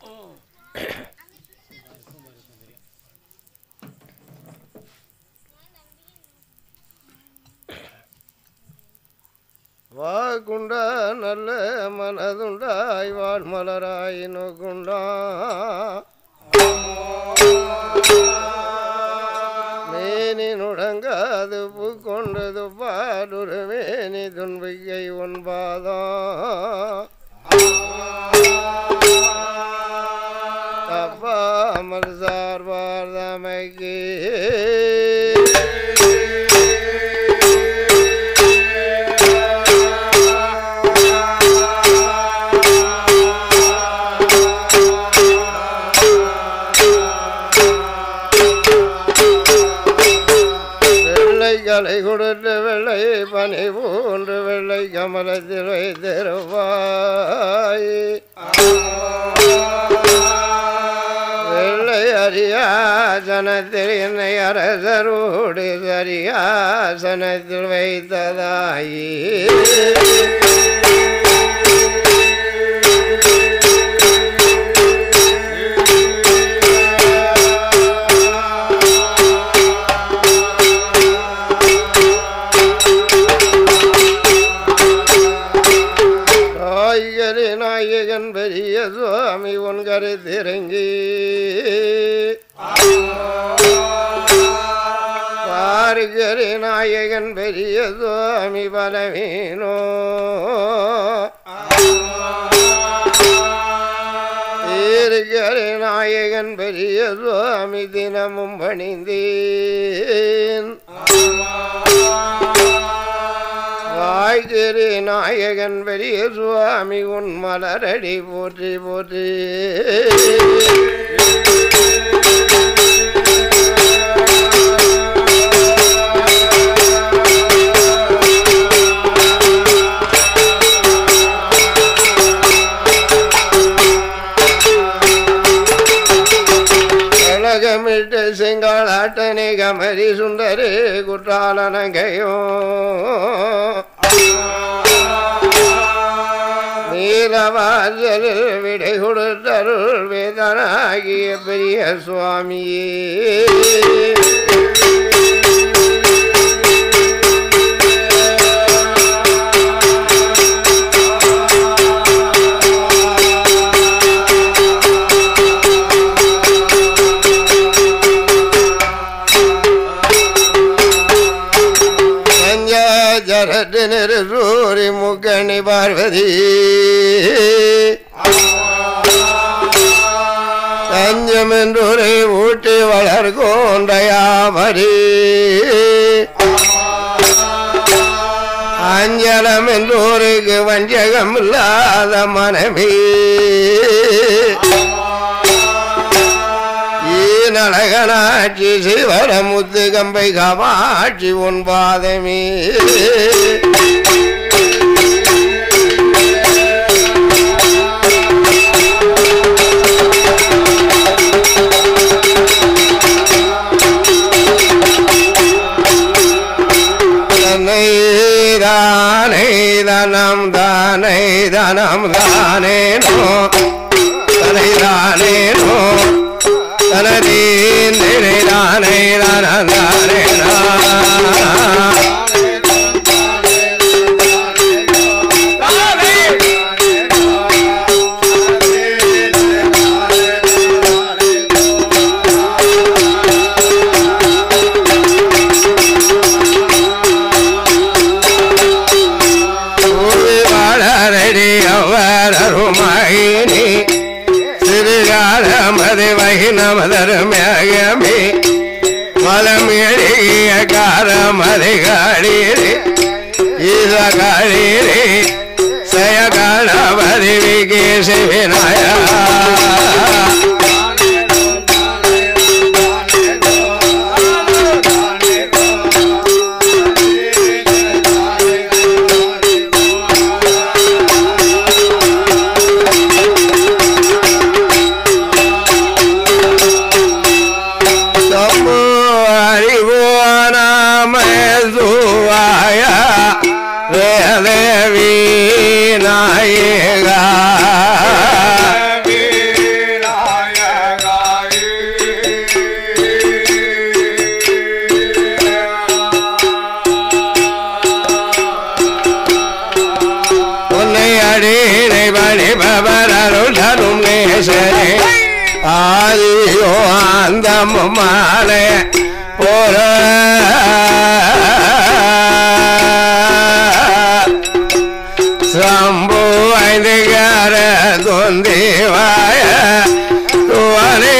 வாக்குண்டா நல்ல மனதுண்டாய் வாழ் மலராய் நோக்குண்டா மேனி நுடங்காது பூக்கொண்டது பாடுரு மேனி துன்பிகை உன்பாதம் தப்பாமல் சார்பார் தமைக்கு வெள்ளை கலை கொடுத்து வெள்ளை பனி போன்று வெள்ளை கமலத்தில் வைத்திருவாய் வெள்ளை அரியாசனத்தில் என்னை அரசரோடு சரியாசனத்தில் வைத்ததாயி நாயகரே நாயகன் பெரிய சுவாமி உன் கருத்திறங்கி பாருகரே நாயகன் பெரிய சுவாமி பலவீனோ தீர்கரே நாயகன் பெரிய சுவாமி தினமும் பணிந்தேன் வாய்திரு நாயகன் பெரிய சுவாமி உன் மலரடி போற்றி போற்றி கழகமிட்டு செங்காளாட்டனை கமரி சுந்தரே குற்றாலனங்கையோ நீலவாசலில் விடை கொடுத்தருள் வேதனாகிய பெரிய சுவாமியே பஞ்சாஜரட்டு நிறுசூரி முக்கணி பார்வதி தஞ்சம் என்றொரு ஊட்டி வளர்கோண்டையாமரி அஞ்சலம் என்றோருக்கு வஞ்சகம் இல்லாத மனமே ஈனழகனாட்சி சிவர முத்து கம்பை காமாட்சி உன் பாதமே தன்னை தானே தனம் தானே தனம் தானே நோ தனை தானே நோ தனதீன் தினை தானே தனம் தானே நா பூவி வளரடி அவர் அருமாயினி சிறுகாலமது வைணவதருமேகமே மலம் எழிய காலமது காளீரே ஈச காளீரே சய காலமதி விகேச விநாயா தம்மு அறிவோனாம சுவாய வேதவி நாயகா சரி ஆதியோ அந்தமும் மாலை போற சம்பு ஐந்துகார தொந்திவாய துவனே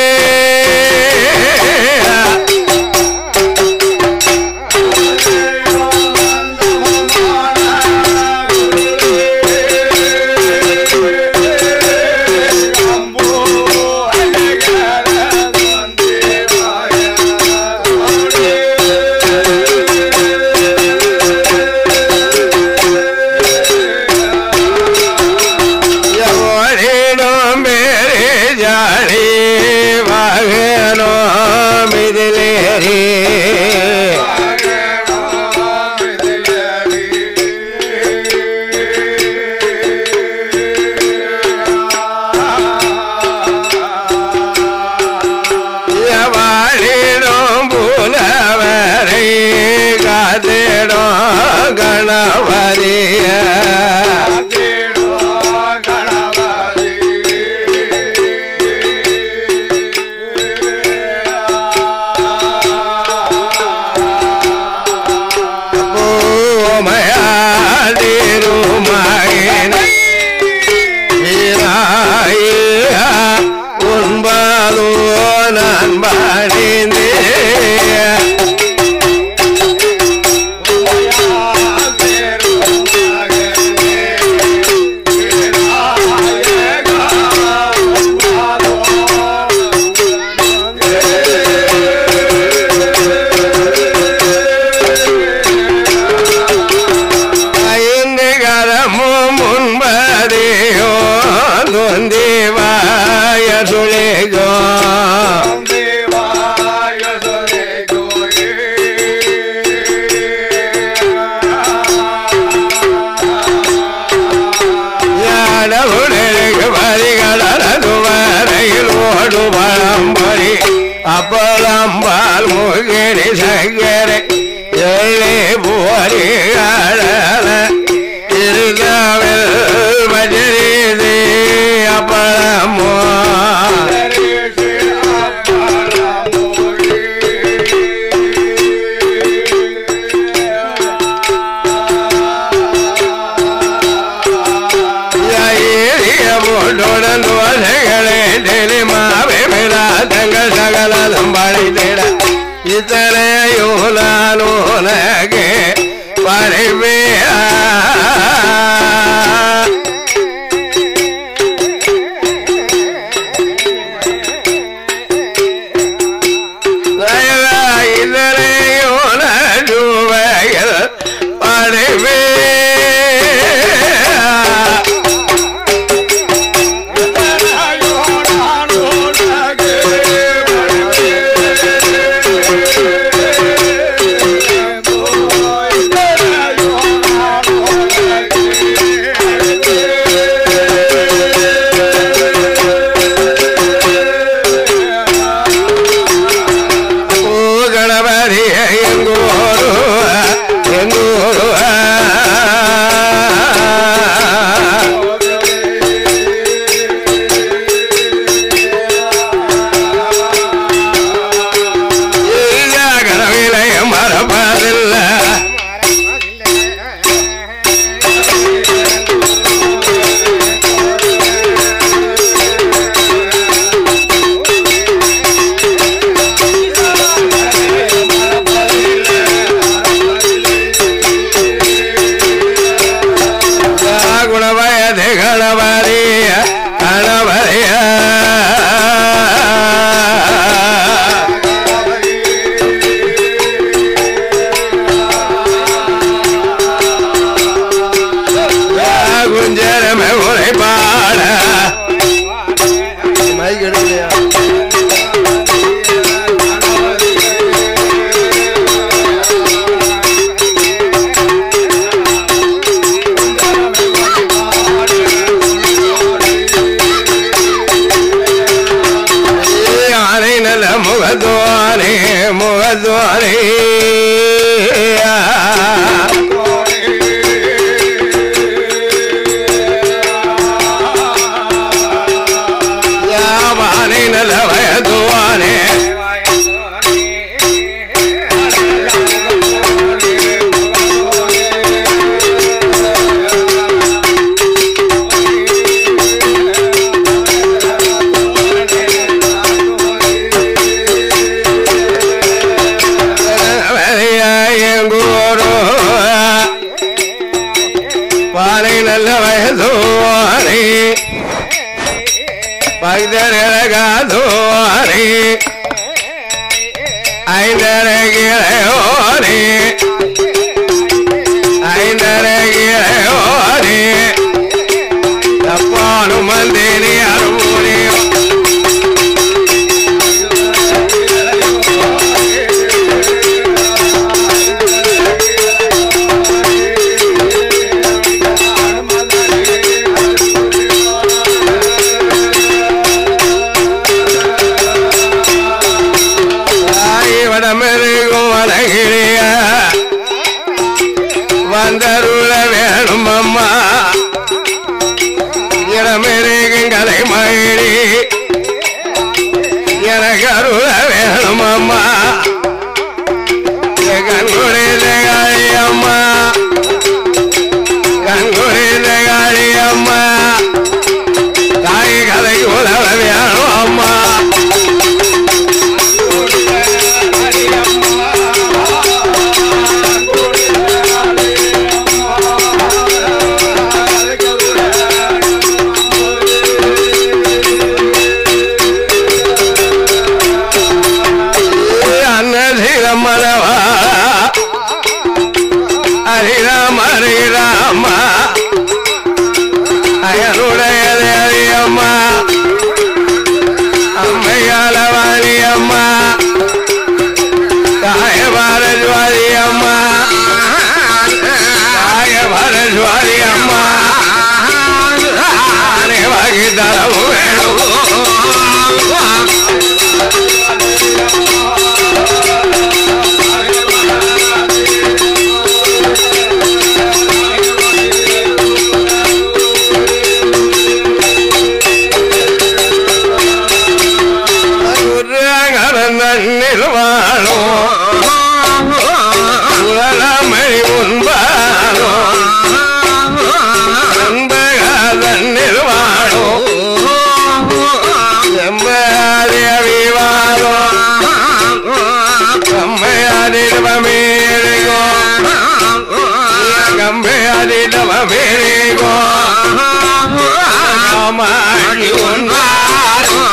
எவரிடம் மேரே ஜாடி வாகனோ மிதிலேறி எவரிடம் புலவரை காத்திடும் கணவரிய பூமையாடிருமகினை உண்பாதோ நான் பாடிந்தே ஐந்து கரமும் முன்பதையோ தொந்திவாய சுழிகோ யாடவுடலுக்கு பரிகடலது வரையில் ஓடு பழம்பொறி அப்பளம்பால் முகினி சங்கரை எள்ளி போரி கடல இருகாவில் மஜரீதி அப்பளமோ போட்டுடன் தோசைகளை டெலிமாவை விழாதங்கள் சகலம் பழித்திட இத்தனையோ நான் உனக்கு படைப்பே இதனையோ நடுவையில் படைப்பே பூகணபதி எங்கூரு எங்கூரு கனவிலை மறப்பதில்லை வானை நல்ல வயசோனே பக்தரகாதோனே ஐந்தரகிரையோனே ஐந்தரகிரையோனே தப்பானும் வந்தேனே அருமோனே வடமெருகும் வடகிழிய வந்தருள வேணும் அம்மா இடமெருகும் கலை மகிழி எனக்கு அருள வேணும் அம்மா கண்குடித காளி அம்மா கண்குடித காளி அம்மா தாய் கதை உதவ வேணும் அம்மா அன்னதிரமரவா ஹரிராம ஹரிராம அயனுடைய தேவியம்மா அம்மையாளவாணி அம்மா தாய பாரஜ்வாதி அம்மா தாய பாரஜ்வாதி அம்மா வாங்கி தரவும் வேணும் குருகரந்தண்ணில் வாழும் உலகமணி உண்பாலும் அன்பகதண்ணில் வாழும் செம்பேவி வாழும் கம்மையாடிடமேறிகோ கம்மையாடிடமேறிகோ மாமாடி உண்பாலும்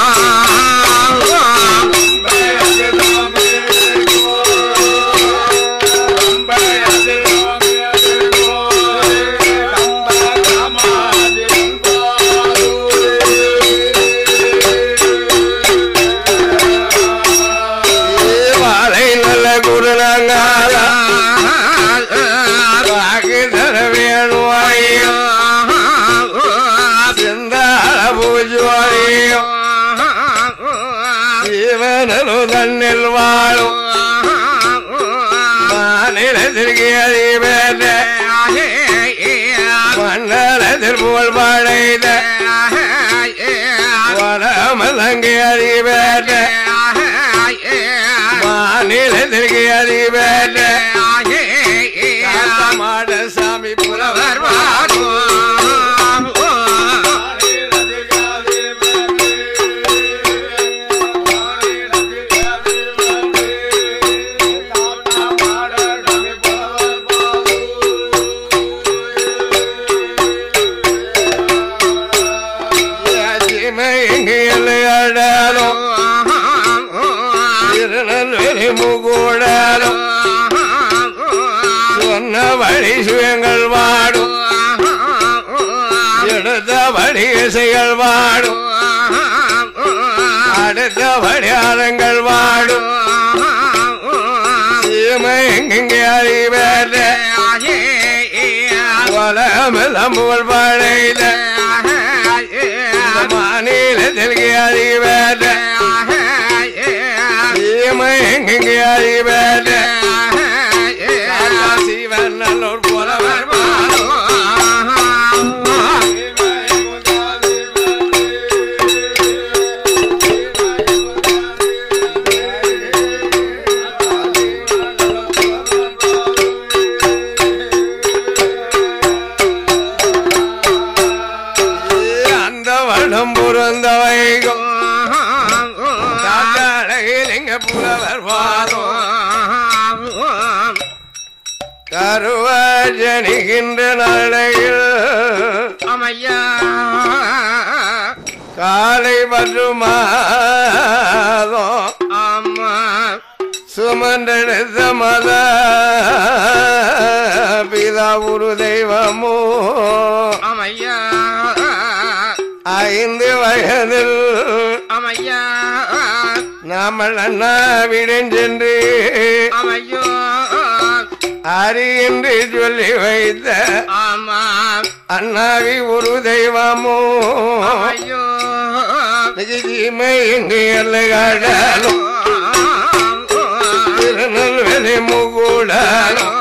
வாழை நல்ல குருநாங்கால வாக்கு தர வேணுவாயோ செந்தாள பூஜ்வாரியோ ஜீவனு தன்னில் வாழும் மாநிலத்திற்கு அதிபேத மண்டலத்தில் புகழ் பாடைத வடமலங்கு அதிபேத மாநிலத்திற்கு அதிபேத மாட சாமி புலவர் எங்காலும் திருநெல்வேலி முகூடாலும் சொன்ன வழி சுயங்கள் வாடும் எடுத்த வழி இசைகள் வாடும் அடுத்த வழியாரங்கள் வாடும் சீமை எங்கெங்கே அறிவேல வளமெல்லாம் புகழ் பாடையில மாநிலத்தில் அறிவேல சீமை எங்கெங்கே அறிவேல சிவன் நல்லோர் போலவர் அந்த வருடம் புறந்த வைகும் அழகிலிங்க புலவர் வாதம் கருவ ஜனிகின்ற நாளையில் ஆமையா காலை மற்றும் மாதம் ஆமா சுமன்றெடுத்த மத பிதா ஒரு தெய்வமோ ஆமையா ஐந்து வயதில் ஆமையா நாமல் அண்ணாவிடம் சென்று ஆமையோ அரி என்று சொல்லி வைத்த ஆமா அண்ணாவி ஒரு தெய்வமோ ஆமையோ தீமை எங்கு எல்லைகாடாலும் திருநெல்வேலி முகூடாலும்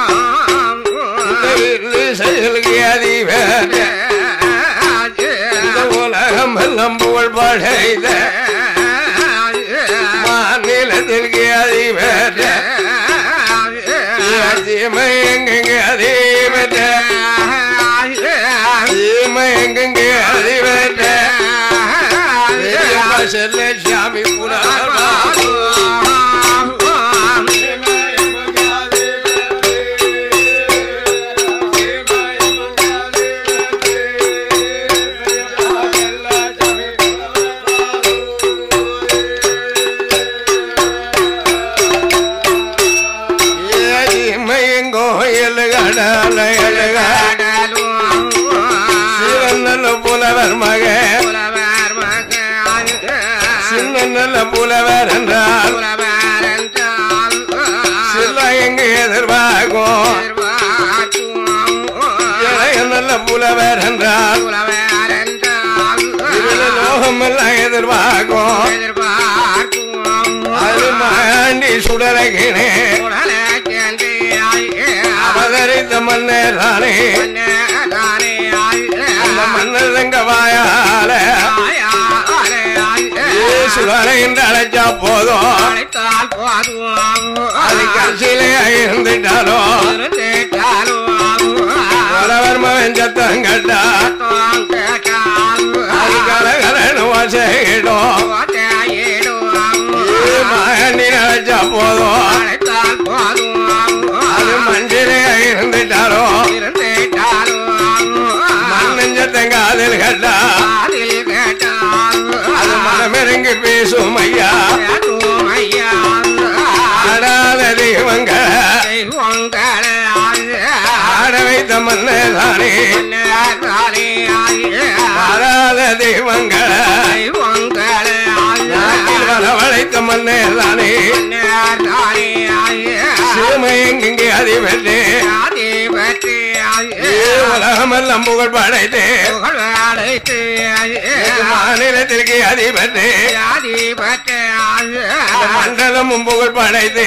செயல்கி அதிபர் இந்த உலகம் எல்லாம் புகழ் படைத்த மாநிலத்திற்கு அதிபர் தீமை எங்கெங்கு அதிபர் தீமை எங்கெங்கு அதிபர் செல்ல சாமி புறாரா கோயில் கடல சிவநல்ல புலவர் மக சின்ன நல்ல புலவர் என்றால் சில்ல எங்கு எதிர்பார்க்கும் இளைய நல்ல புலவர் என்றால் இதில் லோகம் எல்லாம் எதிர்பார்க்கும் அது மாண்டி சுடரகினே அவதரித்த மன்னர் தானே அந்த மன்னர் எங்க வாயால சுடரை என்று அழைச்சா போதும் அழைத்தால் போதும் அது கடைசியிலே இருந்துட்டாலும் புலவர் மகன் சத்தம் கட்டா அது கலகலன்னு வசையிடும் மகனி அழைச்சா போதும் அது மஞ்சளே இருந்துட்டாலும் மண்ணஞ்சத்தை காதில் கட்டா அது மனமிறங்கி பேசும் ஐயா ஆடாத தெய்வங்களை ஆட வைத்த மண்ணே தானே ஆடாத தெய்வங்களை நாட்டில் வரவழைத்த மண்ணே தானே சிறுமை எங்கெங்கே அதிபத்தே உலகமெல்லாம் புகழ் படைத்தே மாநிலத்திற்கு அதிபத்தே மண்டலமும் புகழ் படைத்தே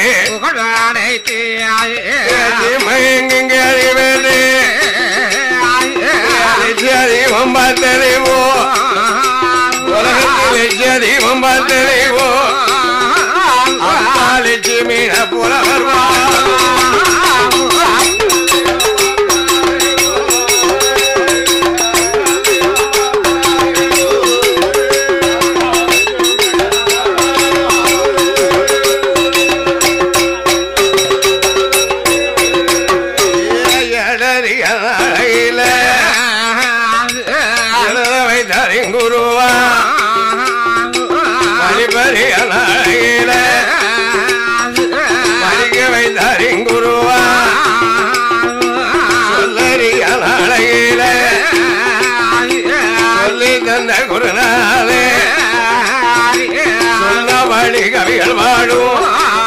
சிறுமை எங்கெங்கே அதிபத்தே அதிகம் பார்த்தறிவோ உலகத்தில் அதிகம் பார்த்தறிவோ லட்சுமி புலவர் அழகில எழுதவை தரிங்குருவா வழிபறிய நாளையில படிக்க வைத்தாரிங்குருவா சொல்லறிய நாளையில சொல்லி தந்த குருநாதே சொல்லபடி கவிகள் பாடும்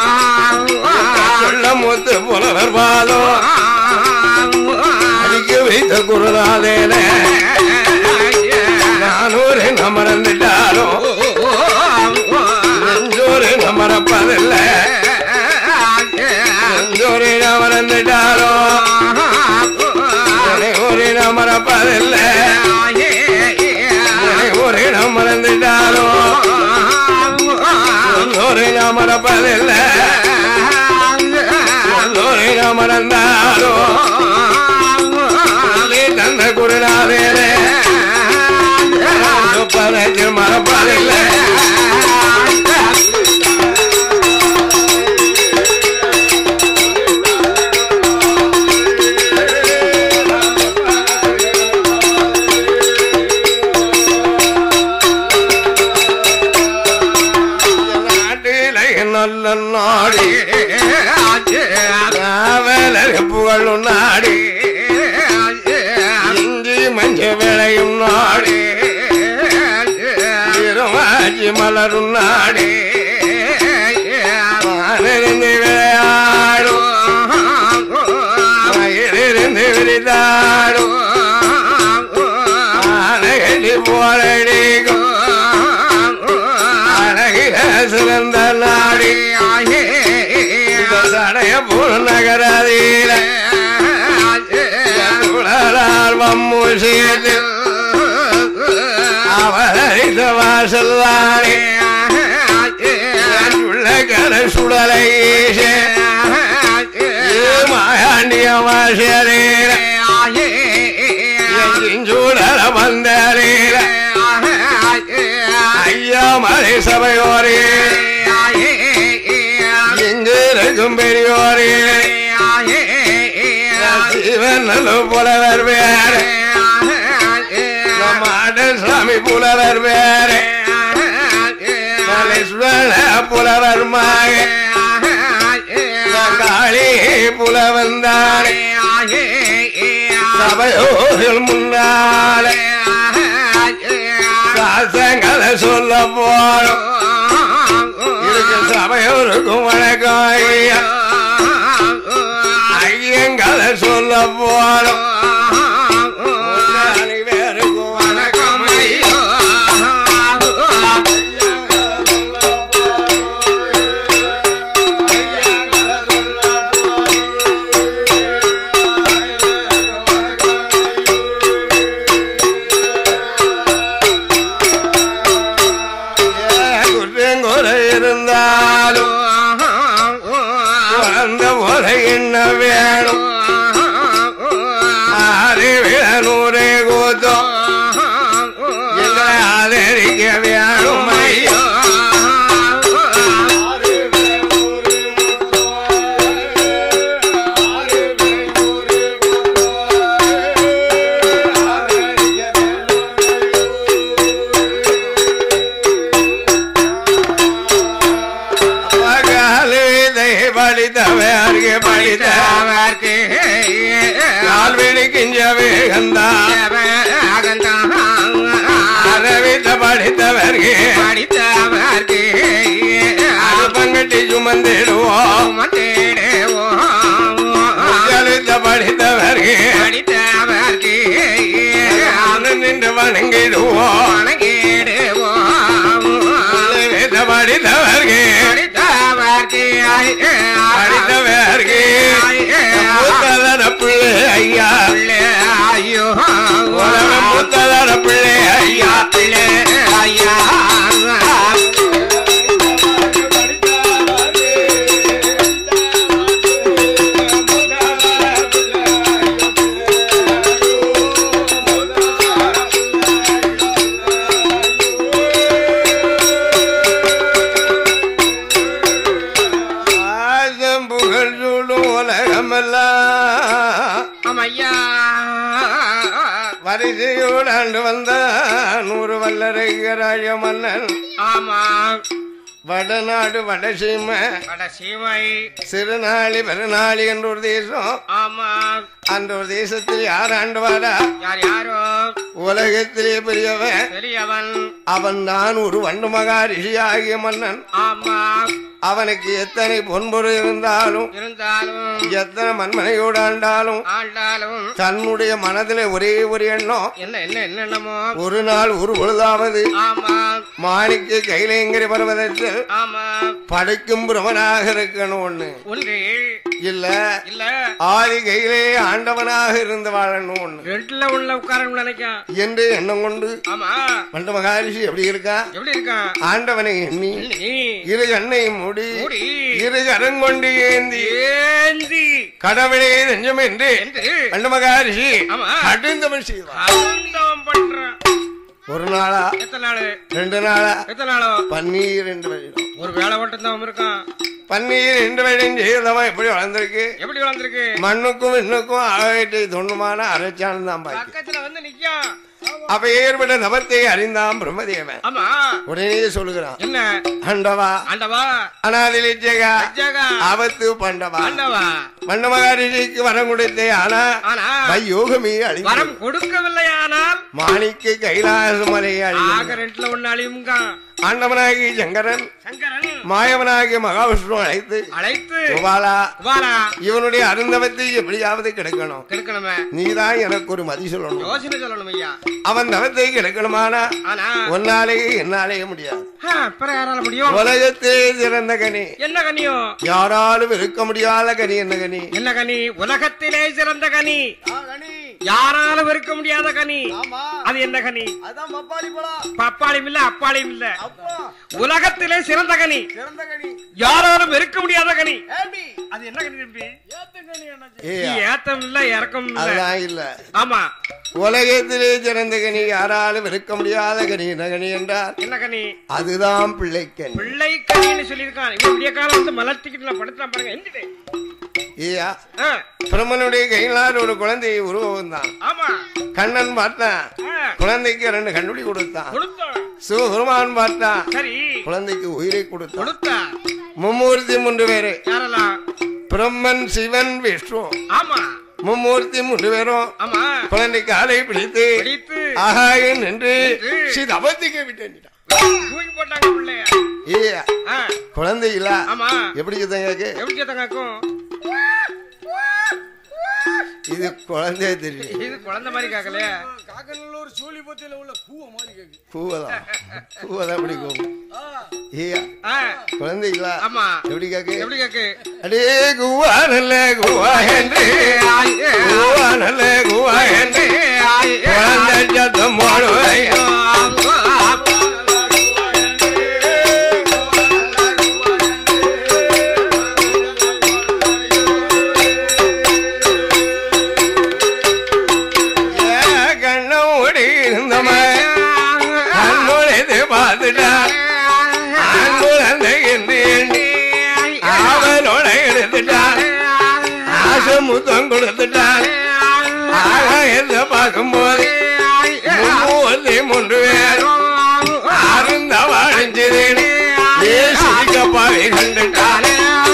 சொல்ல முத்து புலவர் பாதம் அடிக்க வைத்த குருநாதேன நானூறு நமரந்துட்டாலும் நெஞ்சோறு நமரப்பதில்லை நெஞ்சோறு நமரந்துட்டாலும் ஒரு நமரப்பதில்லை ஒரு நமரந்துட்டாலும் ஒரு நமரப்பதில்லை ஒரு நமரந்தாலும் தந்த குருநாதேனே பதத்தில் மறப்பதில்லை மலரும் நாடு மானிருந்து விளையாடும் மயிலிருந்து விரிதாடும் ஆனைகளி போரடிக்கும் அழகிய சிறந்த நாடு சடைய பூர் நகரதீர ஆர்வம் மூசியத்தில் அவதரித்த வாசல்தானே உள்ள கர சுடலை மாயாண்டிய வாசரீர சூடல வந்தரீர ஐயா மலை சபையோரே இங்கு இருக்கும் பெரியோரே சிவன் நல்ல புலவர் வேறு மாட சாமி புலவர் வேறு மலேஸ்வர புலவர் மாக காளி புலவந்தானே சபையோர்கள் முன்னாலே சாசங்களை சொல்ல போறோம் இருக்கு சபையோருக்கும் வணக்கம் ஐயா ஐயங்களை சொல்ல போறோம் அனைவருக்கும் வணக்கம் ஐயா குற்றங்குறை இருந்தாலும் குழந்த முறை என்ன வேணும் அறிவிழனூரே கூத்தம் எங்களை ஆதரிக்க வேணும் ஐயோ பகாலிதை படித்தவர்க்கு படித்தவர்க்கு கால்வெளி கிஞ்ச வேகந்தான் அரவித்த படித்தவர்க்கு அது பங்கட்டி சுமந்திடுவோம் ஜலித்த படித்தவர்க்கு அது நின்று வணங்கிடுவோம் அரவித்த படித்தவர்க்கு படித்தவர்க்கு முத்ததர பிள்ளை ஐயா ஐயோ உலக முத்ததர பிள்ளை ஐயா பிள்ளை ஐயா ஆசம் புகழ் சூடும் உலகமெல்லாம் அம்மையா வரிசையோடு ஆண்டு வந்த நூறு வல்லரையராய மன்னன் ஆமா வடநாடு வடசீமை வட சீமை சிறுநாளி பெருநாளி என்ற ஒரு தேசம் ஆமா அந்த ஒரு தேசத்தில் யார் ஆண்டுவாரா யார் யாரோ உலகத்திலே பெரியவன் பெரியவன் அவன் தான் ஒரு வண்டு மகா ரிஷியாகிய மன்னன் ஆமா அவனுக்கு எத்தனை பொன்பொருள் இருந்தாலும் இருந்தாலும் எத்தனை மண்மனையோடு ஆண்டாலும் ஆண்டாலும் தன்னுடைய மனதிலே ஒரே ஒரு எண்ணம் என்ன என்ன என்னென்னமோ ஒரு நாள் ஒரு பொழுதாவது ஆமா மாணிக்க கைலேங்கிற பர்வதத்தில் ஆமா படைக்கும் பிரமனாக இருக்கணும் ஒண்ணு ஒன்று இல்ல இல்ல ஆதி கையிலே ஆண்டவனாக இருந்து வாழணும் ஒண்ணு ரெண்டுல உள்ள உட்காரன்னு நினைக்கான் என்று எண்ணம் கொண்டு ஆமா வண்ட மகாரிஷி எப்படி இருக்கா எப்படி இருக்கான் ஆண்டவனை எண்ணி நீ இரு கண்ணை மூடி மூடி இரு கரங்கொண்டு ஏந்தி ஏந்தி கடவுளே நெஞ்சம் என்று என்று வண்ட மகாரிஷி ஆமா. கடுந்தவன் செய்வான் ஆனந்தம் பண்றான் ஒரு நாளா எத்தனை நாளு ரெண்டு நாளா எத்தனை நாளோ பன்னீர் ரெண்டு வருடம் ஒரு வேலை மட்டும் தான் இருக்கான் பன்னீர் ரெண்டு வருடம் செய்தவன் எப்படி வளர்ந்திருக்கு எப்படி வளர்ந்துருக்கு மண்ணுக்கும் இன்னுக்கும் ஆகட்டை தொண்ணுமான அரைச்சான் தான் பாக்கி பக்கத்துல வந்து நிக்கான் அப்ப ஏற்பட்ட நபத்தை அறிந்தான் பிரம்மதேவன் ஆமா உடனே சொல்லுகிறான் என்ன அண்டவா ஆண்டவா அனாதிலிச்சகா ஜகா ஆபத்து பண்டவா ஆண்டவா பண்ட மகாரிஷிக்கு வரம் கொடுத்தே ஆனா ஆனா யோகமே அழிந்து வரம் கொடுக்கவில்லை ஆனால் மாணிக்கு கைலாச மலை அழிந்து ஆக ரெண்டுல ஒண்ணு அழியுங்க ஆண்டவனாகி சங்கரன் சங்கரன் மாயவனாகி மகாவிஷ்ணு அழைத்து அழைத்து கோபாலா வாரா இவனுடைய அருந்தவத்தை எப்படியாவது கிடைக்கணும் கெடுக்கணுமே நீதான் எனக்கு ஒரு மதி சொல்லணும் யோசனை சொல்லணும் ஐயா அவன் தவத்தை கிடைக்கணுமானா ஆனா ஒன்னாலேயே என்னாலேயே முடியாது ஆ, பிறகு யாரால முடியும் உலகத்தே சிறந்த கனி என்ன கனியோ யாராலும் இருக்க முடியாத கனி என்ன கனி என்ன கனி உலகத்திலே சிறந்த கனி யாராலும் இருக்க முடியாத கனி அது என்ன கனி அதான் பப்பாளி பழம் பப்பாளியும் இல்ல அப்பாளியும் இல்ல அப்பா உலகத்திலே சிறந்த கனி சிறந்த கனி யாராலும் இருக்க முடியாத கனி ஏண்டி அது என்ன கனி தம்பி ஏத்துங்கனி என்ன ஏ நீ ஏத்தம் இல்ல இறக்கம் இல்ல அதெல்லாம் இல்ல ஆமா உலகத்திலே சிறந்த கனி யாராலும் இருக்க முடியாத கனி என்ன கனி என்றால் என்ன கனி அதுதான் பிள்ளைக்கனி பிள்ளை கனின்னு சொல்லியிருக்கான் இவன் விடிய காலம் வந்து மலர்த்திக்கிட்டு நான் படுத்தான் பாருங்க எந்திரிடே. ஏயா ஆ பிரம்மனுடைய கையினால் ஒரு குழந்தையை உருவம் தான் ஆமா கண்ணன் பார்த்தான் ஆ, குழந்தைக்கு ரெண்டு கண்டுபிடி கொடுத்தான் கொடுத்தான் சிவபெருமான் பார்த்தான் சரி குழந்தைக்கு உயிரை கொடுத்தான் கொடுத்தா மும்மூர்த்தி மூன்று பேரு யாரெல்லாம் பிரம்மன் சிவன் விஷ்ணு ஆமா மும்மூர்த்தி மூன்று பேரும் ஆமா குழந்தை காலை பிடித்து பிடித்து ஆகாய நின்று நின்று சிதபத்திக்க விட்டு தூக்கி போட்டாங்க பிள்ளைய ஏ ஆ, குழந்தை இல்ல ஆமா எப்படி கேக்கு எப்படி சேத்தங்காக்கும் இது குழந்தை தெரியும் இது குழந்தை மாதிரி காக்கலையே காக்கநல்லூர் சூழிபத்தியில உள்ள கூவ மாதிரி கேக்கு பூவதான் பூவதான் எப்படி கூவும் ஏயா ஆ, குழந்தை இல்ல ஆமா எப்படி கேக்கு எப்படி கேக்கு அடே குவா நல்ல குவா என்று குவா நல்ல குவா என்று குழந்தை சத்தம் போடுவையோ கண்ணம் ஓடி இருந்தவன் கண்ணுழைத்து பார்த்துட்டான் குழந்தை என்று எண்ணி அவனோட எடுத்துட்டான் ஆசை முத்தம் கொடுத்துட்டான் ஆகாயத்தை பார்க்கும்போது மூவத்தி மூன்று பேர் அருந்த வாழ்ந்தது சிரிக்கப்பாவை கண்டுட்டான்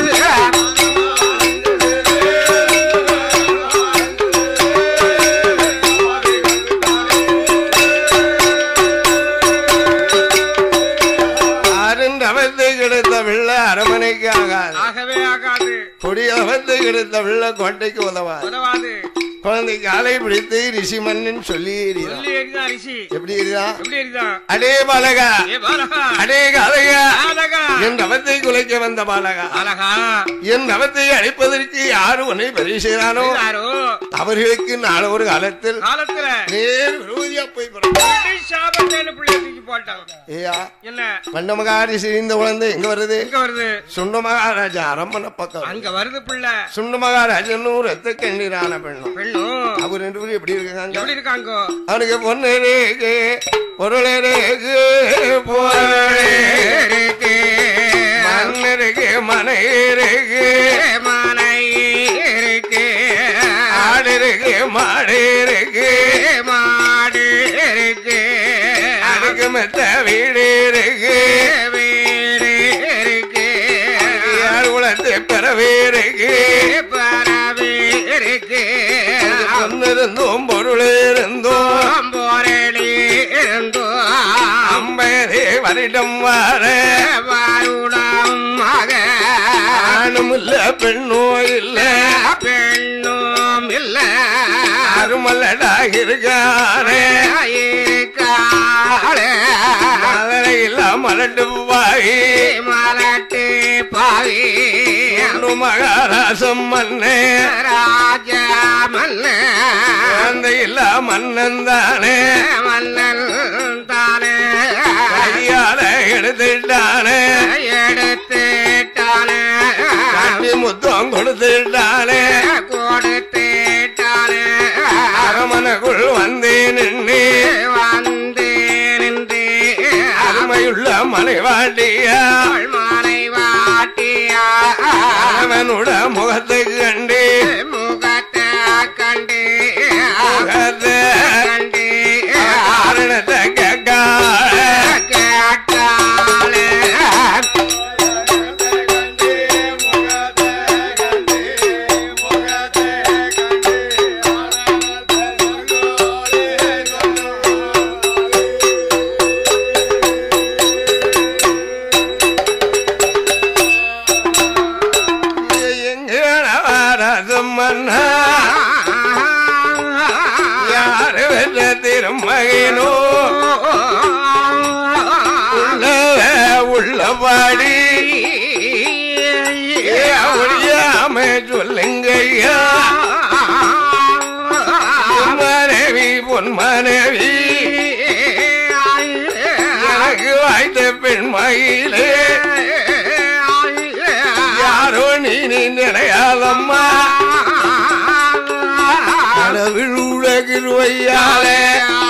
அருந்தவத்தை கிடைத்த வெள்ள அரமனைக்கு ஆகாது ஆகவே ஆகாது கொடியவத்தை கிடைத்த வெள்ள கோட்டைக்கு உதவாது உதவாது குழந்தை காலை பிடித்து ரிஷி மன்னன் சொல்லி எறிகிறான். சொல்லி எரிதான் அரிசி எப்படி எறிதான் எப்படி எரிதான் அடே பாலகா ஏ பாலகா அடே காலையா பாலகா என் தவத்தை குலைக்க வந்த பாலகா பாலகா என் தவத்தை அழிப்பதற்கு யாரு உன்னை பதிவு செய்தானோ யாரோ அவர்களுக்கு நாளை ஒரு காலத்தில் காலத்துல நேர் விரோதியா போய் பிறப்பான். சாபத்தேன்னு பிள்ளைய தூக்கி போட்டான் ஏயா என்ன பண்ட மகாரிஷி இந்த குழந்தை எங்க வருது எங்க வருது சுண்ட மகாராஜா அரம்பன பக்கம் அங்க வருது பிள்ளை சுண்ட மகாராஜனும் ரத்த கண்ணீரான பெண்ணும் பெண்ணும் அவர் ரெண்டு பேரும் எப்படி இருக்காங்க எப்படி இருக்காங்க அவனுக்கு பொண்ணு ரேகு பொருள் ரேகு பொருளே இருக்கு மண் இருக்கு மனை இருக்கு மலை இருக்கு ஆடு இருக்கு மாடு இருக்கு மாடு இருக்கு அதுக்கு மெத்த வீடு இருக்கு வீடு இருக்கு யார் குளத்து பிறவே இருக்கு பறவை இருக்கு பொண்ணு இருந்தும் பொருள் இருந்தும் போரளி இருந்தோ ஐம்பது வருடம் வர வாருடம் மக ஆணும் இல்ல பெண்ணும் இல்ல பெண்ணும் இல்ல அருமல்லடா இருக்கானே இருக்காளே மதுரை இல்ல மலட்டு வாயி மலட்டு பாவி பொண்ணு மகாராசம் மண்ணே ராஜ மல்ல குழந்தை இல்ல மன்னன் தானே மல்லன் தானே கையால எடுத்துட்டானே எடுத்துட்டானே காட்டி முத்தம் கொடுத்துட்டானே கொடுத்துட்டானே அரமனைக்குள் வந்து நின்று வந்து நின்று அருமையுள்ள மனைவாட்டியா மாலை வாட்டியா அவனுட முகத்தை கண்டு முகத்தை கண்டு முகத்தை கண்டு பெற்ற திருமகனோ உள்ளவ உள்ளபாடி ஒழியாம சொல்லுங்கய்யா மனைவி பொன் மனைவி எனக்கு வாய்த்த பெண் மயிலே யாரோ நீ நீ நினையாதம்மா கடவுள் உலகிருவையாலே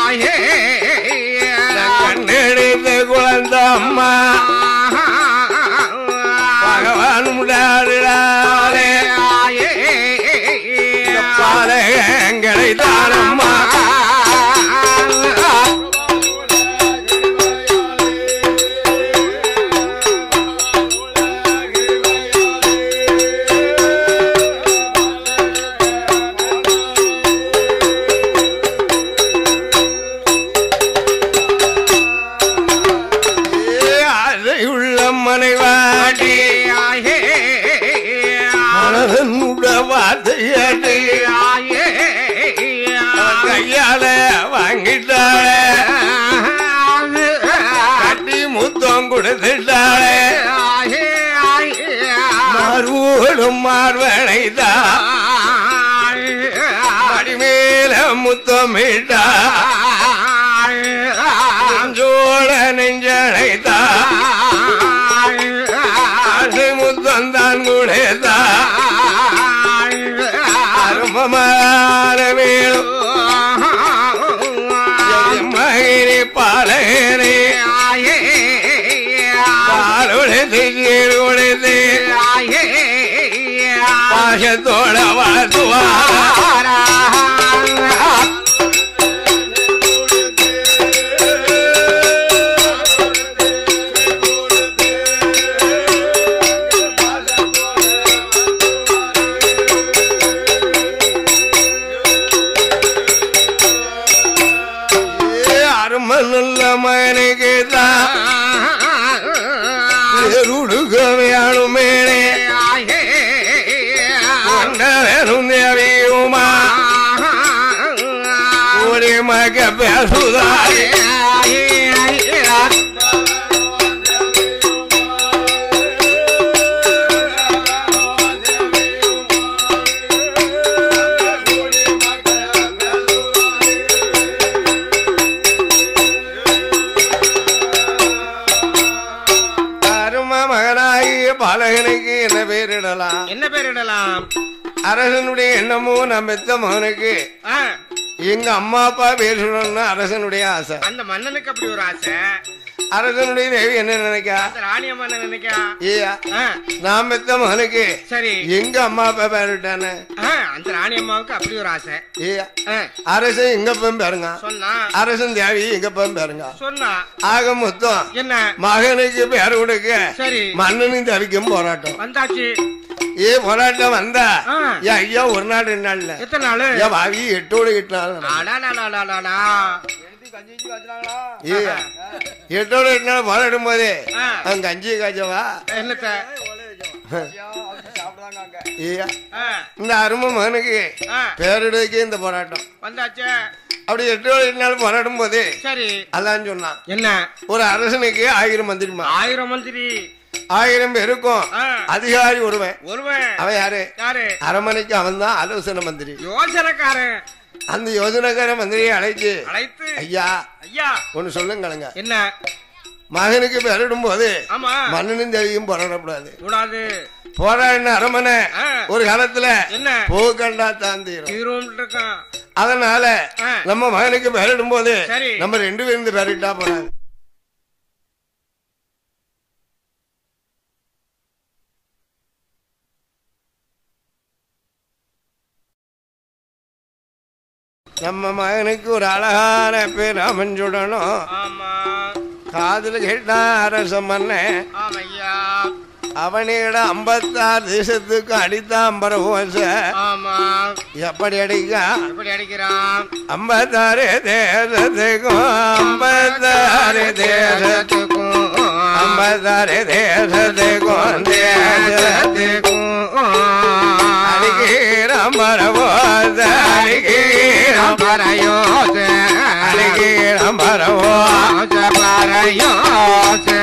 கண்ணெடுத்த குழந்த அம்மா பகவான் முடாடுடாலே பாலகங்களை தானம்மா அதை உள்ள மனைவாடி மனதனுட வார்த்தையாடி கையால வாங்கிட்டாளே கட்டி முத்தம் கொடுத்துட்டாளே மார்போடும் மார்வனைதான் அடிமேல முத்தமிட்டா நெஞ்சோட நெஞ்சனைத்தா அது முத்தம் தான் கூடதா அருமமான வேணும் மகிரி பாலகனே பாலுடைத்து கீழுடைத்து பாசத்தோட வாழ்த்துவாரா அருமனுள்ள மகனுக்கு தான் பேருடுக வேணுமேனே கொண்டவனும் தேவியுமா ஒரு மக பேசுதாரே அரும மகனாகிய பாலகனுக்கு என்ன பேரிடலாம் என்ன பேர் இடலாம் அரசனுடைய எண்ணமோ நம்ம பெத்த மகனுக்கு ஆ, எங்க அம்மா அப்பா பேர் சொல்லணும்னு அரசனுடைய ஆசை அந்த மன்னனுக்கு அப்படி ஒரு ஆசை அரசனுடைய தேவி என்ன நினைக்கா அந்த ராணிய மன்னன் நினைக்கா ஏயா ஆ, நான் பெத்த மகனுக்கு சரி எங்க அம்மா அப்பா பேர் விட்டானே ஆ, அந்த ராணி அம்மாவுக்கு அப்படி ஒரு ஆசை ஏயா ஆ, அரசன் எங்க போய் பாருங்க சொன்னா அரசன் தேவி எங்க போய் பாருங்க சொன்னா ஆக மொத்தம் என்ன மகனுக்கு பேர் கொடுக்க சரி மன்னனும் தேவிக்கும் போராட்டம் வந்தாச்சு ஏ போராட்டம் வந்தா ஆ. ஏன் ஐயா ஒரு நாள் ரெண்டு நாள்ல எத்தனை நாளு ஏன் பாவி எட்டோடு எட்டு நாள் நடக்கும். அடாடாடாடாடா. ஏய்யா, எட்டோடு எட்டு நாள் போராடும் போதே ஆ. அவன் கஞ்சி காய்ச்சவா என்னத்த ஏய்யா ஆ, இந்த அருமை மகனுக்கு ஆ, பேரிடுக்கே இந்த போராட்டம் வந்தாச்சு அப்படி எட்டோடு எட்டு நாள் போராடும் போதே சரி அதான் சொன்னான் என்ன ஒரு அரசனுக்கு ஆயிரம் மந்திரிமா ஆயிரம் மந்திரி ஆயிரம் பேருக்கும் ஆ, அதிகாரி ஒருவன் ஒருவன் அவன் யாரு யாரு அரமனைக்கு அவன் தான் ஆலோசனை மந்திரி யோசனைக்காரன் அந்த யோஜனைக்கார மந்திரியை அழைச்சு அழைத்து ஐயா ஐயா ஒன்னு சொல்லுங்களுங்க என்ன மகனுக்கு பெருடும் போது ஆமா மன்னனும் தேவியும் போராடக்கூடாது கூடாது போராடின அரமனை ஆ. ஒரு காலத்துல என்ன போகண்டா தான் தீரும் ஹீரோன் இருக்கான் அதனால ஆ. நம்ம மகனுக்கு பெருடும் போது சரி. நம்ம ரெண்டு பேரும் பெருட்டா போறாங்க நம்ம மகனுக்கு ஒரு அழகான பேர் அமைஞ்சுடணும் ஆமா காதுல கேட்டா அரசம் மன்னன் ஆமையா அவனிட ஐம்பத்தாறு தேசத்துக்கு அடித்தான் பரவோச ஆமா எப்படி அடிக்கா எப்படி அடிக்கிறான் ஐம்பத்தாறு தேசத்துக்கும் ஐம்பத்தாறு தேசத்துக்கும் ஐம்பத்தாறு தேசத்துக்கும் தேசத்துக்கும் அடிக்கிறான் பரவோச அடிக்கிறான் பரையோசே அருகீழம் பரவோ பரையோசே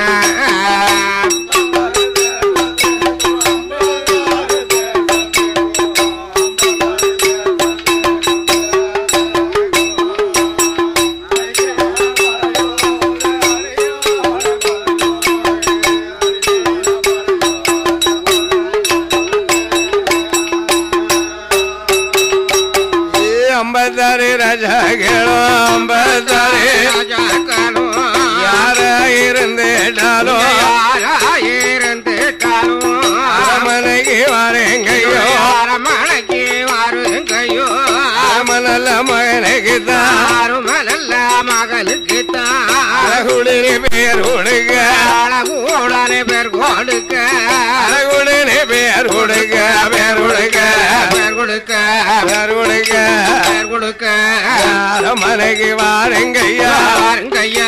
ಅಂಬತ್ತರಿ ರಜಗಳು ಅಂಬತ್ತರಿ ராஜாக்களோ ಯಾರ இருந்தேட்டாலோ இருந்துட்டாலும் அரமனைக்கு வாரேங்கையோ அரமணைக்கு வருங்கையோ அரமனல்ல மகனுக்கு தான் அருமலல்ல மகளுக்கு அழகுடினி பேர் கொடுக்க அழகூடனே பேர் கொடுக்க அழகுடினி பேர் கொடுக்க பேர் கொடுக்க பேர் கொடுக்க பேர் கொடுக்க பேர் கொடுக்க அரமனைக்கு வாரேங்கையா வருங்கையா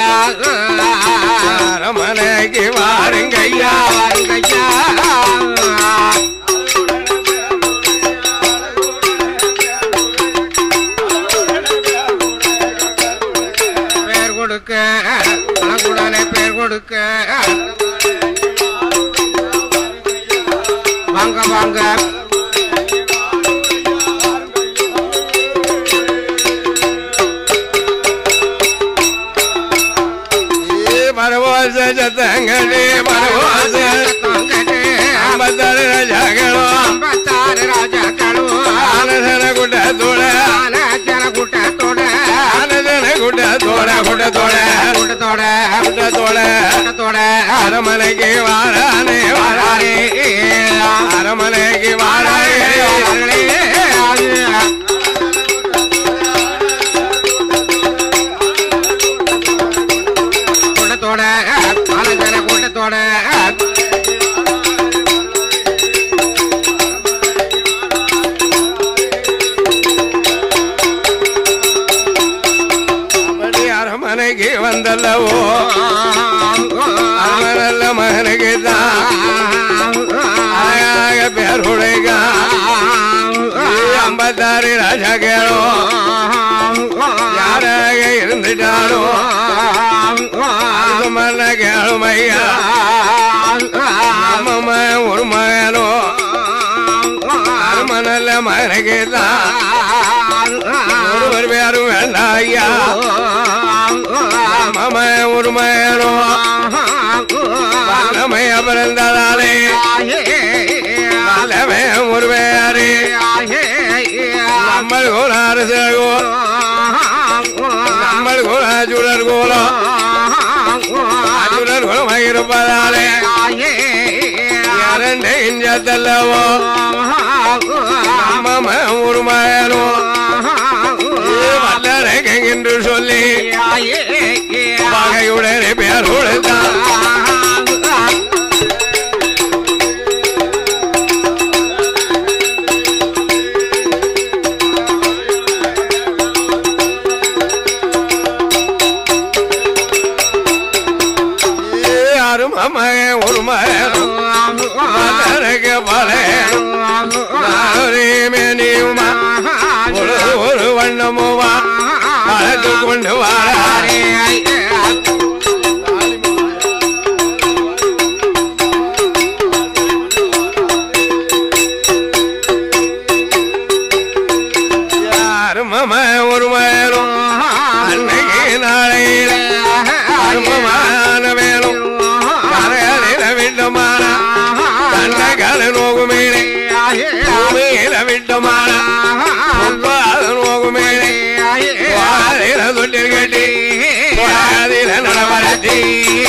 அரமனைக்கு வாரேங்கையா வருங்கையா பேர் கொடுக்க அழகுடனே பேர் கொடுக்க வாங்க வாங்க பரவாச சத்தங்கடி பரவாச தங்கட்டு ஐம்பத்தாறு ரஜாகளோ ஐம்பத்தாறு ராஜாக்களும் ஆனதன கூட்டத்தோட ஆனச்சன கூட்டத்தோட ஆனதன கூட்டத்தோட கூட்டத்தோட கூட்டத்தோட கூட்டத்தோட கூட்டத்தோட அரமனைக்கு வாரானே வாரானே அரமனைக்கு வாரானே கூட்டத்தோட ஆனந்தன கூட்டத்தோட அப்படி அரமனைக்கு வந்தல்லவோ அரமனல்ல மகனுக்கு தான் அழகாக பேர் உடைக ஐம்பத்தாறு ராஜா கேளோ யாராக இருந்துட்டாலோ அது மன்ன கேளுமையா நம்ம ஒரு மகனோ அரமனல்ல மகனுக்கு தான் ஒருவர் பேரும் வேண்டாம் ஐயா மாம ஒரு மகனோ வல்லமைய பிறந்ததாலே வல்லமே ஒரு பேரு நம்ம கூட அரசோ நம்ம கூட அஜுடர் கோலம் அஜுடர் கோலமாக இருப்பதாலே இரண்டு இஞ்சத்தல்லவோ நம்ம ஒரு மகனோ வல்லரங்க என்று சொல்லி பகையுடனே பேர் கொடுத்தான் யாரும் மகன் ஒரு மகனும் வல்லரங்க பலையனும் மேனியுமா ஒரு ஒரு வண்ணமுமா வளர்த்து கொண்டு வாழாரே யாரும் மகன் ஒரு மகனும் அன்னைக்கு நாளையில அருமமான வேணும் கரையில விட்டமான தண்டகால நோகுமேனே பூமியில விட்டமான பொன்பாத நோகுமேனே வாழையில தொட்டில் கட்டி வாழையில நடவரத்தி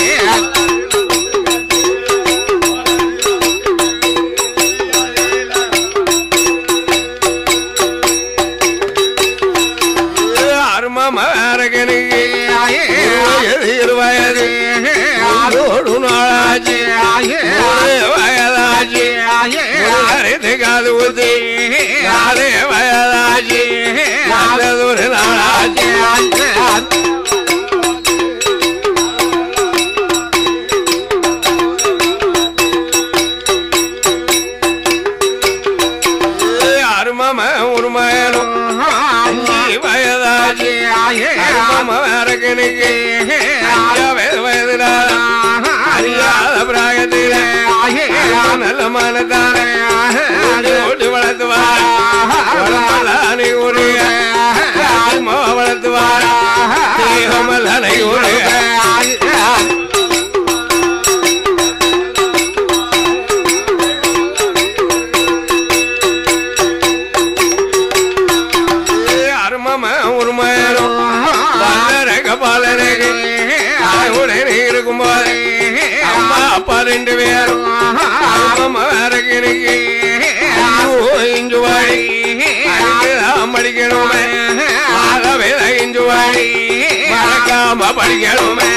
அருமமாரகனுக்கு இருபது வயது ஆறோடு நாளாச்சு மூணு வயதாச்சு அறிந்து காது ஊத்தி நாலு வயதாச்சு நாலதொரு நாளாச்சு அருமம ஒரு மயனும் அஞ்சு வயது அரக்கனுக்கு வயது வயதுடாத அறியாத பிராயத்திலே நல்ல மனத்தானே ஓட்டு வளர்த்துவார் வளமல்லானை உடைய ஆத்மா வளர்த்துவார் தேகமல்லானை உடைய அருமம உருமரும் பலரக பலரகு உடனே இருக்கும்போது அம்மா அப்பா ரெண்டு பேரும் அருமம அரகனுக்கு இஞ்சு வாழி படிக்கணுமே ஆகவே இஞ்சு வாழி மறக்காம படிக்கணுமே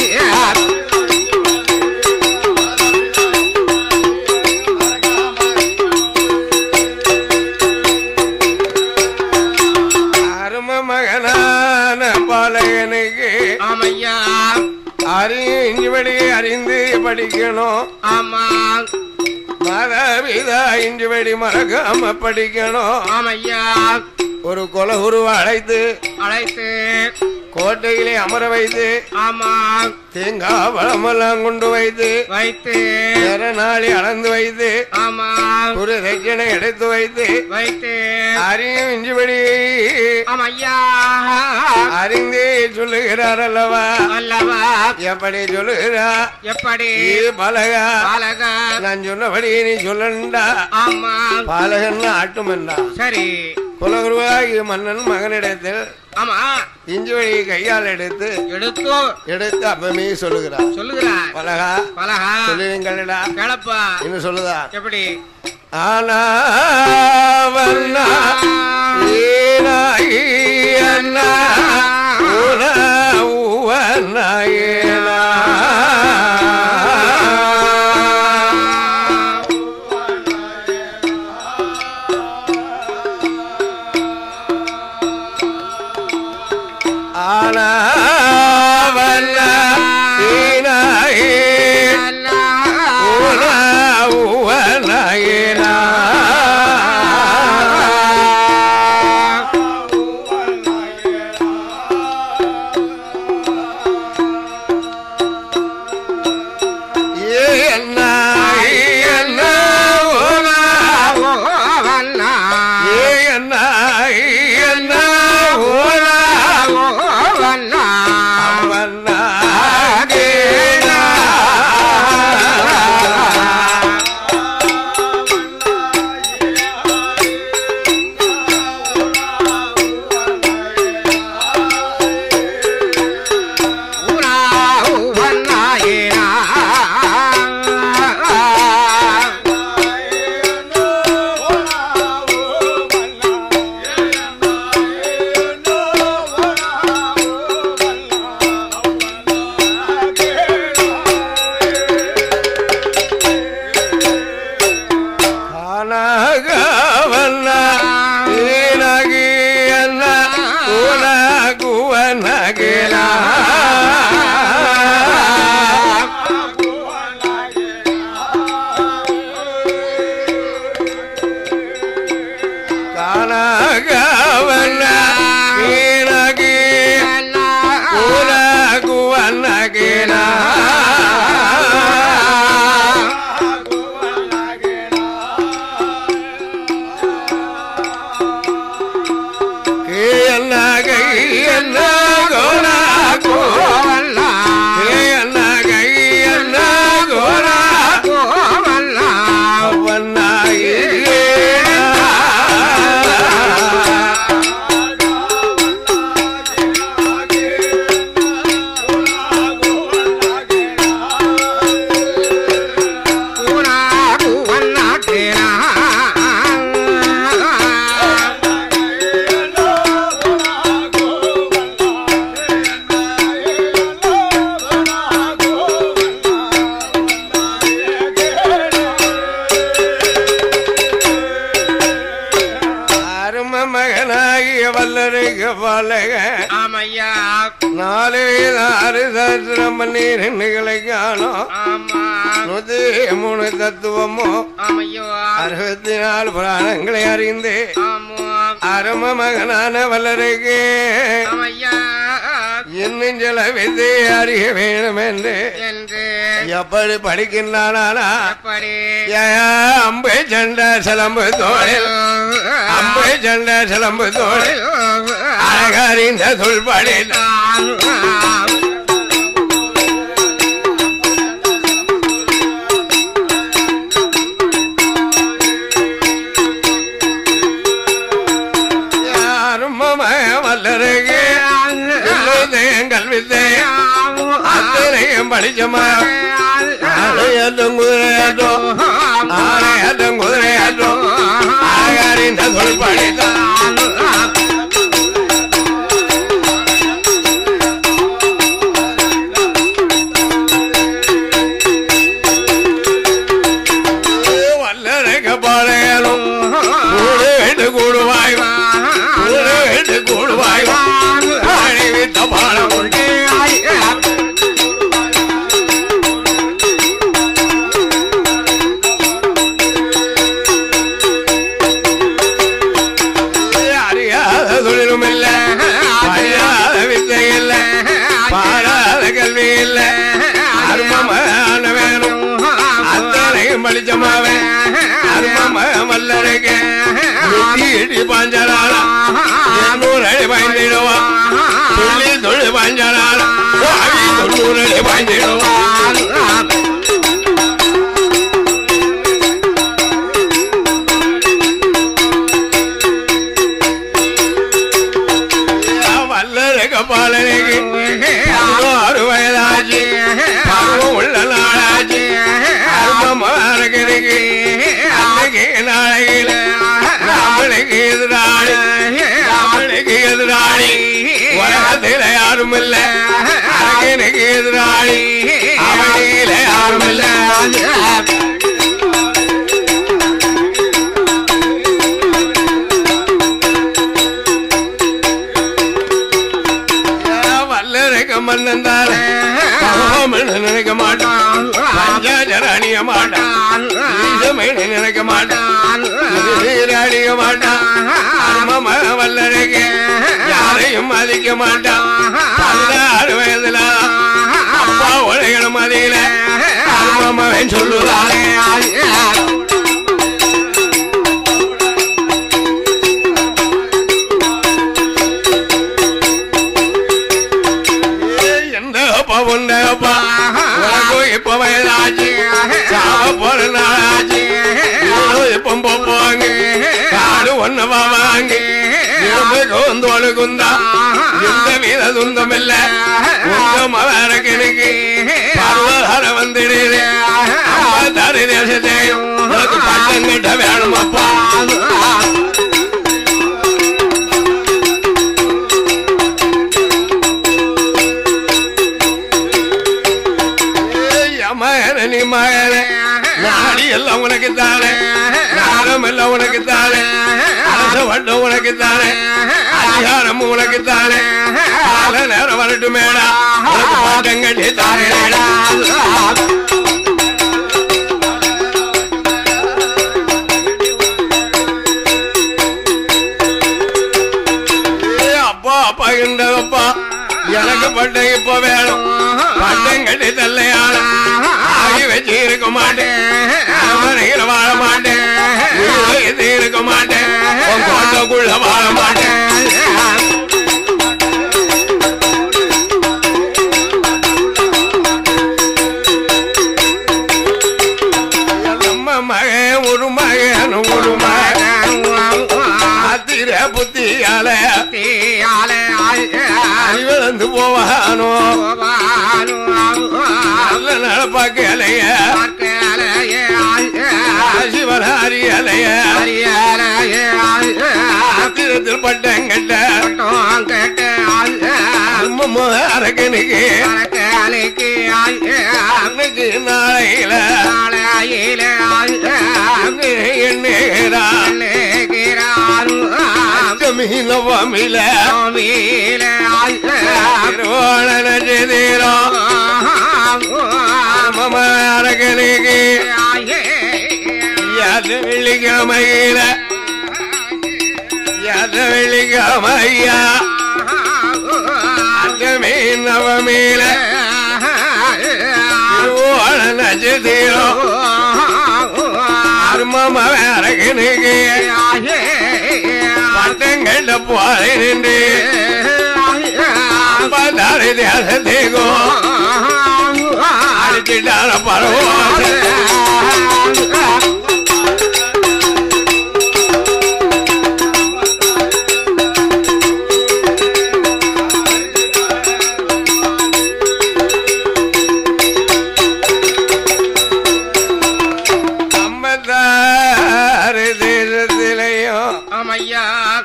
அரும மகனான பாலகனுக்கு ஆமையா அறிஞ்சபடி அறிந்து படிக்கணும் ஆமா மதவிதா இஞ்சுபடி மறக்காம படிக்கணும் ஆமையா ஒரு குலகுருவ அழைத்து அழைத்து கோட்டையிலே அமர வைத்து ஆமா தேங்காய் பழமெல்லாம் கொண்டு வைத்து வைத்து நேர நாளை அளந்து வைத்து ஆமா ஒரு தட்சணை எடுத்து வைத்து வைத்து அறியும் இஞ்சுபடி ஆமையா அறிந்தே சொல்லுகிறார் அல்லவா அல்லவா எப்படி சொல்லுகிறா எப்படி ஏ பாலகா பாலக நான் சொன்னபடி நீ சொல்லண்டா ஆமா பாலகன் ஆட்டுமன்றா சரி குலகுருவாகிய மன்னன் மகனிடத்தில் ஆமா இஞ்சி வழி கையால் எடுத்து எடுத்தோ எடுத்து அப்பமே சொல்லுகிறார் சொல்லுகிறார் பலகா பலகா சொல்லுவீங்களா கிளப்பா என்ன சொல்லுதா எப்படி ஆனா வண்ணா ஏனாயி அண்ணா உன உவண்ணா ஏனா ஆனா வண்ணா ஏனாயி உன உவண்ணா ஏனா ஏ அண்ணா ஏ அண்ணா உன ஏ அண்ணா ஏ அண்ணா உன அவண்ணா கேனா ಕಾನಗವನ್ನ ಏನಾಗಿ ಅನ್ನ ಕೂನಗುವನಗಿನ ಕಾನಗವನ್ನ ಏನಾಗಿ ಕೂನಗುವನಗಿನ என்ன கை என்ன கோனா கோவல்ல என்ன கை என்ன கோனா கோவல்ல அரும மகனாகிய வல்லருக பலக ஆமையா நாலு ஆறு சஹசிரம் பன்னீர் எண்ணுகளை காணும் ஆமா நூத்தி மூணு தத்துவமோ ஆமையோ அறுபத்தி நாலு புராணங்களை அறிந்து ஆமா அரும மகனான வல்லருகு ஆமையா இன்னும் சில வித்தை அறிய வேணும் என்று என்று எப்படி படிக்கின்றானா எப்படி அம்பு சண்ட சிலம்பு தோழில் அம்பு சண்ட சிலம்பு தோழில் அழகறிந்த சொல்படில் யாரும் வல்லருகு கல்வித்தை அத்தனையும் படிச்சமா ஆலையாட்டும் குதிரையாட்டும் ஆலையாட்டும் குதிரையாட்டும் அழகறிந்த சொல்படிதான் வல்லரக பாளையலும் கூடு வீட்டு கூடுவாய் கூடு வீட்டு கூடுவாய் அணிவித்த பாலம் உண்டு அறியாத தொழிலும் இல்ல அறியாத வித்தை இல்ல பாராத கல்வி இல்ல அருமமான வேணும் அத்தனையும் படிச்சமாவே அருமம மல்லருக்கு இடி பாஞ்சலாளா எண்ணூறு அடி பாய்ந்திடுவா துள்ளி தொழில் பாஞ்சலாளா தொண்ணூறு அடி பாய்ந்திடுவா வல்லரக பாலனைக்கு பதினாறு வயதாச்சு பருவம் உள்ள நாளாச்சு அருமமாரகனுக்கு அன்னைக்கு நாளையில ராமனுக்கு எதிராளி ராமனுக்கு எதிராளி உலகத்தில யாரும் இல்ல அரகனுக்கு எதிராளி அவனில யாரும் இல்ல வல்லரக மன்னந்தால பகவான் நினைக்க மாட்டான் பஞ்சாஜர அணிய மாட்டான் ஈசமேனு நினைக்க மாட்டான் அணிய மாட்டான் அருமம வல்லரக யாரையும் மதிக்க மாட்டான் பதினாறு வயதுல அப்பா உலகம் மதியில அருமமவன் சொல்லுவானே எந்த அப்பா உண்ட அப்பா உனக்கும் இப்ப வயதாச்சு சாவ போற நாளாச்சு இவனும் இப்ப போவாங்க காடு ஒண்ணு வாங்க தோந்தோடு குந்தா எந்த வீத துந்தம் இல்ல உங்க மவர கிணக்கு பருவகார வந்துடுது தரு தேசத்தை உனக்கு பட்டங்கிட்ட வேணும் அப்பா மகனி மகன நாடி எல்லாம் உனக்கு தானே நாடம் எல்லாம் உனக்கு தானே அரச வட்டம் உனக்கு தானே அதிகாரம் உனக்கு தானே கால நேரம் வரட்டும் மேடா உனக்கு பாட்டம் கட்டி தாரேடா அப்பா அப்பா என்றப்பா எனக்கு பட்டம் இப்ப வேணும் பட்டம் கட்டி தல்லையான ஆகி வச்சு இருக்க மாட்டேன் அவனையில வாழ மாட்டேன் உயிரோகத்தை இருக்க மாட்டேன் உன் கோட்டைக்குள்ள வாழ மாட்டேன் நம்ம மகன் ஒரு மகன் ஒரு மகன் அத்திர புத்தியால அறிவிழந்து போவானோ நல்ல நடப்பாக்கலைய சிவனாரி அலைய அத்திரத்தில் பட்டங்கட்ட அரக்கனுக்கு அன்னைக்கு நாளையில எண்ணேரா மீன வமில திருவோணன செய்தீரோ மம அரக்கனுக்கு யாத வெள்ளிக்கிழமையில யாத வெள்ளிக்கிழமையா அந்த மீன நவமீல திருவோண நட்சத்திரம் அருமம அரகனுக்கு பட்டங்கள்ல போய் நின்று பந்தாரி தேசத்தேகும் அடிச்சிட்டான பரவாயில்ல ஐம்பத்தாறு தேசத்திலையும் ஆமையா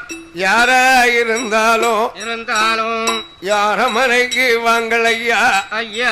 யாரா இருந்தாலும் இருந்தாலும் யாரமனைக்கு வாங்கலையா ஐயா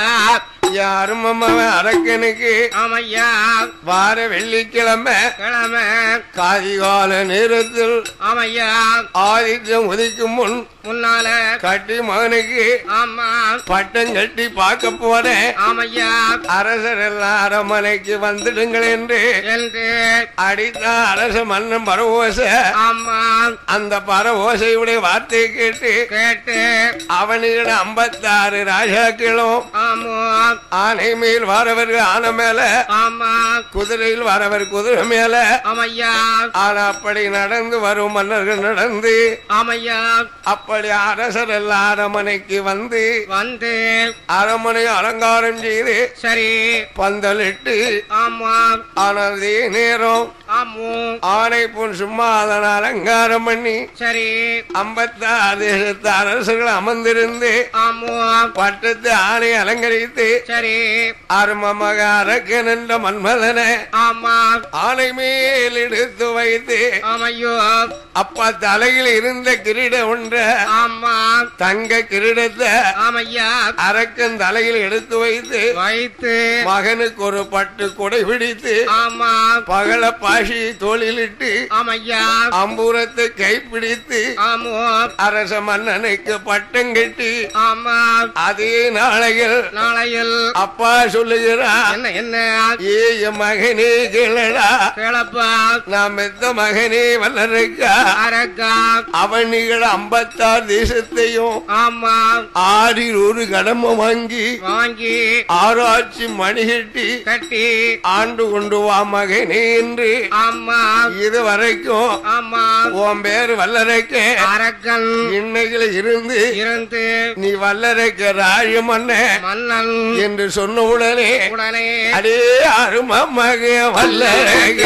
யாரும் அம்மாவன் அரக்கனுக்கு ஆமையா வார வெள்ளிக்கிழமை கிழமை காதிகால நேரத்தில் ஆமையா ஆதித்யம் உதிக்கும் முன் முன்னால கட்டி மகனுக்கு ஆமா பட்டம் கட்டி பார்க்க போறேன் ஆமையா அரசர் எல்லாம் அரமனைக்கு வந்துடுங்கள் என்று என்று அடித்த அரச மன்னன் பரவோச ஆமா அந்த பரவோசையுடைய வார்த்தையை கேட்டு கேட்டு அவனிட ஐம்பத்தாறு ராஜாக்களும் ஆமோ ஆனை மேல் வரவர்கள் ஆனை மேல ஆமா குதிரையில் வரவர் குதிரை மேல ஆமையா ஆனா அப்படி நடந்து வரும் மன்னர்கள் நடந்து ஆமையா அப்படி அரசர் எல்லாம் அரமனைக்கு வந்து வந்து அரமனை அலங்காரம் செய்து சரி பந்தலிட்டு ஆமா ஆனால் அதே நேரம் ஆமோ ஆனை பொன் சும்மா அதனை அலங்காரம் பண்ணி சரி ஐம்பத்தாறு தேசத்து அரசர்கள் அமர்ந்திருந்து ஆமோ பட்டத்து ஆணை அலங்கரித்து சரி அருமமக அரக்கன் என்ற மன்மதனை ஆமா ஆணை மேல் எடுத்து வைத்து ஆமையோ அப்பா தலையில் இருந்த கிரீட ஒன்ற ஆமா தங்க கிரீடத்தை ஆமையா அரக்கன் தலையில் எடுத்து வைத்து வைத்து மகனுக்கு ஒரு பட்டு கொடை பிடித்து ஆமா பகல பாசி தோளிலிட்டு ஆமையா அம்பூரத்தை கைப்பிடித்து ஆமோ அரச மன்னனுக்கு பட்டம் கட்டி ஆமா அதே நாளையில் நாளையில் அப்பா சொல்லுகிறான் என்ன என்ன ஏ என் மகனே கேளடா கேளப்பா நான் மெத்த மகனே வல்லருக்கா அரக்கா அவனிகள் ஐம்பத்தாறு தேசத்தையும் ஆமா ஆறில் ஒரு கடமை வாங்கி வாங்கி ஆராய்ச்சி மணிகட்டி கட்டி ஆண்டு கொண்டு வா மகனே என்று ஆமா இது வரைக்கும் ஆமா உன் பேர் வல்லரைக்க அரக்கன் இன்னையில இருந்து இருந்து நீ வல்லரைக்க ராஜமன்ன மன்னன் என்று சொன்ன உடனே உடனே அடே அரும மக வல்லரைக்க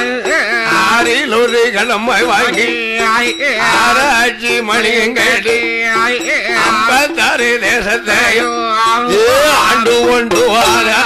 ஆறில் ஒரு கடமை வாங்கி ஆராய்ச்சி மணியங்கடி ஐம்பத்தாறு தேசத்தையும் ஏ ஆண்டு கொண்டு வாரா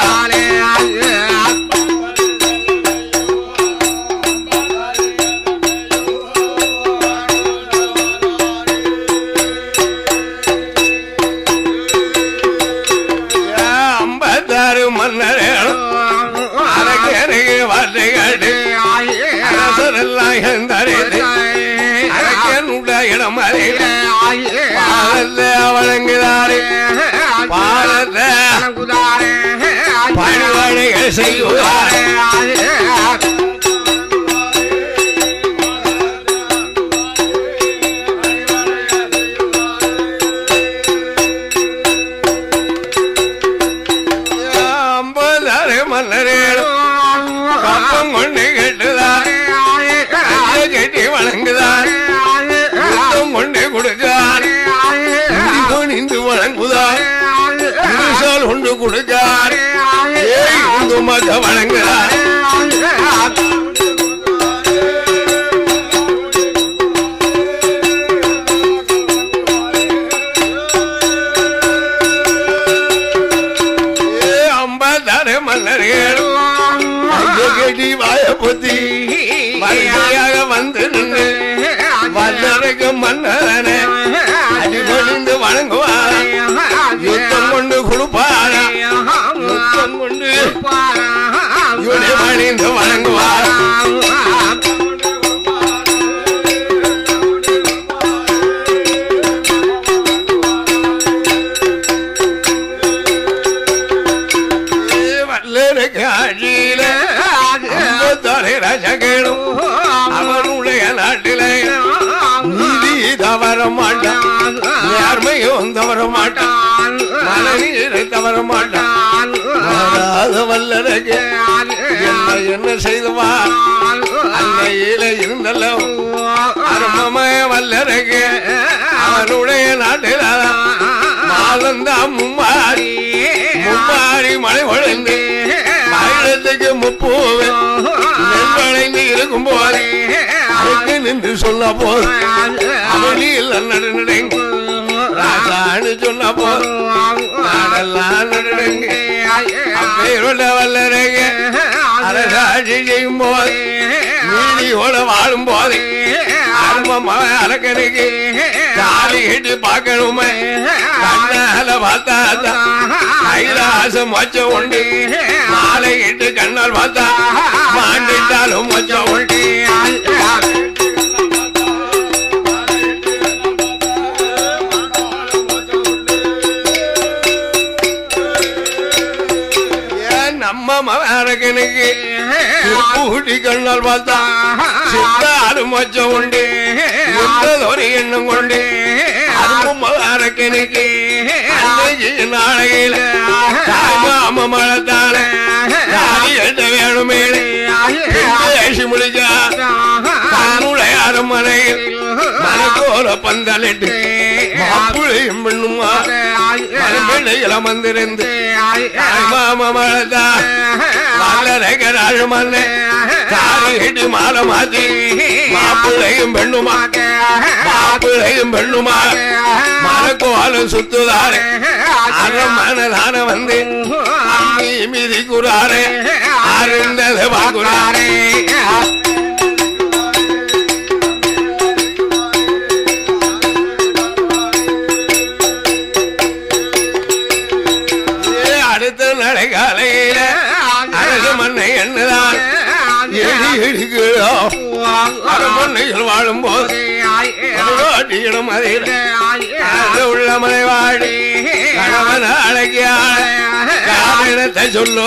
ஏ ஐம்பத்தாறு மன்னரேனும் அரக்கனுக்கு வார்த்தை காட்டு அரசரெல்லாம் எந்தறிந்து அரக்கனுடைய இடம் அறிந்து பாலத்தை வழங்குகிறாரு பாலத்தை பணிவடைகள் செய்வார் ஐம்பதாறு மன்னரேனும் கப்பம் கொண்டு கட்டுதார் கையை கட்டி வணங்குதார் யுத்தம் கொண்டு கொடுக்கார் குனிந்து வணங்குதார் புதுசால் கொண்டு கொடுக்கார் ஏய் இந்து மக வணங்குதார் ஏ ஐம்பதாறு மன்னரேனும் கையை கட்டி வாய புத்தி வரிசையாக வந்து நின்று வல்லருக்கு மன்னரனே அடிபணிந்து வணங்குவார் யுத்தம் கொண்டு கொடுப்பார் யுத்தம் கொண்டு இவனை பணிந்து வணங்குவார் ஏ வல்லருக்கு ஆட்சியில ஐம்பத்தாறு ராஜகேளும் அவனுடைய நாட்டிலே நீதி தவறம் மந்திரம் தவற மாட்டான் மனநீரை தவற மாட்டான் மாறாத வல்லரகு என்ன என்ன செய்தவா அன்னையில இருந்தല്ലോ அருமமய வல்லரகு அவனுடைய நாட்டில மாதந்தான் மும்மாரி மும்மாரி மழை பொழிந்து மயிலத்துக்கு முப்பூவு நெல் விளைந்து இருக்கும் போது அதுக்கு நின்று சொன்ன போது அவனில் நடுநடுங்க ராசான்னு சொன்ன போது நாடெல்லாம் நடுநடுங்க அப்பேருள்ள வல்லரங்க அரசாட்சி செய்யும் போது நீதியோட வாழும் போது ஆரம்பமா அரக்கனுக்கு காலி கட்டி பார்க்கணுமே கண்ணால பார்த்தா கைலாசம் மொச்சம் உண்டு மாலை இட்டு கண்ணால் பார்த்தா மாண்டிட்டாலும் மொச்சம் உண்டு ஏன் நம்ம மகனுக்கு கூட்டி கண்ணால் பார்த்தா சித்தாலும் மொச்சம் உண்டு ஒரு எண்ணம் கொண்டு அதுவும் மகனுக்கு அன்னைக்கு நாளையில மாம மழத்தால தாலி எட்ட வேணுமே பேசி முடிச்சா தன்னுடைய அரண்மனையில் மனக்கோல பந்தலிட்டு மாப்பிளையும் பெண்ணுமா மனப்பிள்ளைகளை வந்திருந்து மாம மழத்தா வல்லரகராஜ மன்ன தாலி கட்டி மாலை மாத்தி மாப்பிள்ளையும் பெண்ணுமா மாப்பிள்ளையும் பெண்ணுமா மனக்கோலம் சுத்துதாரு அரண்மனதான வந்து அம்மி மிதிக்குறாரே அருந்தது பார்க்குறாரே ஏ, அடுத்த நடைகாலையில அரசு மண்ணை என்னதான் எடி இடிக்கிறோ அரண்மனையில் வாழும் போது அடியிடும் அதில் அது உள்ள மலை வாடி கணவன் அழகிய காரணத்தை சொல்லு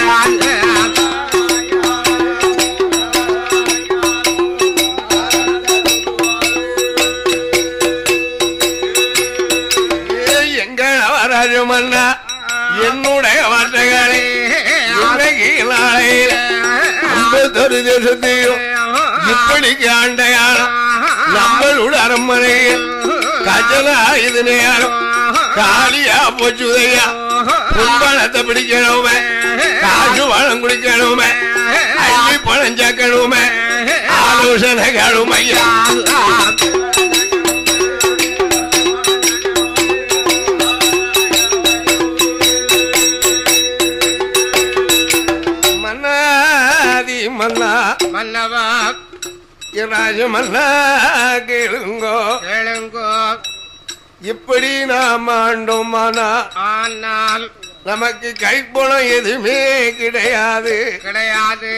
ஏ, எங்க நவராஜ மன்னா என்னுடைய வார்த்தைகளை இன்னைக்கு நாளையில ஐம்பத்தொரு தேசத்தையும் இப்படிக்கு ஆண்டையான நம்மளோட அரண்மனையில் கஜலா இது நேரம் காலியா போச்சுதையா புண்பணத்தை பிடிக்கணுமே காசு பழம் குடிக்கணுமே அள்ளி பழம் சேர்க்கணுமே ஆலோசனை கேளுமையா மன்னாதி மன்னா மன்னவா ராஜ மன்னா கேளுங்கோ கேளுங்கோ இப்படி நாம் ஆண்டோமானா ஆனால் நமக்கு கைப்பணம் எதுவுமே கிடையாது கிடையாது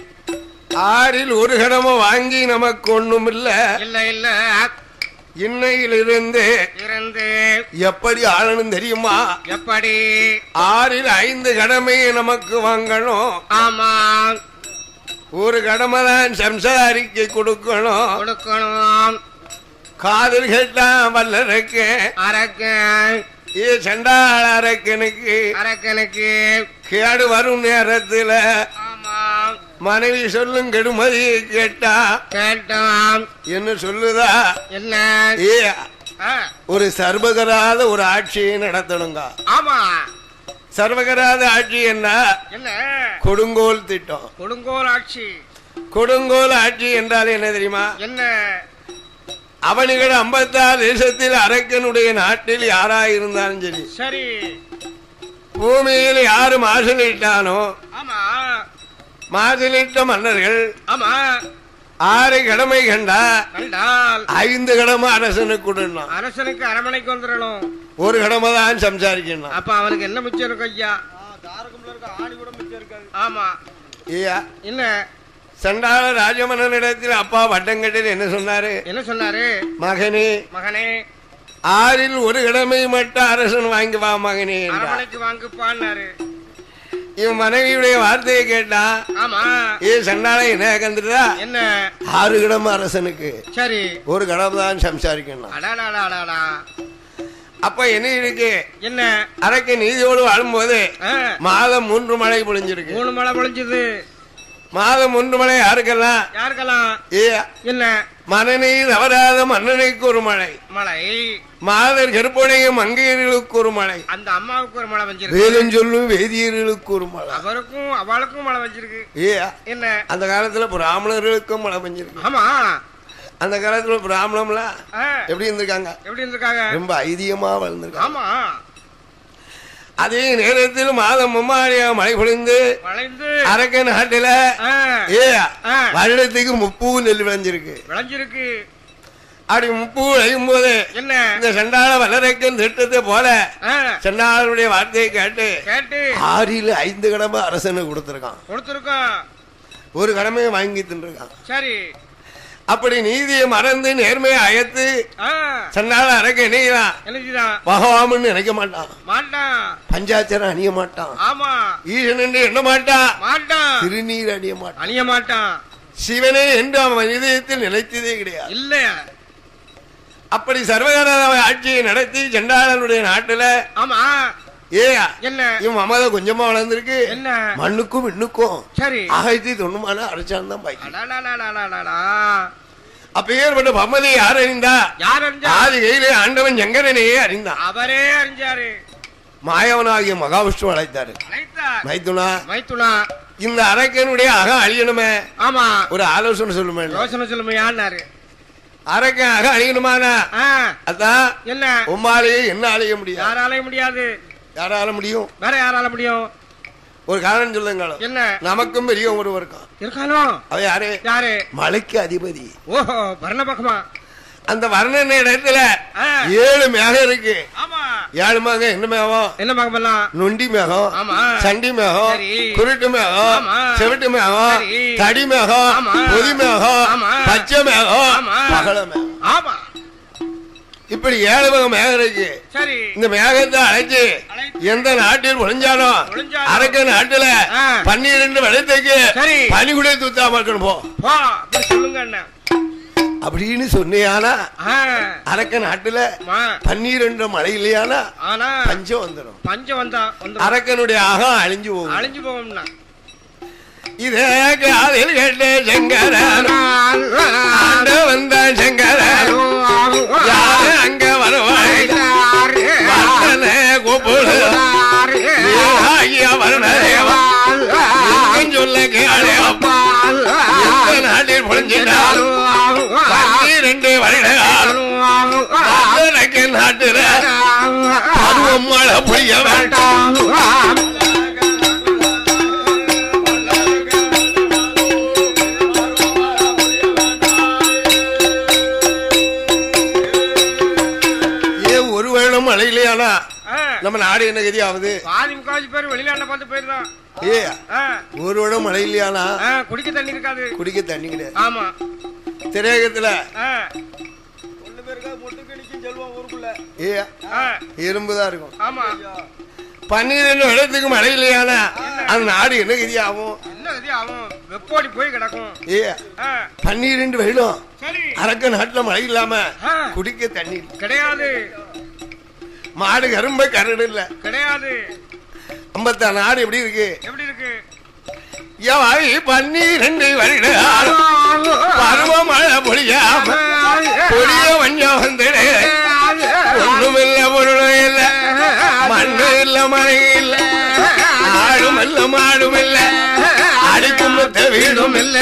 ஆறில் ஒரு கடமை வாங்கி நமக்கு ஒண்ணும் இல்ல இல்ல இல்ல இன்னையிலிருந்து இருந்து எப்படி ஆளணும் தெரியுமா எப்படி ஆறில் ஐந்து கடமையை நமக்கு வாங்கணும் ஆமா ஒரு கடமை தான் சம்சாரிக்கு கொடுக்கணும் கொடுக்கணும் காதல் கேட்டா வல்லருக்கு அரக்க ஏ சண்டாள அரக்கனுக்கு அரக்கனுக்கு கேடு வரும் நேரத்துல ஆமா மனைவி சொல்லும் கெடுமதியை கேட்டா கேட்டோம் என்ன சொல்லுதா என்ன ஏ ஆ, ஒரு சர்வகராத ஒரு ஆட்சியை நடத்தணுங்க ஆமா சர்வகராத ஆட்சி என்ன என்ன கொடுங்கோல் திட்டம் கொடுங்கோல் ஆட்சி கொடுங்கோல் ஆட்சி என்றால் என்ன தெரியுமா என்ன அவனுகள் ஐம்பத்தாறு தேசத்தில் அரக்கனுடைய நாட்டில் யாராயிருந்தாலும் சரி சரி பூமியில் யாரு மாசலிட்டானோ ஆமா மாசலிட்ட மன்னர்கள் ஆமா ஆறு கடமை கண்டா கண்டால் ஐந்து கடமை அரசனுக்கு கொடுனா அரசனுக்கு அரமனைக்கு வந்துடணும் ஒரு கடமை தான் சம்சாரிக்கணும் அப்ப அவனுக்கு என்ன மிச்சம் இருக்கும் ஐயா தாரகம்ல இருக்க ஆணி கூட மிச்சம் இருக்காது ஆமா ஐயா என்ன சண்டாள ராஜமன்னனிடத்தில் அப்பா வட்டம் கட்டில் என்ன சொன்னாரு என்ன சொன்னாரு மகனே மகனே ஆறில் ஒரு கடமை மட்டும் அரசன் வாங்கி வா மகனே என்றார். அரமனைக்கு வாங்குப்பான்னாரு இவன் மனைவியுடைய வார்த்தையை கேட்டான் ஆமா ஏ சண்டாள என்ன கந்துட்டா என்ன ஆறு கடமை அரசனுக்கு சரி ஒரு கடமை தான் சம்சாரிக்கணும் அடாடாடாடாடா அப்ப என்ன இருக்கு என்ன அரைக்க நீதியோடு வாழும்போது ஆ, மாதம் மூன்று மழை பொழிஞ்சிருக்கு மூணு மழை பொழிஞ்சது மாதம் மூன்று மழை யாருக்கெல்லாம் யாருக்கெல்லாம் ஏ என்ன மனநீ தவறாத மன்னனுக்கு ஒரு மழை மழை மாதர் கருப்பனையும் மங்கையர்களுக்கு ஒரு மழை அந்த அம்மாவுக்கு ஒரு மழை வஞ்சிருக்கு வேலும் சொல்லும் வேதியர்களுக்கு ஒரு மழை அவருக்கும் அவளுக்கும் மழை வச்சிருக்கு ஏ என்ன அந்த காலத்துல பிராமணர்களுக்கும் மழை பெஞ்சிருக்கு ஆமா அந்த காலத்துல பிராமணம்லாம் ஆ, எப்படி இருந்திருக்காங்க எப்படி இருந்திருக்காங்க ரொம்ப ஐதியமா வளர்ந்துருக்காங்க ஆமா அதே நேரத்தில் மாதம் மும்மாரியா மழை பொழிந்து வளைந்து அரக்க நாட்டுல ஆ, ஏ ஆ. வருடத்துக்கு முப்பூ நெல் விளைஞ்சிருக்கு விளைஞ்சிருக்கு அப்படி முப்பூ விளையும் போது என்ன இந்த சண்டாள வல்லரைக்கன் திட்டத்தை போல ஆ, சண்டாளனுடைய வார்த்தையை கேட்டு கேட்டு ஆறில் ஐந்து கடமை அரசனுக்கு கொடுத்திருக்கான் கொடுத்துருக்கோம் ஒரு கடமையை வாங்கி தின்றுருக்கான் சரி அப்படி நீதியை மறந்து நேர்மையை அயத்து ஆ, சண்டாள அரக்க இணைகிறான் என்னதுதான் பகவாமன்னு நினைக்க மாட்டான் மாட்டான் பஞ்சாச்சரம் அணிய மாட்டான் ஆமா ஈசன் என்று எண்ண மாட்டான் மாட்டான் திருநீர் அணிய மாட்டான் அணிய மாட்டான் சிவனே என்று அவன் இதயத்தில் நிலைத்ததே கிடையாது இல்ல அப்படி சர்வகார ஆட்சியை நடத்தி சண்டாளனுடைய நாட்டுல ஆமா ஏ என்ன இவன் மமத கொஞ்சமா வளர்ந்துருக்கு என்ன மண்ணுக்கும் விண்ணுக்கும் சரி ஆயிரத்தி தொண்ணூறு அரசாங்கம் தான் பாக்கி அடாடாடாடாடாடா. அப்ப ஏற்பட்ட மமதை யார் அறிந்தா யார் அறிஞ்சா ஆதி கையிலே ஆண்டவன் சங்கரனையே அறிந்தான் அவரே அறிஞ்சாரு மாயவனாகிய மகாவிஷ்ணு அழைத்தாரு அழைத்தார் மைத்துனா மைத்துனா இந்த அரக்கனுடைய அகம் அழியணுமே ஆமா ஒரு ஆலோசனை சொல்லுமே யோசனை சொல்லுமையான்னாரு அரக்கன் அகம் அழியணுமானா ஆ, அதான் என்ன உம்மாலேயே என்ன அழிய முடியாது யாராலையும் முடியாது யாரால முடியும் வேற யாரால முடியும் ஒரு காரணம் சொல்லுங்களோ என்ன நமக்கும் பெரிய ஒருவர் இருக்கான் இருக்கானோ அவ யாரு யாரு மலைக்கு அதிபதி ஓஹோ வர்ண பக்கமா அந்த வர்ணன இடத்துல ஆ, ஏழு மேகம் இருக்கு ஆமா ஏழு மேகம் என்ன மேகம் என்ன பக்கமெல்லாம் நொண்டி மேகம் ஆமா. சண்டி மேகம் சரி. குருட்டு மேகம் ஆமா. செவிட்டு மேகம் சரி. தடி மேகம் ஆமா. பொதி மேகம் ஆமா. பச்சை மேகம் ஆமா. பகல மேகம் ஆமா இப்படி ஏழு மேகம் மேகம் இருக்கு சரி இந்த மேகத்தை அழைச்சு அழைச்சு. எந்த நாட்டில் ஒளிஞ்சாலும் ஒளிஞ்சாலும். அரக்க நாட்டுல ஆ. பன்னிரண்டு வெள்ளத்துக்கு சரி. பனிக்குடைய தூத்தாம இருக்கணும் போ போ அப்படி சொல்லுங்க அண்ணா அப்படின்னு சொன்னியானா ஆ, அரக்க நாட்டுல மா. பன்னிரண்டு மழை இல்லையானா ஆனா பஞ்சம் வந்துடும் பஞ்சம் வந்தா வந்து அரக்கனுடைய அகம் அழிஞ்சு போகும் அழிஞ்சு போகும்னா இதே காதில் கேட்ட சங்கரன் ஆண்டு வந்தான் சங்கரன் யாரு அங்க வருவாய் வர்ணனே கூப்பிடு ஆகிய வர்ணதேவா எங்கும் சொல்ல கேளே அப்பா எந்த நாட்டில் புரிஞ்சிட்டால் பன்னிரண்டு வருடம் வர்ணனைக்கு நாட்டுல பருவம் மழை புரிய வேண்டாம் ஏ ஒரு வேளம் மழை இல்லையானா ஆ, நம்ம நாடு என்ன கதி ஆகுது பாதி முக்காவாசி பேர் வெளிநாட்டுல பார்த்து போயிருந்தான் ஏ ஆ, ஒரு வேளம் மழை இல்லையானா ஆ, குடிக்க தண்ணி இருக்காது குடிக்க தண்ணி கிடையாது ஆமா திரையகத்துல ஆ, ஒண்ணு பேருக்கா முட்டுக்கு நிக்கும் செல்வம் ஊருக்குள்ள ஏ ஆ, எறும்பு தான் இருக்கும் ஆமா பன்னிரெண்டு இடத்துக்கு மழை இல்லையானா அந்த நாடு என்ன கதி ஆகும் என்ன கதி அவன் வெப்போடி போய் கிடக்கும் ஏ ஆ, பன்னிரெண்டு வெள்ளம் சரி அரக்க நாட்டுல மழை இல்லாம ஆ, குடிக்க தண்ணி இல்ல. கிடையாது மாடு கரும்ப கரடு இல்ல கிடையாது ஐம்பத்தா நாடு எப்படி இருக்கு எப்படி இருக்கு எவாய் பன்னிரெண்டு வருடம் பருவ மழை பொழியாம பொழிய வஞ்சம் வந்துடு ஒண்ணும் இல்ல பொருளும் இல்ல மண்ணு இல்ல மழை இல்ல ஆடும் இல்ல மாடும் இல்ல அடிக்கும் மொத்த வீடும் இல்ல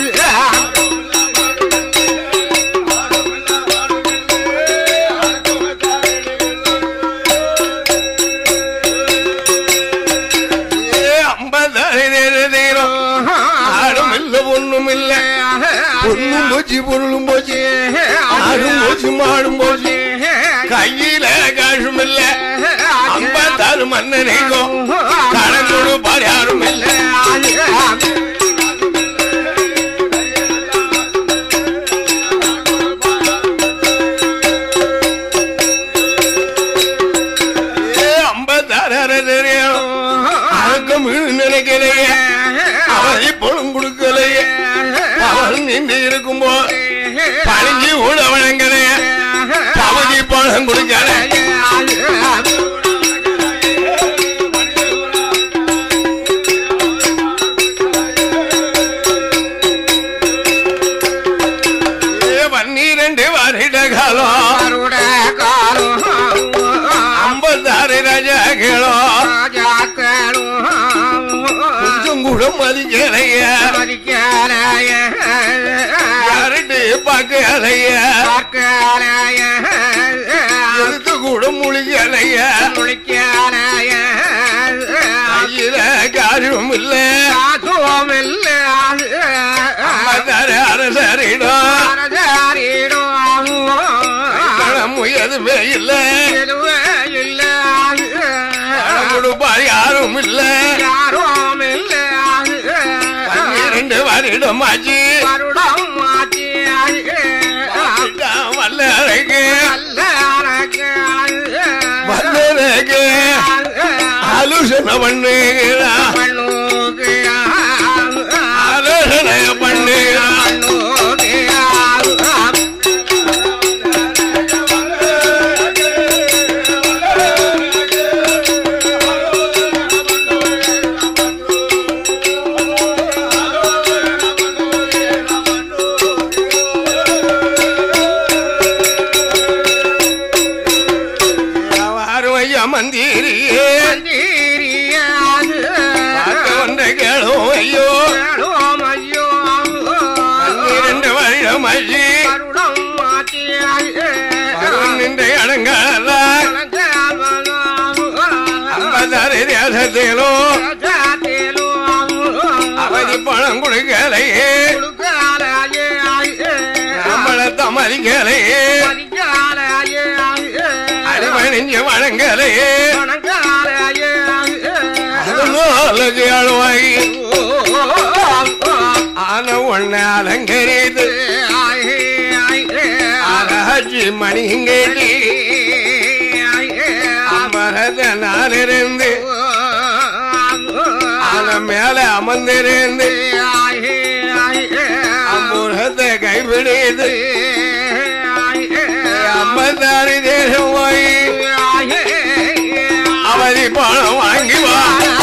ஏ ஐம்பதாறு நேரம் ஆடும் இல்ல பொண்ணும் இல்ல பொண்ணும் போச்சு பொருளும் போச்சு ஆடும் போச்சு மாடும் போச்சு கையில காசும் இல்ல ஐம்பத்தாறு மன்னனைக்கும் கணக்கோடு பாரு யாரும் இல்ல ஏ ஐம்பத்தாறு தெரியும் அழக்கம் நினைக்கலையே அவரை பொழும் கொடுக்கலையே அவன் நின்று இருக்கும்போ பழிஞ்சு ஊழ வழங்கலையே பகுதி பணம் கொடுக்கல ஏ பன்னிரண்டு வருட காலம் ஐம்பத்தாறு ராஜாக்களோ கொஞ்சம் கூட மதிக்கலைய யாருட்டு பார்க்கலைய எடுத்து கூட முழிக்கலைய ஐயில காரியம் இல்ல ஐம்பத்தாறு அரசரிடம் பணம் எதுவுமே இல்ல பணம் கொடுப்பார் யாரும் இல்ல பன்னிரண்டு வருடம் ஆச்சு வல்லரைக்கு வல்லரைக்கு ஆலோசனை பண்ணுகிறான் ஆலோசனை பண்ணுகிறான் அருமையா மந்திரியே பார்க்க வந்த கேளும் ஐயோ பன்னிரண்டு வருடம் ஆச்சு பருவநின்ற அடங்கால ஐம்பத்தாறு தேசத்திலும் அவதி பணம் கொடுக்கலையே நம்மளத்த மதிக்கலையே அடிமணிஞ்சு வழங்கலையே அதுக்கு அழுவாய் ஆன ஒண்ணு அலங்கரித்து ஆராய்ச்சி மணிங்கேட்டி அமரத நாளிருந்து ஆன மேல அமர்ந்திருந்து அம்புரத்தை கைப்பிடித்து ஐம்பத்தாறு தேசம் போய் அவதி பணம் வாங்கி வா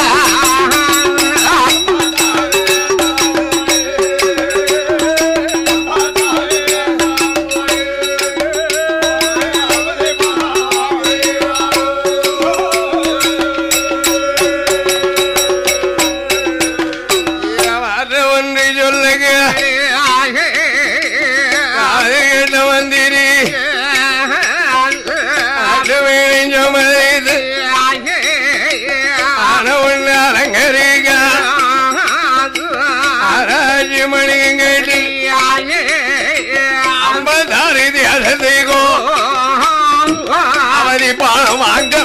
வர ஒன்று சொல்லுங்க அது கேட்ட மந்திரி அது வேஞ்சமது ஆன ஒண்ணு அலங்கரிக்க ஆராய்ச்சி மணியும் கேட்டி ஐம்பத்தாறு தேசத்தைக்கோ அவதி பணம் வாங்க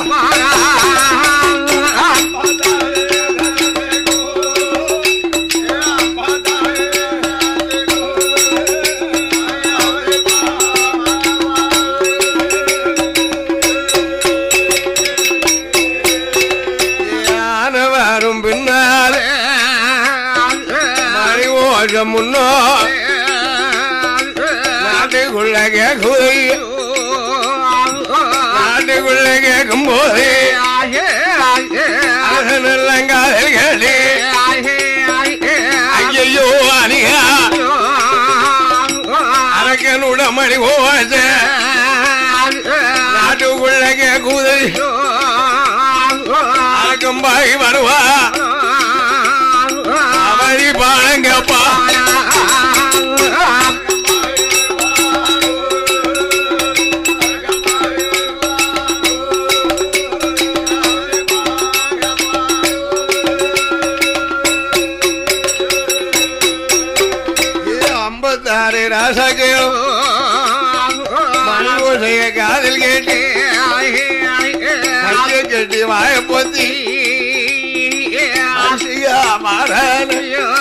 யான வரும் பின்னால் மணி ஓஷம் முன்னோ நாட்டுக்குள்ள கேக்குதை நாட்டுக்குள்ள கேட்கும் போது அரசனெல்லாம் காதல்களே ஐயோ அணியா அரக்கனுட மணி ஓச நாட்டுக்குள்ள கேக்குதை அரக்கம் பாய் வருவா அவதி பாழங்கப்பா ஐம்பத்தாறு ராசாக்கள் மணி ஓசைய காதல் கேட்டு கையை கட்டி வாய பொத்தி ஆசியா மாறான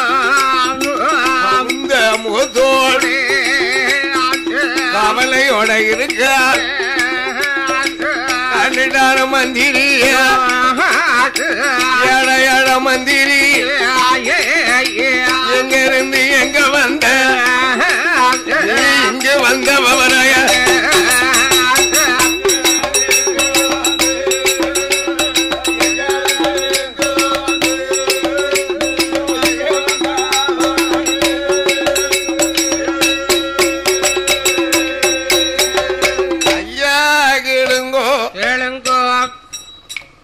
அந்த முகத்தோடு கவலையோட இருக்கார் கண்டுட்டான மந்திரிய ஏழ ஏழ மந்திரி எங்க இருந்து எங்க வந்த நீ இங்க வந்த விவரைய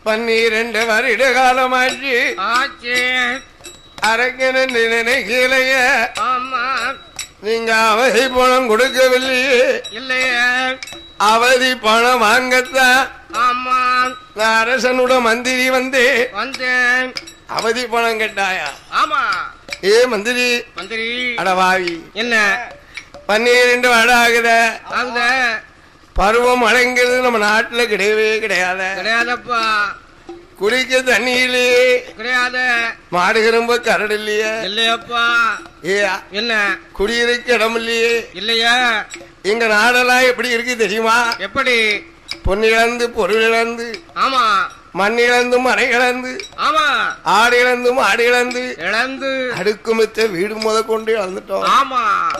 பன்னிரண்டு வருட காலமாச்சு ஆச்சு அரக்கன நினைக்கலைய ஆமா நீங்க அவதி பணம் கொடுக்கவில்லையே இல்லையே அவதி பணம் வாங்கத்தான் ஆமா நான் அரசனோட மந்திரி வந்து வந்தேன் அவதி பணம் கேட்டாயா ஆமா ஏ மந்திரி மந்திரி அடவாவி என்ன பன்னிரண்டு வருடம் ஆகுத ஆகுத பருவம் மழைங்கிறது நம்ம நாட்டுல கிடையவே கிடையாது கிடையாதப்பா குடிக்க தண்ணியிலே கிடையாது மாடு கரும்பு கரடு இல்லையே இல்லையப்பா ஏ என்ன குடியிருக்க இடம் இல்லையே இல்லையா எங்க நாடெல்லாம் எப்படி இருக்கு தெரியுமா எப்படி பொன் இழந்து பொருள் இழந்து ஆமா மண் இழந்து மனை இழந்து ஆமா ஆடு இழந்து மாடு இழந்து இழந்து அடுக்குமித்த வீடு முத கொண்டு இழந்துட்டோம் ஆமா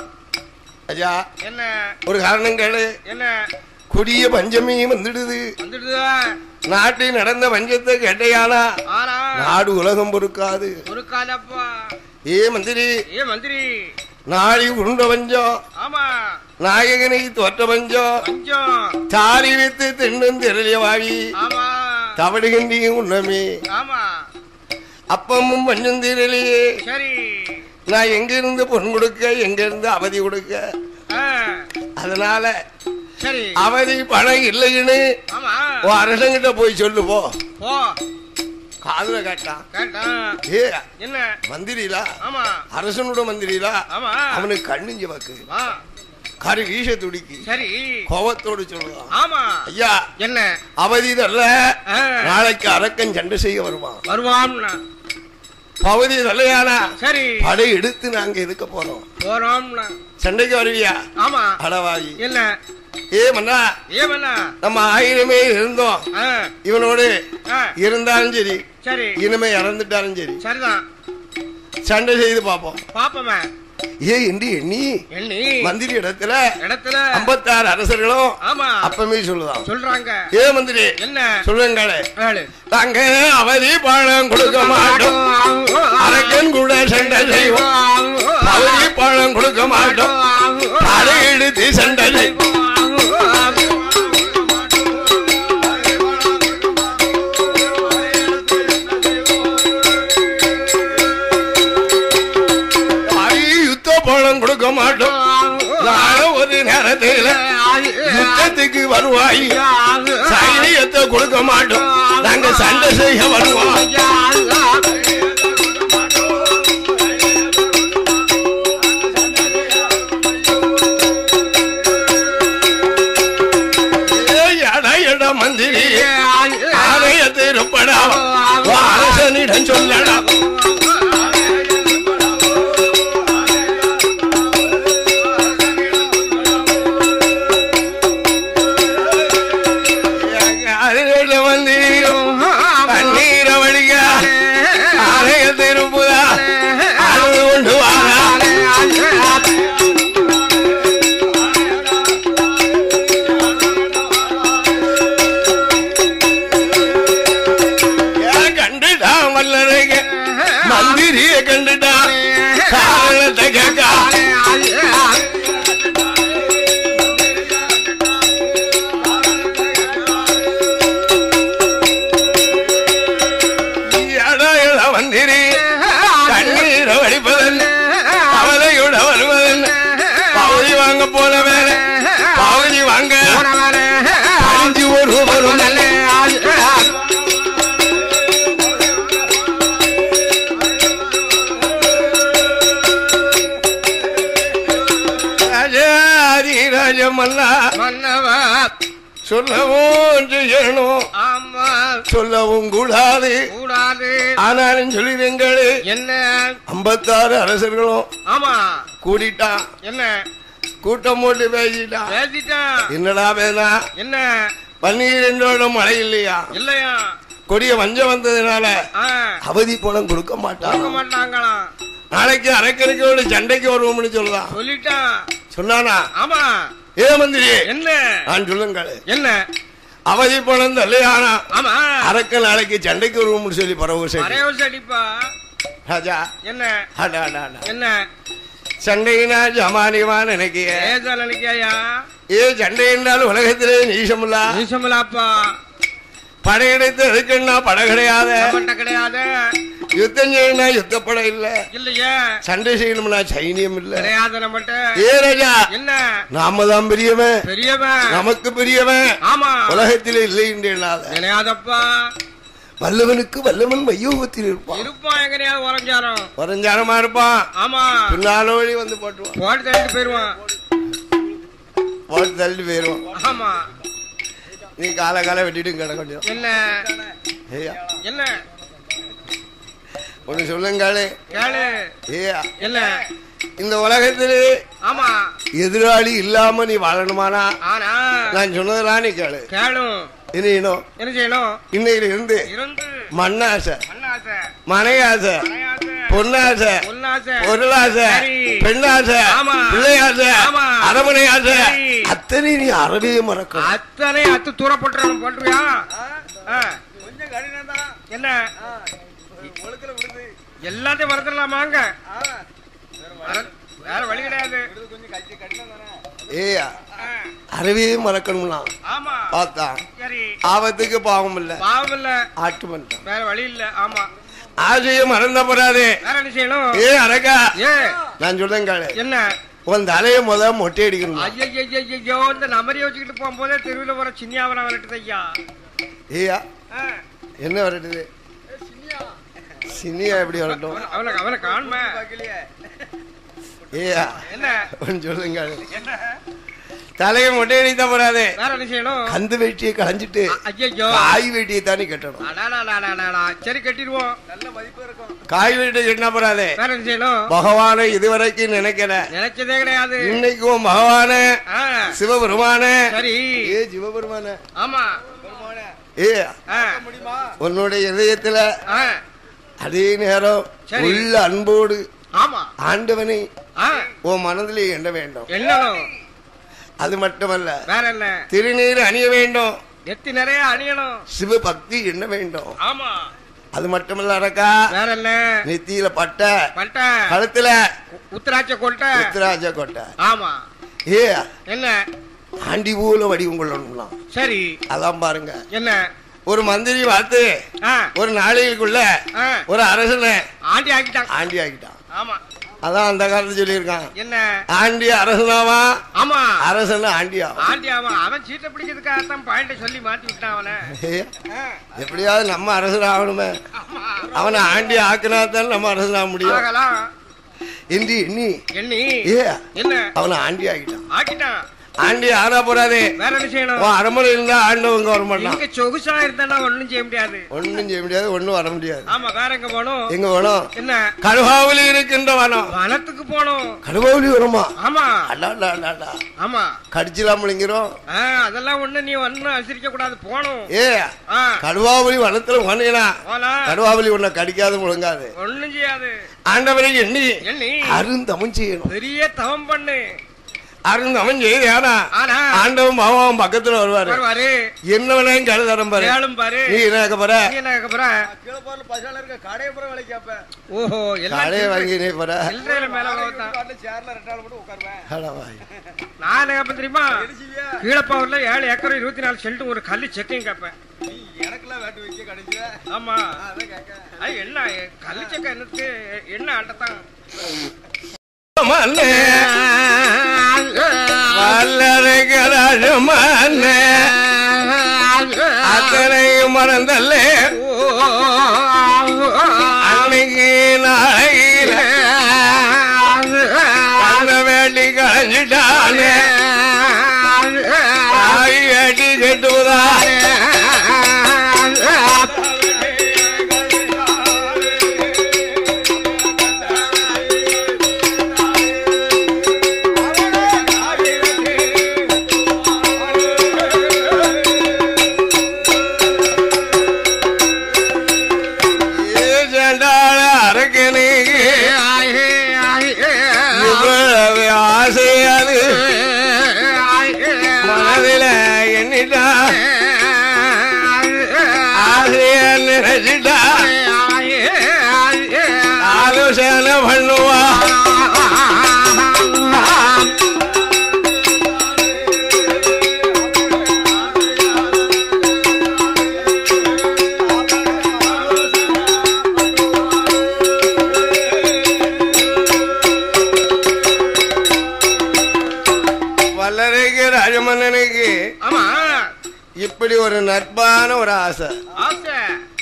ஐயா என்ன ஒரு காரணம் கேளு என்ன கொடிய பஞ்சமியும் வந்துடுது வந்துடுதா நாட்டில் நடந்த பஞ்சத்தை கேட்டையானா ஆனா நாடு உலகம் பொறுக்காது பொறுக்காதப்பா ஏ மந்திரி ஏ மந்திரி நாளை உருண்ட பஞ்சம் ஆமா நாயகனை தோற்ற பஞ்சம் கொஞ்சம் தாலி வைத்து தின்னும் திரளிய வாவி ஆமா தவடுகின்றியும் உண்ணமே ஆமா அப்பமும் பஞ்சம் திரளியே சரி நான் எங்க இருந்து பொன் கொடுக்க எங்க இருந்து அவதி கொடுக்க ஆ, அதனால சரி அவதி பணம் இல்லைன்னு ஆமா உன் அரசங்கிட்ட போய் சொல்லு போ போ காதுல கேட்டான் கேட்டான் ஏ என்ன மந்திரிலா ஆமா அரசனோட மந்திரிலா ஆமா அவனுக்கு கண்ணிஞ்ச வாக்கு ஆ, கரு வீச துடிக்கி சரி கோபத்தோடு சொல்லுவான் ஆமா ஐயா என்ன அவதி தல்ல ஆ, நாளைக்கு அரக்கன் சண்டை செய்ய வருவான் வருவாம்னா பகுதி தலையானா சரி படை எடுத்து நாங்க எதுக்க போறோம் போறோம்னா சண்டைக்கு வருவியா ஆமா அடவாயி என்ன ஏ மன்னா ஏமண்ணா நம்ம ஆயிரமே இருந்தோம் ஆ, இவனோடு ஆ, இருந்தாலும் சரி சரி இனிமே இறந்துட்டாலும் சரி சரிதான் சண்டை செய்து பார்ப்போம் பாப்பமே ஏ என்று எண்ணி எண்ணி மந்திரி இடத்துல இடத்துல ஐம்பத்தாறு அரசர்களும் ஆமா அப்பமே சொல்லுதான் சொல்றாங்க ஏ மந்திரி என்ன சொல்லுங்களே ஏழு நாங்க அவதி பழம் கொடுக்க மாட்டோம் அரக்கன் கூட சண்டை செய்வோம் அவதி பழம் கொடுக்க மாட்டோம் படை எடுத்து சண்டை செய்வோம் அடி யுத்த பழம் கொடுக்க மாட்டோம் நானும் ஒரு நேரத்தில் யுத்தத்துக்கு வருவாய் சைனியத்தை கொடுக்க மாட்டோம் நாங்க சண்டை செய்ய வருவோம் ஏய், எட எட மந்திரி ஆலயத்தை இருப்படா அரசனிடம் சொல்லடா அதில் மந்திரியும் கண்ணீர வழிக ஆலயத்தை இருப்புதா அழுது கொண்டு வாரா ஏன் கண்டுட்டா வல்லரைங்க மந்திரிய கண்டுட்டா காரணத்தை கேட்கா எடா எட மந்திரி கண்ணீர வடிப்பதென்ன கவலையோட வருவதென்ன பகுதி வாங்க போன வேலை பகுதி வாங்க அஞ்சு ஒரு வரும் ராஜாதி ராஜமல்லா மன்னவா சொல்லவும் செய்யணும் ஆமா சொல்லவும் கூடாது கூடாது ஆனாலும் சொல்லிடுங்களே என்ன ஐம்பத்தாறு அரசர்களும் ஆமா கூடிட்டான் என்ன கூட்டம் போட்டு பேசிட்டான் பேசிட்டான் என்னடா வேணா என்ன பன்னீரெண்டோட மழை இல்லையா இல்லையா கொடிய வஞ்சம் வந்ததுனால ஆ, அவதி பணம் கொடுக்க மாட்டான் கொடுக்க மாட்டாங்களாம் நாளைக்கு அரக்கனுக்கோட சண்டைக்கு வருவோம்னு சொல்லலாம் சொல்லிட்டான் சொன்னானா ஆமா ஏ மந்திரி என்ன நான் சொல்லுங்கள் என்ன அவதி பணம் தல்லையானா ஆமா அரக்க நாளைக்கு சண்டைக்கு வருவோம்னு சொல்லி பரவு சரி அரையோ செடிப்பா ராஜா என்ன அடா, அடா, அடா. என்ன சண்டையினா ஜமானியமா நினைக்கிய ஏதா நினைக்கையா ஏ சண்டை என்றால் உலகத்திலே நீசமுல்லா நீசமலாப்பா படையெடுத்து எதுக்குன்னா படை கிடையாது நம்மகிட்ட கிடையாது யுத்தம் செய்யணும்னா யுத்தப்படை இல்ல இல்லையே சண்டை செய்யணும்னா சைனியம் இல்ல கிடையாது நம்மகிட்ட ஏ ராஜா என்ன நாம தான் பெரியவன் பெரியவன் நமக்கு பெரியவன் ஆமா உலகத்தில் இல்லை என்றாத கிடையாதப்பா வல்லவனுக்கு வல்லவன் மையோகத்தில் இருப்பான் இருப்பான் எங்கனையாவது உறஞ்சாரம் வரஞ்சாரமா இருப்பான் ஆமா பின்னால வழி வந்து போட்டுவான் போட்டு தள்ளிட்டு போயிருவான் போட்டு தள்ளி போயிருவான் ஆமா நீ கால கால வெட்டிட்டு கிடக்க வேண்டியது என்ன ஏய்யா என்ன ஒண்ணு சொல்லுங்காலே கேளு ஏய்யா என்ன இந்த உலகத்திலே ஆமா எதிராளி இல்லாம நீ வாழணுமானா ஆனா நான் சொன்னதெல்லாம் நீ கேளு கேளும் இனி இன்னும் என்ன செய்யணும் இன்னையில இருந்து இருந்து மண்ணாசை மண்ணாசை மனையாசை மனையாசை பொன்னாசை பொன்னாசை பொருளாசை சரி. பெண்ணாசை ஆமா. பிள்ளையாசை ஆமா. அரமனை ஆசை சரி. அத்தனை நீ அறவே மறக்கணும் அத்தனை அத்து தூரப்பட்டுறணும் போட்டுவியா ஆ, கொஞ்சம் கடினம் தான் என்ன ஒழுக்கல விடுது எல்லாத்தையும் மறந்துடலாமாங்க ஆ, மற- வேற வழி கிடையாது விடுது கொஞ்சம் கடிச்சு கடினம் தானே ஏயா ஆ, அறவே மறக்கணும்னா ஆமா பார்த்தா சரி ஆபத்துக்கு பாவம் இல்ல பாவம் இல்ல ஆட்டு பண்ணிட்டான் வேற வழி இல்ல ஆமா ஆசையை மறந்த போறாதே வேற என்ன செய்யணும் ஏ அரக்கா ஏ நான் சொல்றேன் காளு என்ன உன் தலையை முத மொட்டை அடிக்கணும் ஐயோ இந்த நம்பரைய வச்சுக்கிட்டு போகும்போதே தெருவில் வர சின்னியாவரம் வரட்டுது ஐயா ஏயா ஆ, என்ன வரட்டுது சினியா எப்படி வரட்டும் அவனை அவனை காணுமே பார்க்கலையே ஏயா என்ன ஒன்னு சொல்லுங்க என்ன தலையை மொட்டை அடித்தா போறாதே வேற என்ன செய்யணும் கந்து வேட்டியை களைஞ்சிட்டு ஐயோ காய் வேட்டியை தானே கட்டணும் சரி கட்டிடுவோம் நல்ல மதிப்பு இருக்கும் காய் வேட்டியை கட்டினா போறாதே வேற என்ன செய்யணும் பகவானை இதுவரைக்கும் நினைக்கல நினைச்சதே கிடையாது இன்னைக்கு உன் பகவான ஆ, சிவபெருமான சரி ஏ சிவபெருமான ஆமா பெருமானே ஏ ஆ, முடியுமா உன்னுடைய இதயத்துல ஆ, அதே நேரம் சரி. உள்ள அன்போடு ஆமா ஆண்டவனை ஆ, உன் மனதிலே எண்ண வேண்டும் என்னணும் அது மட்டுமல்ல வேற என்ன திருநீர் அணிய வேண்டும் நெத்தி நிறைய அணியணும் சிவபக்தி எண்ண வேண்டும் ஆமா அது மட்டுமல்ல அரக்கா வேற என்ன நெத்தியில பட்டை பட்ட கழுத்துல உத்தராட்ச கொட்டை உத்திராஜ கொட்டை ஆமா ஏ என்ன ஆண்டி போல வடிவம் கொள்ளணும்லாம் சரி அதான் பாருங்க என்ன ஒரு மந்திரி பார்த்து ஆ, ஒரு நாளைக்குள்ள ஆ, ஒரு அரசனை ஆண்டி ஆக்கிட்டாங்க ஆண்டி ஆக்கிட்டான் ஆமா அதான் அந்த காலத்துல சொல்லியிருக்கான் என்ன ஆண்டி அரசனாவா ஆமா அரசன் ஆண்டியா ஆண்டி அவன் அவன் சீட்டை பிடிக்கிறதுக்காக தான் பாயிண்ட சொல்லி மாத்தி விட்டான் அவனை ஆ, எப்படியாவது நம்ம அரசன் ஆகணுமே ஆமா அவனை ஆண்டி ஆக்கினா தான் நம்ம அரசன் ஆக முடியும் ஆகலாம் எண்ணி எண்ணி எண்ணி ஏ என்ன அவனை ஆண்டி ஆக்கிட்டான் ஆக்கிட்டான் ஆண்டி ஆனா போறாதே வேற என்ன செய்யணும் உன் அரமனை இருந்தா ஆண்டவங்க வர மாட்டான் இங்க சொகுசா இருந்தா ஒண்ணும் செய்ய முடியாது ஒண்ணும் செய்ய முடியாது ஒண்ணும் வர முடியாது ஆமா வேற எங்க போகணும் எங்க வேணும் என்ன கருவாவலி இருக்கின்ற வனம் வனத்துக்கு போகணும் கருவாவலி வருமா ஆமா அடாடா அடாடா ஆமா கடிச்சிலாம் முழுங்கிறோம் ஆ, அதெல்லாம் ஒண்ணு நீ ஒன்னும் அசிரிக்க கூடாது போகணும் ஏ ஆ, கடுவாவலி வனத்துல போனீங்கன்னா போலாம் கடுவாவலி உன்னை கடிக்காது முழுங்காது ஒண்ணும் செய்யாது ஆண்டவரை எண்ணி எண்ணி அருந்தமன் செய்யணும் பெரிய தவம் பண்ணு அருந்தமன் செய்து ஆனா ஆனா ஆண்டவன் பகவான் பக்கத்துல வருவாரு வருவாரு என்ன வேணாலும் கழுத தரம் பாரு ஏழும் பாரு நீ என்ன கேட்க போற நீ என்ன கேட்க போற கீழே போற பசால இருக்க கடையை பூரா வேலைக்கு கேப்பேன் ஓஹோ எல்லாம் கடையை வாங்கி நீ போற சில்லறையில மேல தான் காட்டுல சேர்ல ரெண்டாள் மட்டும் உட்காருவேன் அட வாய். நான் என்ன கேட்பேன் தெரியுமா கடிச்சிவியா கீழப்பாவூர்ல ஏழு ஏக்கர் இருபத்தி நாலு செல்ட்டு ஒரு கல்லு செக்கையும் கேட்பேன் நீ எனக்கெல்லாம் வேட்டு வைக்க கடைசியா ஆமா அதான் கேட்க அது என்ன கல்லு செக்கை என்னத்துக்கு என்ன ஆட்டத்தான் மன்னே வல்லரைகராஜமன்னே அத்தனையும் மறந்தல்லே அன்னைக்கு நாளையில அந்த வேட்டி களைஞ்சிட்டானே தாய் வேட்டி கட்டுவதா ஏஜெண்டால அரக்கனுக்கு இவ்வளவு ஆசையாது மனதில எண்ணிட்டா ஆசைய நினைச்சிட்டா ஆலோசனை பண்ணுவா ஒரு நட்பான ஒரு ஆசை ஆசை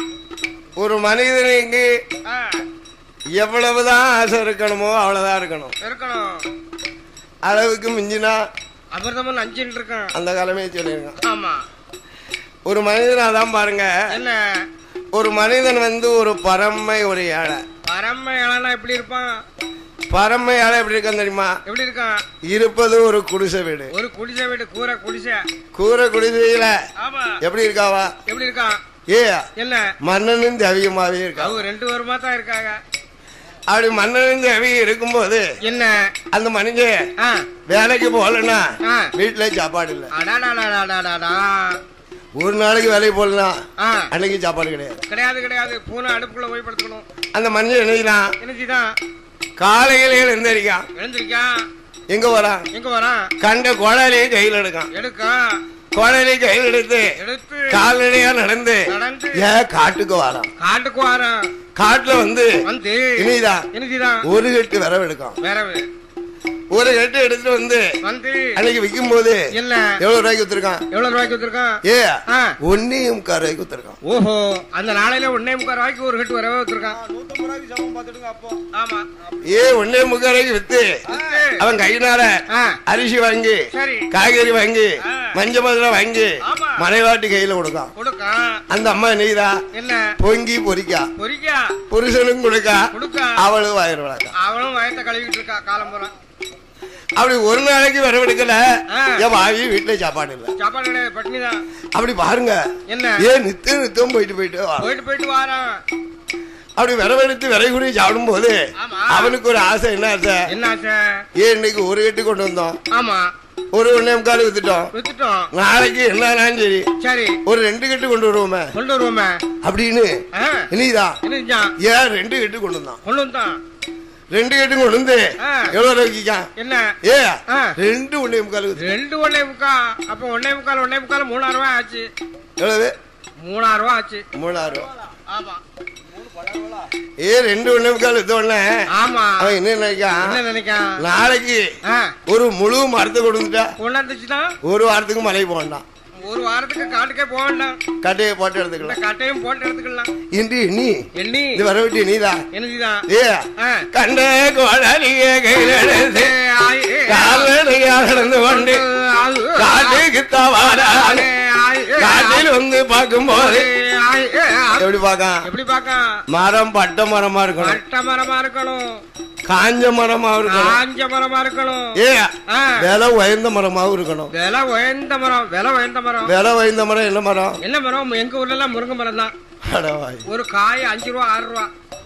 ஒரு மனிதனுக்கு ஆ, எவ்வளவுதான் ஆசை இருக்கணுமோ அவ்வளவுதான் இருக்கணும் இருக்கணும் அளவுக்கு மிஞ்சினா அமிர்தமன் அஞ்சுன்னு இருக்கான் அந்த காலமே சொல்லிருக்கான் ஆமா ஒரு மனிதன் அதான் பாருங்க என்ன ஒரு மனிதன் வந்து ஒரு பரமை ஒரு ஏழை பரம இளனா எப்படி இருப்பான் பரமை ஏழை எப்படி இருக்கான் தெரியுமா எப்படி இருக்கான் இருப்பது ஒரு குடிசை வீடு ஒரு குடிசை வீடு கூரை குடிசை கூரை குடிசையில ஆமா எப்படி இருக்காவா எப்படி இருக்கான் ஏ என்ன மன்னனும் தேவியமாவே இருக்கா அவங்க ரெண்டு வருமா தான் இருக்காங்க அப்படி மன்னனும் தேவியும் இருக்கும்போது என்ன அந்த மனுஷன் ஆ, வேலைக்கு போகலன்னா ஆ. வீட்டுல சாப்பாடு இல்ல அடாடாடாடாடாடா. ஒரு நாளைக்கு வேலைக்கு போகலாம் ஆ, அன்னைக்கு சாப்பாடு கிடையாது கிடையாது கிடையாது பூனை அடுப்புக்குள்ள போய் படுத்துக்கணும் அந்த மனுஷன் என்னைக்குதான் என்னச்சுதான் காலையில எழுந்திருக்கான் எழுந்திருக்கான் எங்க வரான் எங்க வரான் கண்ட குழலையும் கையில் எடுக்கான் எடுக்கான் குழலையை கையில் எடுத்து எடுத்து கால்நடையா நடந்து நடந்து ஏன் காட்டுக்கு வரான் காட்டுக்கு வாரான் காட்டுல வந்து வந்து இனிதான் என்னச்சுதான் ஒரு கட்டு விரவு எடுக்கும் வேற ஒரு கட்டு எடுத்துட்டு வந்து வந்து அன்னைக்கு விற்கும் போது என்ன எவ்வளவு ரூபாய்க்கு வித்துருக்கான் எவ்வளவு ரூபாய்க்கு வச்சிருக்கான் ஏ ஆ. ஒன்னையும் முக்கால் ரூபாய்க்கு வித்துருக்கான் ஓஹோ அந்த நாளையில ஒன்னே முக்கால் ரூபாய்க்கு ஒரு கட்டு வரவே வச்சிருக்கான் நூத்தம்பது ரூபாய்க்கு சமம் பார்த்துடுங்க அப்போ ஆமா ஏ ஒன்னே முக்கால் ரூபாய்க்கு வித்து வந்து, அவன் கையினால ஆ, அரிசி வாங்கி சரி காய்கறி வாங்கி ஆ. மஞ்ச மதுரை வாங்கி ஆமா. மனைவாட்டி கையில கொடுக்கான் கொடுக்கான் அந்த அம்மா நெய்தா என்ன பொங்கி பொறிக்கா பொறிக்கா புருஷனும் கொடுக்கா கொடுக்கா அவளும் வயிறு வளர்க்கா அவளும் வயத்தை கழுவிட்டு இருக்கா காலம் பூரா அப்படி ஒரு நாளைக்கு வரவெடுக்கல ஆ. என் மாவி வீட்டுல சாப்பாடு இல்ல சாப்பாடு கிடையாது பட்னி தான் அப்படி பாருங்க என்ன ஏன் நித்தம் நித்தம் போயிட்டு போயிட்டு வா. போயிட்டு போயிட்டு வாரான் அப்படி விரவெடுத்து விரை கூடி சாப்பிடும் போது ஆமா. அவனுக்கு ஒரு ஆசை என்ன ஆசை என்ன ஆச்சு ஏன் இன்னைக்கு ஒரு கட்டு கொண்டு வந்தோம் ஆமா ஒரு ஒன்னே முக்கால் வித்துட்டோம் வித்துட்டோம் நாளைக்கு என்னன்னாலும் சரி சரி ஒரு ரெண்டு கட்டு கொண்டு வருவோமே கொண்டு வருவோமே அப்படின்னு ஆ, இனிதான் என்ன செஞ்சான்? ஏன் ரெண்டு கட்டு கொண்டு வந்தான் கொண்டு வந்தான் ரெண்டு கட்டு கொண்டு வந்து ஆ. எவ்வளவு ரூபாய்க்கான் என்ன ஏ ஆ. ரெண்டு ஒன்னே முக்கால் வித்து ரெண்டு ஒன்னே முக்கால் அப்ப ஒன்னே முக்கால் ஒன்னே முக்கால் மூணாயிரம் ரூபாய் ஆச்சு எவ்வளவு மூணாயிரம் ரூபாய் ஆச்சு மூணாயிரம் ரூபாய் ஆமா ஏ ரெண்டு ஒன்னே முக்கால் வித்த உடனே ஆமா அவன் என்ன நினைக்கான் என்ன நினைக்கான் நாளைக்கு ஆ, ஒரு முழு மரத்தை கொடுத்துட்டா கொண்டாந்துச்சுன்னா ஒரு வாரத்துக்கு மலை போகண்டாம் ஒரு வாரத்துக்கு காட்டுக்கே போக வேண்டாம் கட்டையை போட்டு இந்த எடுத்துக்கலாம் கட்டையும் போட்டு எடுத்துக்கலாம் இன்று நீ எண்ணி இது வர வேண்டிய நீதான் என்னதுதான் ஏ ஆ. கண்ட கோடலிய கையில் எடுத்து கால்நடையா நடந்து கொண்டு காட்டுக்கு தவாரானே காட்டில் வந்து பார்க்கும்போது எப்படி பார்க்கான் எப்படி பாக்க மரம் பட்ட மரமா இருக்கணும் பட்ட மரமா இருக்கணும் காஞ்ச மரமா இருக்கணும் காஞ்ச மரமா இருக்கணும் ஏ ஆ, விலை உயர்ந்த மரமாவும் இருக்கணும் விலை உயர்ந்த மரம் விலை உயர்ந்த மரம் விலை உயர்ந்த மரம் என்ன மரம் என்ன மரம் எங்க ஊர்ல எல்லாம் முருங்கை மரம் தான் அடவாய் ஒரு காய் அஞ்சு ரூபா ஆறு ரூபா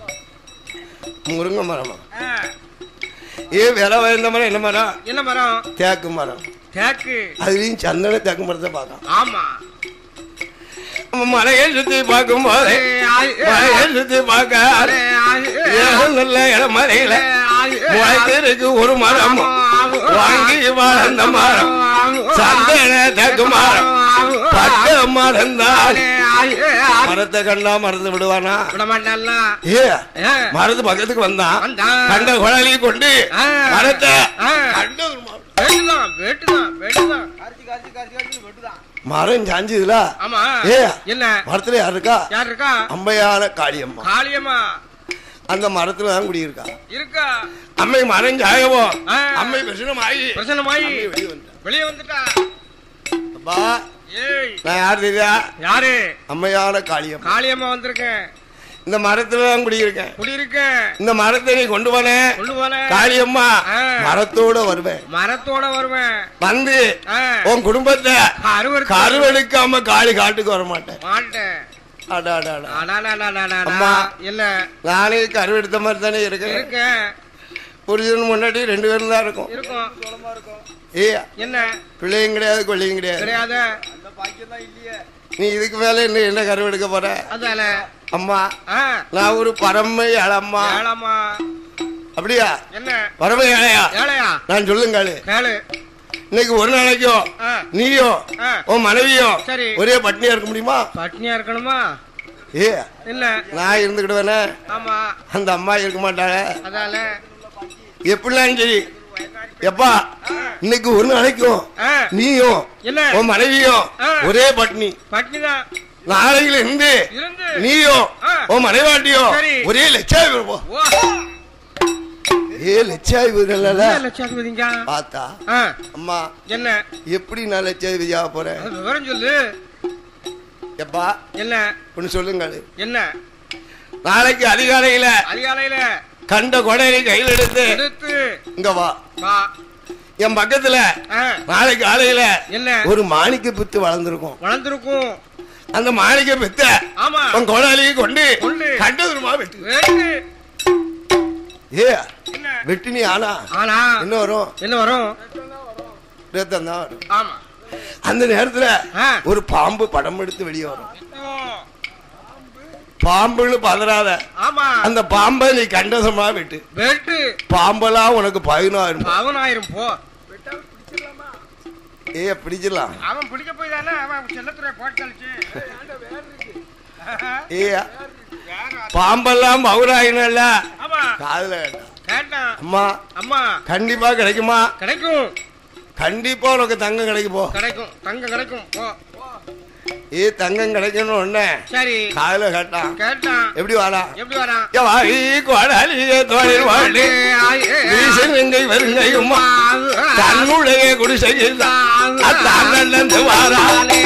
முருங்கை மரமா ஆ, ஏ விலை உயர்ந்த மரம் என்ன மரம் என்ன மரம் தேக்கு மரம் தேக்கு அதுலயும் சந்தன தேக்கு மரத்தை பார்க்கலாம் ஆமா நம்ம மலையை சுத்தி பார்க்கும்போது மலையை சுத்தி பார்க்க ஏன் நல்ல இடம் மலையில முளைத்திருக்கு ஒரு மரம் வாங்கி வாழ்ந்த மரம் சந்தன தேக்கு மரம் பட்ட மரம் தான் மரத்தை கண்டா மறந்து விடுவானா விட மாட்டான்ல ஏ ஏ, மரத்து பக்கத்துக்கு வந்தான் வந்தான். கண்ட குழலி கொண்டு ஆ. மரத்தை ஆ. கண்ட ஒரு மரம். வேட்டுதான் வேட்டுதான் வேட்டுதான் காய்ச்சி காய்ச்சி காய்ச்சி காய்ச்சி வெட்டுதான் மரம் சாஞ்சதுல ஆமா ஏ என்ன மரத்துல யார் இருக்கா யார் இருக்கா அம்பையான காளியம்மா காளியம்மா அந்த மரத்துல தான் குடியிருக்கா இருக்கா அம்மை மரம் சாயவோ ஆ. அம்மை பிரச்சனம் ஆகி பிரசன்னமாயி அம்மை வெளியே வந்துட்டா. வெளியே வந்துட்டா அப்பா ஏய் நான் யார் தெரியா யாரு அம்மையான காளியம்மா காளியம்மா வந்திருக்கேன் இந்த மரத்துல தான் குடியிருக்கேன் குடியிருக்கேன் இந்த மரத்தை நீ கொண்டு போன கொண்டு போல காளியம்மா ஆ. மரத்தோட வருவேன் மரத்தோட வருவேன் வந்து ஆ, உன் குடும்பத்தை அறுவருக்கு கருவெடுக்காம காளி காட்டுக்கு வர மாட்டேன் மாட்டேன் அடா, அடா, அடா. அடாடாடாடாடா. அம்மா. இல்ல நானே கருவெடுத்த மாதிரி தானே இருக்கேன் இருக்கேன் புருஷன் முன்னாடி ரெண்டு பேரும் தான் இருக்கும் இருக்கும் சுலமா இருக்கும் ஏ என்ன பிள்ளையும் கிடையாது கொள்ளையும் கிடையாது கிடையாது அந்த பாக்கியம் தான் இல்லையே நீ இதுக்கு மேல என்ன என்ன கருவெடுக்க போற அதால அம்மா ஆ, நான் ஒரு பரமை அழம்மா ஏழாமா அப்படியா என்ன பரமை அழையா ஏழையா நான் சொல்லுங்காளு கேளு இன்னைக்கு ஒரு நாளைக்கும் ஆ, நீயோ ஆ. உன் மனைவியும் சரி. ஒரே பட்னியா இருக்க முடியுமா பட்னியா இருக்கணுமா ஏ இல்ல நான் இருந்துக்கிடுவேனே ஆமா அந்த அம்மா இருக்க மாட்டாளே அதால எப்படிலாம் சரி எப்பா இன்னைக்கு ஒரு நாளைக்கும் ஆ, நீயும் என்ன உன் மனைவியும் ஆ. ஒரே பட்னி பட்னிதான் நாளையில இருந்து இருந்து நீயும் ஆ. உன் மனைவாட்டியும் சரி. ஒரே லட்சாவி போ ஓ, ஏ லட்சாவி இல்ல என்ன லட்சாதிபதிங்க பார்த்தா ஆ, அம்மா என்ன எப்படி நான் லட்சாதி ஆக போறேன் அது விவரம் சொல்லு எப்பா என்ன ஒன்னு சொல்லுங்க என்ன நாளைக்கு அதிகாலையில அதிகாலையில கண்ட கொடையை கையில் எடுத்து எடுத்து இங்க வா வா என் பக்கத்துல ஆ, நாளைக்கு காலையில என்ன ஒரு மாணிக்க பித்து வளர்ந்துருக்கும் வளர்ந்துருக்கும் அந்த மாணிக்க பித்த ஆமா உன் கொடாலியை கொண்டு கொண்டு. கண்டதுமா வெட்டு வெட்டு. ஏ என்ன வெட்டினி ஆனா ஆனா என்ன வரும் என்ன வரும் ரத்தம் தான் வரும் ஆமா அந்த நேரத்துல ஆ. ஒரு பாம்பு படம் எடுத்து வெளியே வரும் ஓ, பாம்புன்னு பதறாத ஆமா அந்த பாம்பை நீ கண்டசமா வெட்டு வெட்டு பாம்பெல்லாம் உனக்கு பதினாயிரம் அவனாயிரம் போ ஏ பிடிச்சிடலாம் அவன் பிடிக்க போய் தானே அவன் செல்லத்துறை போட்டு கழிச்சு ஏ பாம்பெல்லாம் பௌராயினல்ல ஆமா காதுல கேட்டான். கேட்டான் அம்மா அம்மா கண்டிப்பா கிடைக்குமா கிடைக்கும் கண்டிப்பா உனக்கு தங்கம் கிடைக்கும் போ கிடைக்கும் தங்கம் கிடைக்கும் போ ஏ தங்கம் கிடைக்கணும் உடனே சரி காதுல கேட்டான் கேட்டான் எப்படி வாடா எப்படி வரான் வாயி கோடாலியே தோழில் வாடி வீசங்கை வருங்கை உம்மா தன்னுடைய குடிசையில் தான் வாரா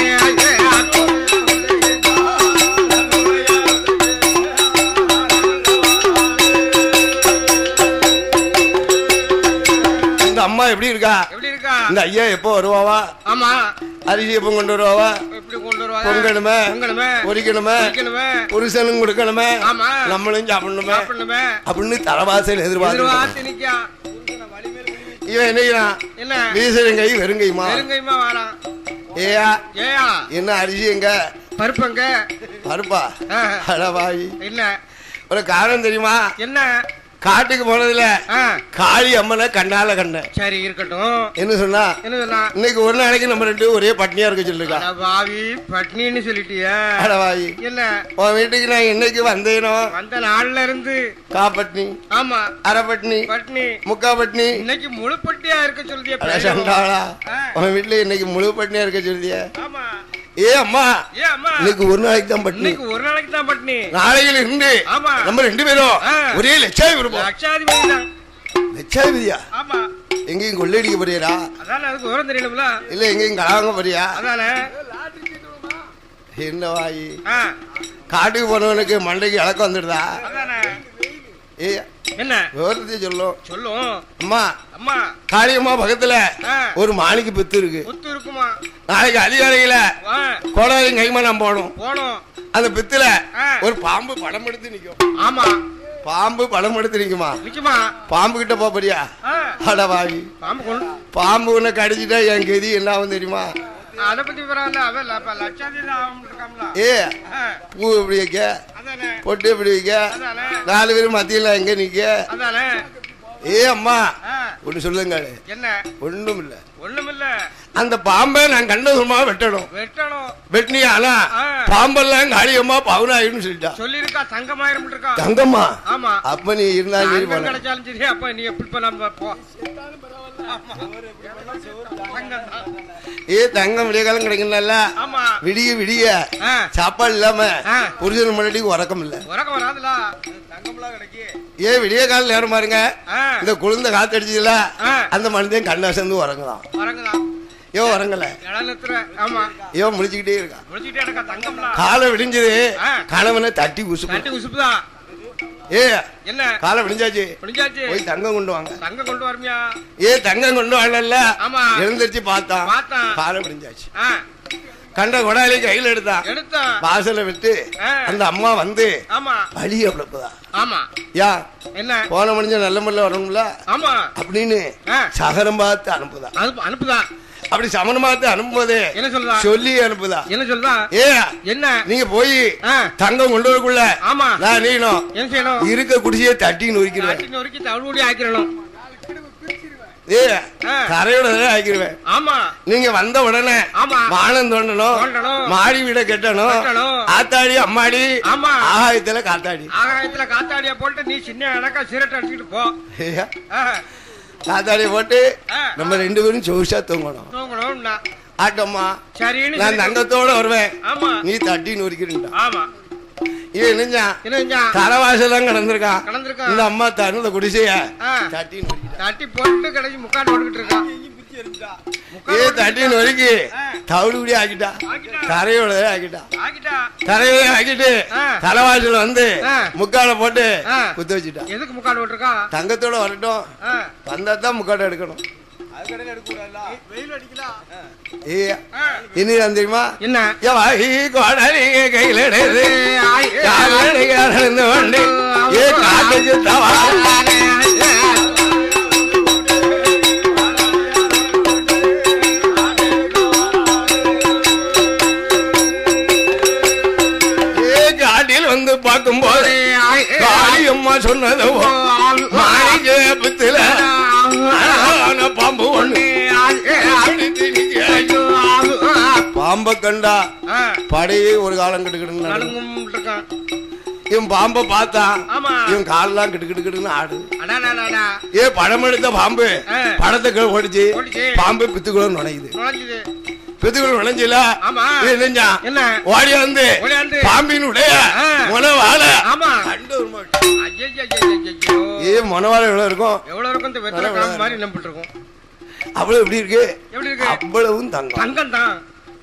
இந்த அம்மா எப்படி இருக்கா எப்படி இருக்கா இந்த ஐயா எப்போ வருவாவா ஆமா அரிசி எப்போ கொண்டு வருவாவா எப்படி கொண்டு வருவாங்க பொங்கணுமே பொங்கணுமே பொரிக்கணுமே வைக்கணுமே புருஷனும் கொடுக்கணுமே ஆமா நம்மளும் சாப்பிடணுமே சாப்பிடணுமே அப்படின்னு தலைவாசல் எதிர்பார்த்து எதிர்பார்த்து நிக்கா இவன் என்னைக்கிறான் என்ன வீசலுங்கை வெறுங்கைமா நெருங்கைமா வாரான் ஏயா ஏயா என்ன அரிசி எங்க பருப்பங்க பருப்பா ஆ, அடவாயி என்ன ஒரு காரணம் தெரியுமா என்ன காட்டுக்கு போனதுல ஆ, காளி அம்மனை கண்ணால கண்டேன் சரி இருக்கட்டும் என்ன சொன்னா என்ன சொன்னா இன்னைக்கு ஒரு நாளைக்கு நம்ம ரெண்டு ஒரே பட்னியா இருக்க சொல்லிருக்கா அட பாவி பட்னின்னு சொல்லிட்டியா அடவாயி என்ன உன் வீட்டுக்கு நான் என்னைக்கு வந்தேனோ வந்த நாள்ல இருந்து காப்பட்னி ஆமா அரைப்பட்னி பட்னி முக்கா பட்னி இன்னைக்கு முழு பட்டியா இருக்க சொல்லிய அட சண்டாளா உன் வீட்டுல இன்னைக்கு முழு பட்னியா இருக்க சொல்லிய ஆமா ஏ அம்மா ஏ அம்மா இன்னைக்கு ஒரு நாளைக்கு தான் பட்னி இன்னைக்கு ஒரு நாளைக்கு தான் பட்னி நாளையில இருந்து ஆமா நம்ம ரெண்டு பேரும் ஆ. ஒரே லட்சாவி இருப்போம் லட்சாதிபதி தான் லட்சாதிபதியா ஆமா எங்கேயும் கொள்ளையடிக்க போறியடா அதானே அதுக்கு விவரம் தெரியணும்ல இல்ல எங்கேயும் கலாங்க போறியா அதானே என்ன வாயி ஆ, காட்டுக்கு போனவனுக்கு மண்டைக்கு இழக்கம் வந்துடுதா அதானே ஏ என்ன விவரத்தை சொல்லும் சொல்லும் அம்மா அம்மா காளியம்மா பக்கத்துல ஆ, ஒரு மாணிக்கு பித்து இருக்கு புத்து இருக்குமா நாளைக்கு அதிகாலையில வா கோடாலி கைமா நான் போகணும் போனோம் அந்த பித்துல ஆ. ஒரு பாம்பு படம் எடுத்து நிக்கும் ஆமா பாம்பு படம் எடுத்து நிக்குமா நிக்குமா பாம்பு கிட்ட போறியா ஆ, அடவாயி பாம்பு கொண்டு பாம்பு உன்னை கடிச்சிட்டா என் கதி என்ன ஆகும் தெரியுமா அதை பத்தி விவரம் இல்ல அவன் ல- அப்ப லட்சாதிபதி ஆகும் இருக்காம்ல ஏ ஆ, பூ எப்படி வைக்க அதானே பொட்டு எப்படி வைக்க அதானே நாலு பேரும் மத்தியில எங்க நிக்க அதானே ஏ அம்மா ஆ, ஒண்ணு சொல்லுங்க என்ன ஒண்ணும் இல்ல ஒண்ணுமில்ல அந்த பாம்பை நான் கண்டதுமா வெட்டணும் வெட்டணும் வெட்டினியா ஆனா ஆ. பாம்பெல்லாம் காளியம்மா பவுனாயின்னு சொல்லிட்டா சொல்லிருக்கா தங்கமாயிரம் இருக்கா தங்கம்மா ஆமா அப்ப நீ இருந்தா நீ தங்கம் போன கிடைச்சாலும் சரி அப்ப நீ எப்படி இப்ப நம்ம போ ஆமா. தங்கம் தான். ஏ தங்கம் விடிய காலம் கிடைக்கணும்ல ஆமா விடிய விடிய ஆ, சாப்பாடு இல்லாம ஆ. புருஷன் முன்னாடி உறக்கம் இல்ல உறக்கம் வராதுல தங்கம்லாம் கிடைக்கி ஏ விடிய கால நேரம் பாருங்க ஆ, இந்த குளிர்ந்த காத்தடிச்சதுல ஆ. அந்த மனுஷன் கண்ணா சேர்ந்து உறங்கலாம் உறங்குதான் ஏன் உறங்கல இளநத்துற ஆமா ஏன் முடிச்சுக்கிட்டே இருக்கான் முடிச்சுக்கிட்டே இருக்கா தங்கம்லாம் காலை விடிஞ்சது ஆ. கணவனை தட்டி உசுப்பு தட்டி உசுப்புதான் ஏ என்ன காலை விடிஞ்சாச்சு முடிஞ்சாச்சு போய் தங்கம் கொண்டு வாங்க தங்கம் கொண்டு வரமியா ஏ தங்கம் கொண்டு வரல ஆமா. எழுந்திருச்சு பார்த்தான் பார்த்தான். காலை விடிஞ்சாச்சு ஆ, கண்ட கொடாலி கையில எடுத்தான் எடுத்தான் வாசல விட்டு ஆ. அந்த அம்மா வந்து ஆமா வழிய பிளப்புதா ஆமா யா என்ன போன முடிஞ்ச நல்ல முறையில் வரணும்ல ஆமா அப்படின்னு ஆ. சகரம் பார்த்து அனுப்புதா அனுப்பு அனுப்புதான் அப்படி சமனம் பார்த்து அனுப்பும்போது என்ன சொல்றா சொல்லி அனுப்புதா என்ன சொல்றா ஏ என்ன நீங்க போய் ஆ, தங்கம் கொண்டு வரக்குள்ள ஆமா நான் நீனும் என்ன செய்யணும் இருக்க குடிசையை தட்டி நொறுக்கிடுவேன் காட்டி நொறுக்கி தவிடுபடி ஆக்கிடணும் ஏ ஆ. கரையோட ஆக்கிடுவேன் ஆமா நீங்க வந்த உடனே ஆமா வானம் தோண்டணும் தோண்டணும். மாடி வீட கட்டணும் கட்டணும். ஆத்தாடி அம்மாடி ஆமா. ஆகாயத்துல காத்தாடி ஆகாயத்துல காத்தாடிய போட்டு நீ சின்ன இடக்கா சிரட்டை அடிச்சுட்டு போ ஏய்யா, ஆ, காத்தாடி போட்டு ஆ. நம்ம ரெண்டு பேரும் சொகுசா தூங்கணும் தூங்கணும்னா ஆட்டம்மா சரின்னு நான் சொல்லி- தங்கத்தோட வருவேன் ஆமா நீ தட்டி நொறுக்கிறா ஆமா இவன் என்னஞ்சா என்ன தலவாசலாம் கிடந்திருக்கான் கலந்துருக்கான் இந்த அம்மா தருணத குடிசைய ஆ. தட்டி நொறுக்கிட்டா. தட்டி போட்டு கடைசி முக்காடு ஓடிக்கிட்டு இருக்கான் ஏ தட்டி நொறுக்கி ஆ. தவிடு குடி ஆக்கிட்டா ஆக்கிட்டா. தரையோட ஆக்கிட்டா ஆகிட்டா தரையோட ஆக்கிட்டு ஆ. தலைவாசல் வந்து ஆ. முக்கால போட்டு ஆ. குத்து வச்சுட்டா எதுக்கு முக்காடு ஓட்டிருக்கான் தங்கத்தோட வரட்டும் ஆ. வந்தா தான் முக்காடு எடுக்கணும் அது கடையில் எடுக்கூடாதுல்ல வெயில் அடிக்கலாம் ஏ ஆ. இனி தான் தெரியுமா என்ன எவாகி கோடலி கையில் எடுத்து காலடிக நடந்து கொண்டு ஏ காட்டுக்கு தவா ஏ காட்டில் வந்து பார்க்கும்போது காளியம்மா சொன்னதோ மாணிக்க புத்துல அழகான பாம்பு ஒண்ணு பாம்பை கண்டா படையே ஒரு காலம் கிட்டுக்கிட்டு நடுங்கும் இருக்கான் இவன் பாம்பை பார்த்தான் ஆமா இவன் காலெல்லாம் கிட்டு கிட்டு கிட்டுன்னு ஆடுது அடாடாடாடா ஏ படம் எடுத்த பாம்பு ஆ. படத்தை ஓடிச்சு ஓடிச்சு. பாம்பு பித்துக்குள்ள நுழையுது நுழைஞ்சுது பித்துக்குள்ள நுழைஞ்சில ஆமா. நெஞ்சான் என்ன ஓடி வந்து ஓடியாந்து. பாம்பினுடைய ஆ. முனவால ஆமா கண்டு ஒரு மாட்டு. ஐயையையையையோ. ஏ முனவால எவ்வளவு இருக்கும் எவ்வளவு இருக்கும் இந்த வெத்தலை நல்லா கிழங்கு மாதிரி நம்பிட்டு இருக்கும் அவ்வளவு எப்படி இருக்கு எப்படி இருக்கு அவ்வளவும் தங்கம் தங்கம் தான்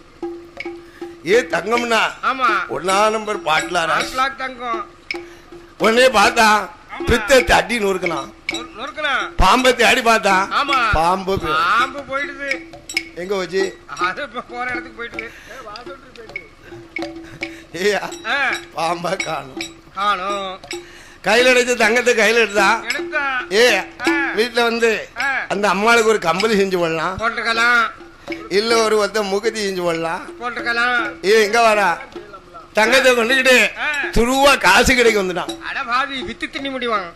ஏ தங்கம்னா ஆமா ஒன்னா நம்பர் பாட்டிலாரா லாக் தங்கம் உடனே பார்த்தான் பித்த தட்டி நொறுக்கலாம் நொறு- நொறுக்கலாம் பாம்பை தேடி பார்த்தான் ஆமா பாம்பு பே- பாம்பு போயிடுது எங்க வச்சு அது இப்ப போற இடத்துக்கு போயிடுது ஏயா ஆ, பாம்பா காணும் காணும் கையில எடுத்து தங்கத்தை கையில எடுத்தான் எடுத்தா ஏ ஆ. வீட்டுல வந்து ஆ, அந்த அம்மாளுக்கு ஒரு கம்பளி செஞ்சு போடலாம் போட்டுக்கலாம் இல்ல ஒரு ஒத்த மூக்கத்தி செஞ்சு போடலாம் போட்டுக்கலாம் ஏ எங்க வரா தங்கத்தை கொண்டுகிட்டு ஆ, துருவா காசு கிடைக்க வந்துட்டான் அட பாவி வித்து தின்னி முடிவாங்க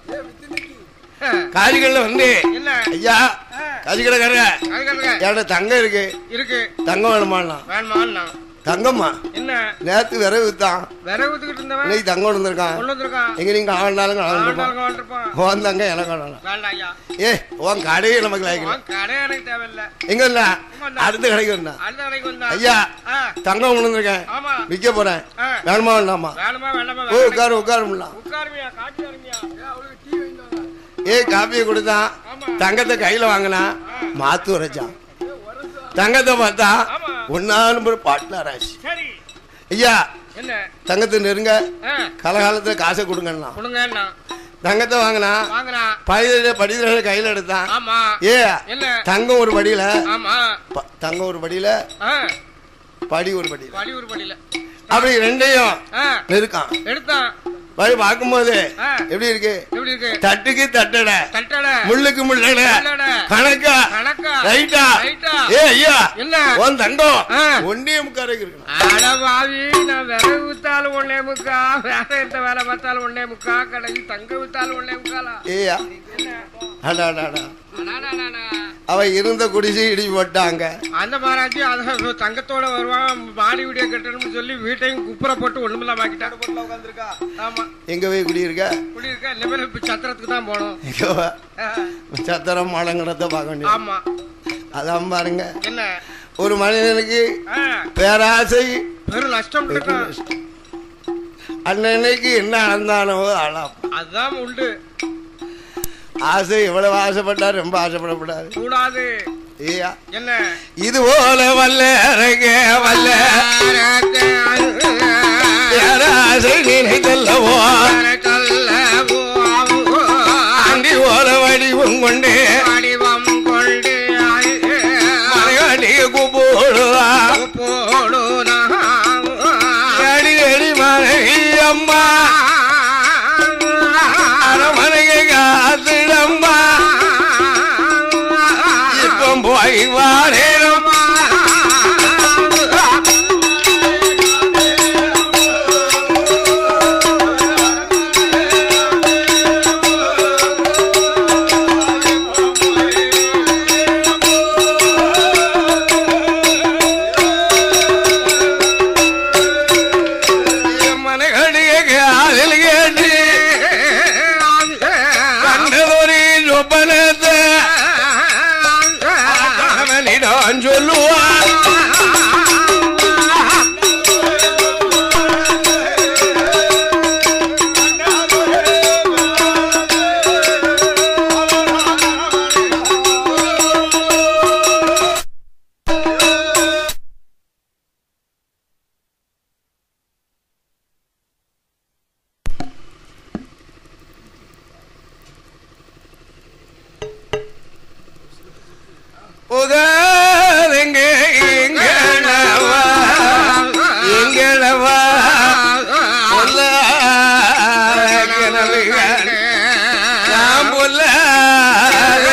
ஆ, காரிகள்ல வந்து என்ன ஐயா ஆ, காசு கடைக்கார அதுக்காக என்கிட்ட தங்கம் இருக்கு இருக்கு தங்கம் வேணுமான்னா வேணுமான்னா தங்கம்மா என்ன நேத்து விரவு வித்தான் விரை ஊத்துக்கிட்டு இருந்தவன் இன்னைக்கு தங்கம் கொண்டு வந்திருக்கான் கொண்டு வந்திருக்கான் எங்க நீங்க ஆண்டாலும் கலந்துருப்பான் ஆண்டாளுக்கு வாழ்ந்திருப்பான் உன் தங்க எனக்கு வேணாம் வேண்டாம் ஐயா ஏ உன் கடையே நமக்கு லாய்க்கல உன் கடை எனக்கு தேவையில்ல எங்க இல்ல அடுத்த கடைக்கு வந்தா அடுத்த கடைக்கு வந்தா ஐயா ஆ, தங்கம் கொண்டு வந்திருக்கேன் ஆமா விற்க போறேன் ஆ, வேணுமா வேண்டாமா வேணுமா வேண்டாமா ஓ வேண்டாமா? உட்காரு உட்காருலாம் உட்காருமியா காட்சி வருமியா அவளுக்கு டீ வாங்கிட்டு ஏ காப்பியை கொடுத்தான் ஆமா தங்கத்தை கையில வாங்கினா மாத்து உரைச்சான் தங்கத்தை பார்த்தா ஆமா ஒன்னா நம்பர் பாட்டில் ராசி சரி ஐயா என்ன தங்கத்தை நெருங்க ஆ, கலகாலத்துல காசை கொடுங்கண்ணா கொடுங்கண்ணா தங்கத்தை வாங்கினா வாங்குறா படித படித கையில எடுத்தான் ஆமா ஏ என்ன தங்கம் ஒரு படியில ஆமா ப- தங்கம் ஒரு படியில ஆ, படி ஒரு படியில படி ஒரு படியில அப்படி ரெண்டையும் ஆ, நெருக்கான் எடுத்தான் படி பார்க்கும்போது ஆ, எப்படி இருக்கு எப்படி இருக்கு தட்டுக்கு தட்டட தட்டட முள்ளுக்கு முள்ளட முள்ளட. கணக்கா கணக்கா ரைட்டா ரைட்டா ஏ ஐயா என்ன உன் தங்கம் ஆ. ஒன்னே முக்காரைக்கு இருக்கணும் அட பாவி நான் விரை ஊத்தாலும் ஒன்னே முக்கா வேற எந்த வேலை பார்த்தாலும் ஒன்னே முக்கா கடைசி தங்க வித்தாலும் ஒன்னே முக்காலா ஏயா என்ன அடா அடா அடாடாடாடா. அவ இருந்த குடிசை இடி போட்டாங்க அந்த மகாராஜி அத தங்கத்தோட வருவான் மாடி வீடியோ கட்டணும்னு சொல்லி வீட்டையும் குப்புற போட்டு ஒண்ணுமில்லாம ஆக்கிட்டாரு பொருளா உட்காந்துருக்கா ஆமா எங்க போய் குடியிருக்க குடி இருக்க இனிமேல் இப்ப சத்திரத்துக்கு தான் போனோம் எங்க வா? சத்திரம் மாடங்கடத்தை பார்க்க வேண்டியது ஆமா அதான் பாருங்க என்ன ஒரு மனிதனுக்கு ஆ, பேராசை பெரும் நஷ்டம் இருக்கும் அன்னைக்கு என்ன அளந்தானோ அழாம் அதுதான் உண்டு ஆசை எவ்வளவு ஆசைப்பட்டார் ரொம்ப ஆசைப்படப்படாது கூடாது ஏயா என்ன இது போல வல்ல அரங்கே வல்ல பேராசை நினைத்தல்லவோ ஆண்டி ஓல வடிவம் கொண்டு வடிவம் கொண்டு மலையாடி கூப்பிடுவா போடு அடி அடி மனைவி அம்மா அரமனைக்கு காத்திடம்மா இப்போ போய் வாரேனம் மனைகடிய காதில் கேட்டு கண்டதொரு சொப்பனத்தை போகாதெங்க எங்களவா எங்களவா பொல்லாத கனவுகள் நாம் பொல்லாத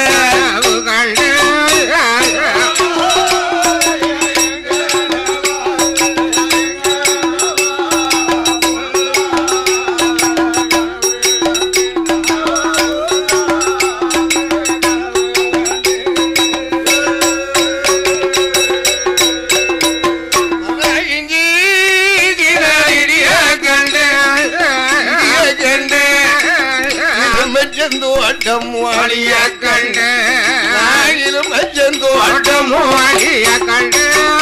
இஞ்சி கிடாரிடிய கண்டு இடிய கண்டு இருமச்சந்தோட்டம் வாடிய கண்டு இருமச்சந்தோட்டம் வாடிய கண்டு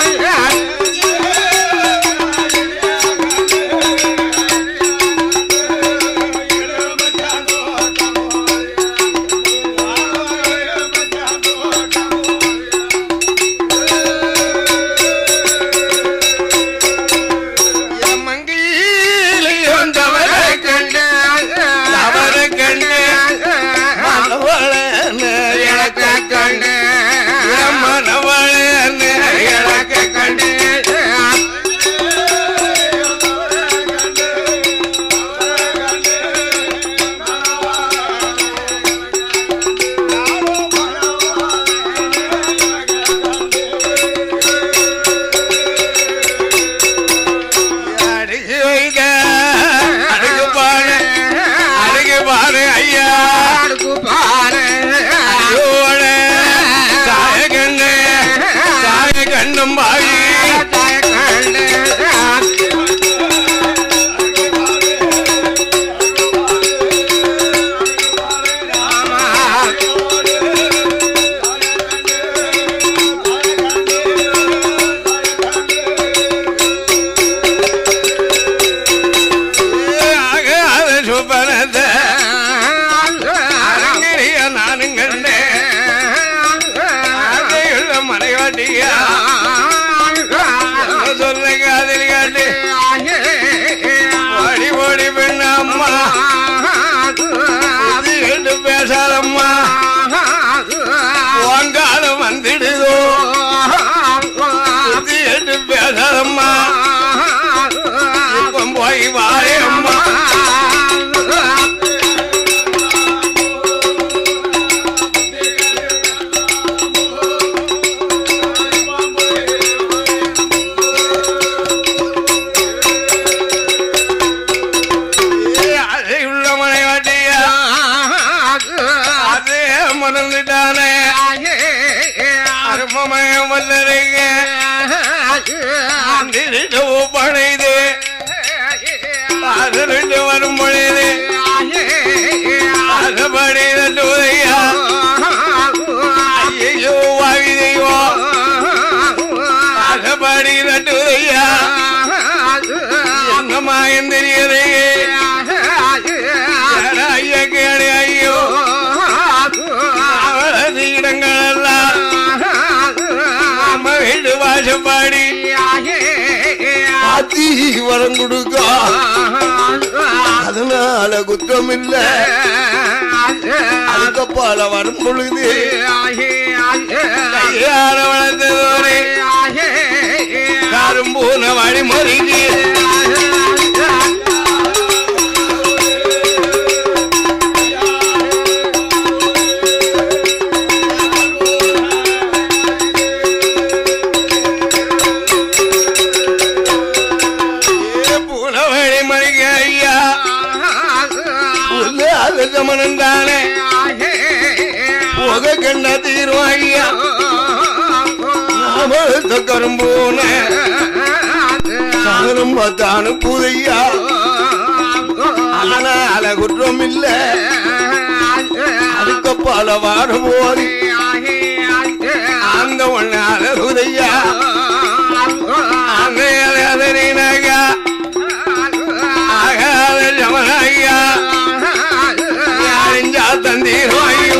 மங்கையிலே வந்தவர கண்டு அவர கண்டு மனவளன இழக்க கண்டு மனவளன இழக்க கண்டு அடிச்சு வைக்க அடுக்கு பாரு அடுக்கு பாரு ஐயா ஐயோட சாய கண்ணு சாய கண்ணும் பாவி ஆக அது சுப்பனத்தை அரங்கறிய நானும் கண்டேன் ஆசையுள்ள மனைவாட்டியா சொல்ல காதில் காட்டு ஓடி ஓடி பெண்ண அம்மா இது என்று பேசாதம்மா வாங்காலம் வந்துடுதோ இது என்று பேசாதம்மா இப்ப போய் வாரே அம்மா அதை உள்ள மனைவாட்டியா அதே மறந்துட்டானே அருமமயம் வல்லருங்க திருட்டு பழைது அது ரெண்டு வரும் பொழுது அதுபடி ரெண்டு உதையா ஐயோ வாவி தெய்வம் அதுபடி ரெண்டு உதையா என்ன மாயம் தெரியுது ஐயா கேடு ஐயோ அவளது இடங்கள் எல்லாம் நம்ம வீடு வாசப்பாடி ஆத்தி வரம் கொடுக்க அதனால குற்றம் இல்ல அதுக்கப்பால வரும் பொழுது கையால வளர்த்ததோரே கரும்பூன வழிமொழிக்கு பூன வழிமொழிக்கு ஐயா புல்லு அது சமணம் தானே புக கண்ண தீரும் ஐயா நாம கரும்பூன சாதனம் பார்த்தானு புதையா அதனால குற்றம் இல்ல அதுக்கப்பால வார போது அந்த ஒண்ணால உதையா அந்த அதனாக ஆகாத ஜமனாயா யாரிஞ்சா தந்தீரும் ஐயோ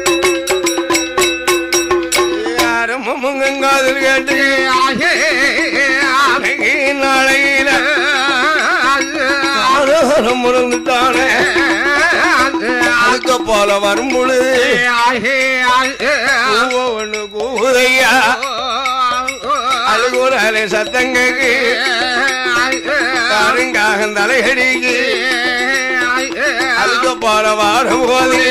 யாரும் முங்கங்காதில் கேட்டு போல வரும் பொழுது கூவ ஒண்ணு கூவுதையா அழுகுறாலே சத்தங்களுக்கு கருங்காக தலைகடிக்கு அழுக போல வாரம் போது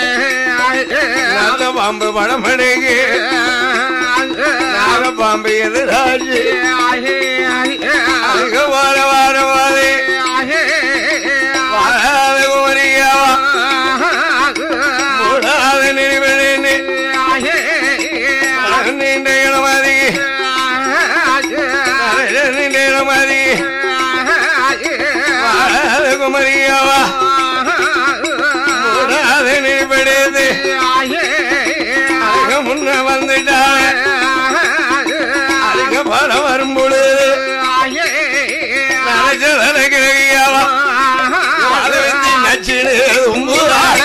நல்ல பாம்பு படமடைக்கு நாக பாம்பு எதிராச்சு அழுக போல வாரம் போது வாழாத குமரியாவா மூடாத நினைவிழன்னு நீண்ட இளமதி நீண்ட இளமதி வாழாத குமரியாவா மூடாத நினைவிடுது அழுக முன்ன வந்துட்டாங்க அழுக போல வரும் பொழுது நினைச்சதன கிழகியாவா அதை வச்சு நச்சுடு உம்புறாங்க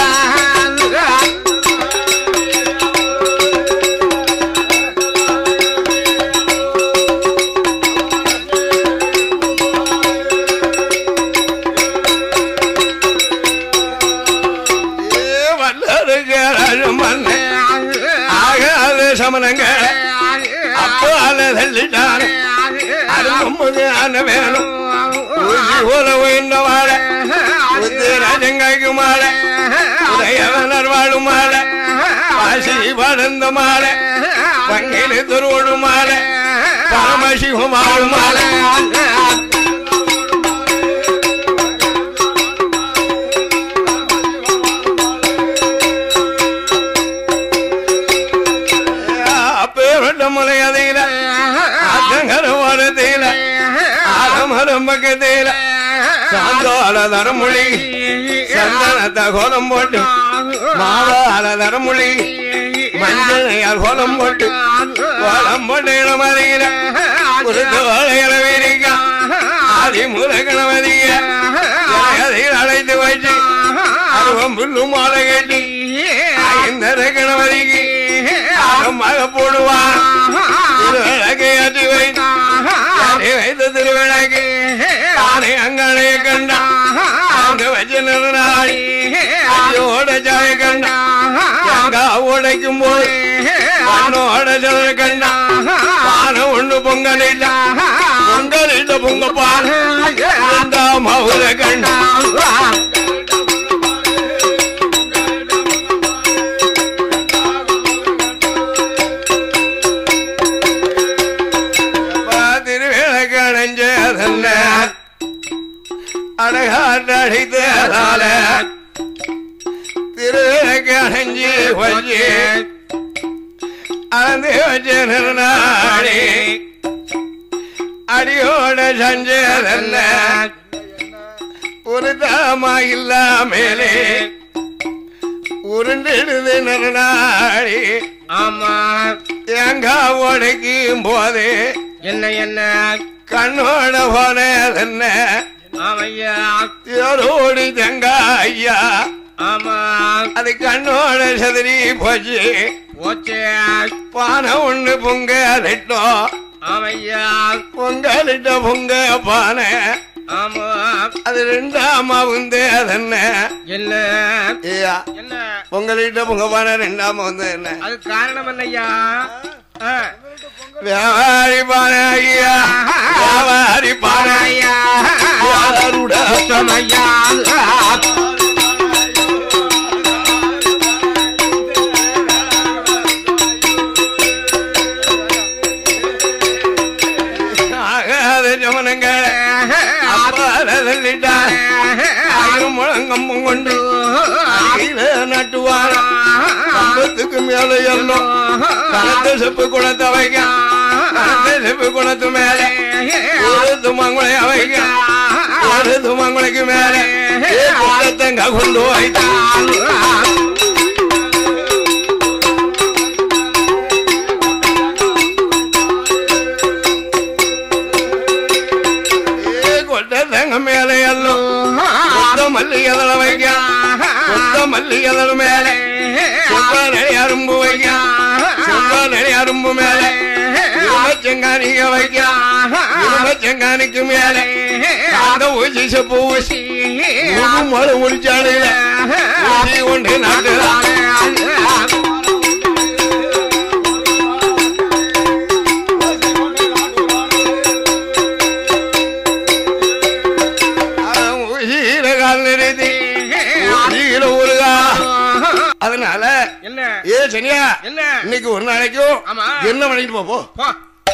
ஆகாத சமனங்க அப்போ அல தள்ளிட்டான அரும்புது ஆன வேணும் ஊசி உறவு இந்த வாழ உத்து ராஜங்காய்க்கு மால உதயவனர் வாழும் மால வாசி படந்த மால பங்கிலி துருவோடு மால பரமசிவம் வாழும் மால அப்பேருட்ட முலையதையில அத்தங்கர ஓரத்தையில ஆலமரம் பக்கத்தையில சாந்தோல தரமொழி சந்தனத்தை கோலம் போட்டு மாவால தரமொழி மஞ்சளையால் கோலம் போட்டு கோலம் போட்டு இளமதியில ஒரு தோழையில வீரிக்க ஆதி மூலகணமதிய அதையில் அழைத்து வச்சு அருவம் புல்லு மாலை கட்டி ஐந்தர கணவதிக்கு அகமாக போடுவான் திருவிளக்கை ஏற்றி வைத்து அதை வைத்த திருவிளக்கு தானே அங்கனை கண்டான் அங்க வச்சு நிறுநாடி அடியோட ஜாய கண்டான் அங்க உடைக்கும் போது மண்ணோட ஜல கண்டான் பானை ஒண்ணு பொங்கலிட்டான் பொங்கலிட்ட பொங்க பானை மவுர கண்டான் திருவிளக்கு அடைஞ்சதல்ல அழகாட்டடித்தால திருவிளக்கு அடைஞ்சு வச்சு அளந்து வச்சு நிறுநாடி அடியோட சஞ்சதல்ல ஒரு தாமா இல்லாமலே உருண்டிடுது நிறுநாடி ஆமா எங்க உடைக்கும் போது என்ன என்ன கண்ணோட போனதென்ன ஆமையா யாரோடி தங்க ஐயா ஆமா அது கண்ணோட சதுரி போச்சு ஓச்சே பானை ஒண்ணு பொங்கலிட்டோம் ஆமையா பொங்கலிட்ட பொங்க பானை ஆமா அது ரெண்டாமா வந்து அதென்ன என்ன ஐயா என்ன பொங்கலிட்ட பொங்க பானை ரெண்டாமா வந்து என்ன அது காரணம் என்னய்யா ஆ. வியாபாரி பானை ஐயா வியாபாரி பானை ஐயா யாருட சுத்தமையா ஆகாத ஜமனங்க அப்பால தள்ளிட்டான் ஆயிரம் முழங்கம்பம் கொண்டு அடியில நட்டுவாரா கம்பத்துக்கு மேல எல்லாம் கலத்த செப்பு குளத்தை வைக்க கலத்த செப்பு குளத்து மேல ஒரு துமங்குளை வைக்க ஒரு துமங்குளைக்கு மேல குளத்தங்க கொண்டு வைத்தான் கொட்டத்தங்க மேல எல்லாம் கொத்த மல்லி எதல வைக்க கொத்த மல்லி எதல மேல செவ்வாழை அரும்பு வைக்க செவ்வாழை அரும்பு மேல இருமச்சங்கானிக்க வைக்க இருமச்சங்கானிக்கு மேல அந்த ஊசி செப்பு ஊசி மழை முடிச்சாடுல ஊசி கொண்டு நாட்டுதானே உயிர கால் நிறுத்தி உயிர ஊருகா அதனால என்ன ஏ சனியா என்ன இன்னைக்கு ஒரு நாளைக்கும் ஆமா. என்ன வணங்கிட்டு போ, போ போ.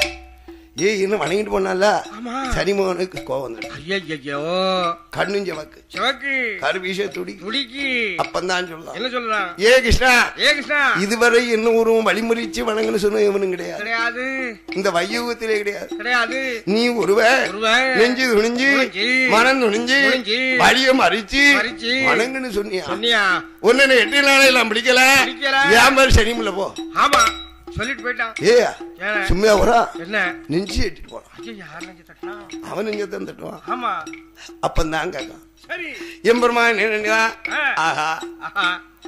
ஏ என்ன வணங்கிட்டு போனால ஆமா. சனிமோகனுக்கு கோவம் வந்துடும் ஐயையையோ. கண்ணும் செவக்கு சிவக்கு கருவீச துடி துடிக்கு அப்பந்தான் சொல்லலாம் என்ன சொல்றான் ஏ கிருஷ்ணா ஏ கிருஷ்ணா இதுவரை என்ன உருவம் வழிமுறிச்சு வணங்கன்னு சொன்ன இவனும் கிடையாது கிடையாது இந்த வையுகத்திலே கிடையாது கிடையாது நீ ஒருவ ஒருவன் நெஞ்சு துணிஞ்சு துணிஞ்சு, மனம் துணிஞ்சு துணிஞ்சு, வழிய மறிச்சு மறிச்சு, வணங்குன்னு சொன்னியா சொன்னியா உன்னை எட்டு நாளையெல்லாம் பிடிக்கல பிடிக்கல. ஏன் மாதிரி சனிமில்ல போ ஆமா சொல்லிட்டு போயிட்டான் ஏ ஏன்? சும்மா வரா என்ன நெஞ்சு எட்டிட்டு போறான் ஐயோ யார் நெஞ்சு தட்டினா அவன் நெஞ்ச தான் தட்டுவான் ஆமா அப்பந்தான் கேட்கான் சரி எம்பெருமான் என்ன ஆ. ஆஹா ஆஹா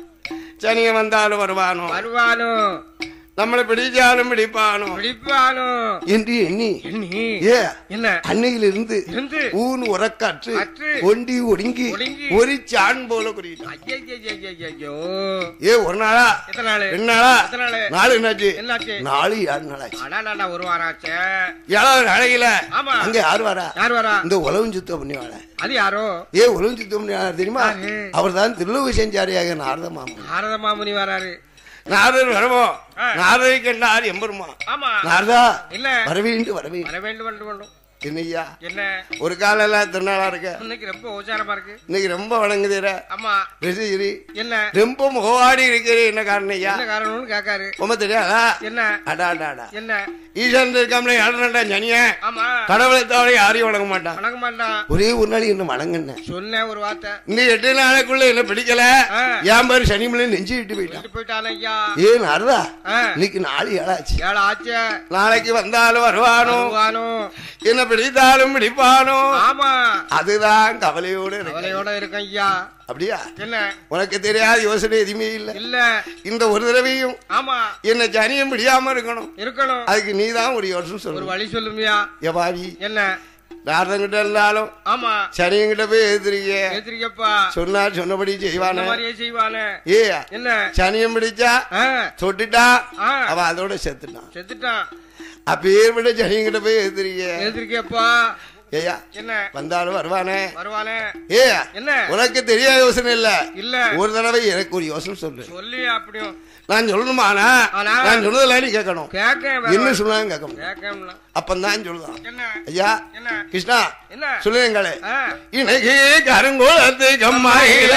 சனிய வந்தாலும் வருவானோ வருவானோ நம்மளை பிடிச்சாலும் பிடிப்பானோ பிடிப்பானோ என்று எண்ணி எண்ணி ஏ என்ன அன்னையிலிருந்து இருந்து ஊன் உறக்காற்று அற்று, ஒண்டி ஒடுங்கி ஒடுங்கி, ஒரு சான் போல குறியிட்டான் ஐயையையையையோ. ஏ ஒரு நாளா எத்தனை நாளு ரெண்டு நாளா எத்தனை நாளு நாலு என்னாச்சு என்னாச்சு நாலு ஏழு நாளாச்சு அடாடாடா ஒரு வாரம் ஆச்சே ஏழாவது நாளையில ஆமா. அங்க யாரு வரா யார் வரா இந்த உலகம் சுத்தம் பண்ணி வாழ அது யாரோ ஏ உலகம் சுத்தம் பண்ணி வாழ தெரியுமா யாரு? அவர் தான் திருலோக செஞ்சாரியாக நாரத மாமன் நாரத மாமுனி வராரு நாரதர் வரவோம் ஆ. நாரதை கண்டார் எம்பெருமா ஆமா நாரதா இல்ல வரவேண்டு வரவே வர வேண்டும் வேண்டும் வேண்டும் என்னய்யா என்ன ஒரு காலெல்லாம் திருநாளா இருக்க இன்னைக்கு ரொம்ப உச்சாரமா இருக்கு இன்னைக்கு ரொம்ப வணங்குதீர ஆமா ரசிகரி என்ன ரொம்ப முகவாடி இருக்கிறே என்ன காரணம் ஐயா என்ன காரணம்னு கேக்காரு உம தெரியாதா என்ன அடா அடா அடா என்ன ஈசான் இருக்காமலே யாருடா ஜனிய ஆமா கடவுளை தவிர யாரையும் வணங்க மாட்டான் வணங்க மாட்டான் ஒரே ஒரு நாள் என்ன வணங்குன சொன்னேன் ஒரு வார்த்தை இந்த எட்டு நாளைக்குள்ள என்ன பிடிக்கல ஆ. என் பேரு சனிமலை நெஞ்சு விட்டு போயிட்டான் விட்டு போயிட்டான் ஐயா ஏன் அருதா ஆ. இன்னைக்கு நாலு ஏழாச்சு ஏழு ஆச்சே நாளைக்கு வந்தாலும் வருவானோ வருவானோ என்ன பிடித்தாலும் பிடிப்பானோ ஆமா அதுதான் கவலையோட இருக்கு கவலையோட இருக்கேன் ஐயா அப்படியா என்ன உனக்கு தெரியாத யோசனை எதுவுமே இல்ல இல்ல இந்த ஒரு தடவையும் ஆமா என்ன ஜனியம் பிடியாம இருக்கணும் இருக்கணும் அதுக்கு நீதான் ஒரு யோசனை ஒரு சொல்லணும் வழி சொல்லுமியா எவாவி என்ன நாரதங்கிட்ட இருந்தாலும் ஆமா சனியங்கிட்ட போய் எதிரிக்க ஏத்திரிக்கப்பா சொன்னா சொன்னபடி இந்த செய்வானே மாதிரியே செய்வானே ஏ என்ன சனியம் பிடிச்சா ஆ, தொட்டுட்டா ஆ. அவன் அதோட செத்துட்டான் செத்துட்டான் அப்பேர் விட சனியங்கிட்ட போய் எதிரிக்க ஏத்திரிக்கப்பா ஏயா என்ன வந்தாலும் வருவானே வருவானே ஏ என்ன உனக்கு தெரியாத யோசனை இல்ல இல்ல ஒரு தடவை எனக்கு ஒரு யோசனை சொல்லு சொல்லி அப்படியும் நான் சொல்லணுமானா ஆனா? நான் சொன்னதெல்லாம் நீ கேட்கணும் கேட்க என்ன சொன்னாலும் கேட்கணும் கேட்கல அப்பந்தான் சொல்லுதான் என்ன ஐயா என்ன கிருஷ்ணா என்ன சொல்லுங்களே ஆ. இன்னைக்கு கருங்குளத்து கம்மாயில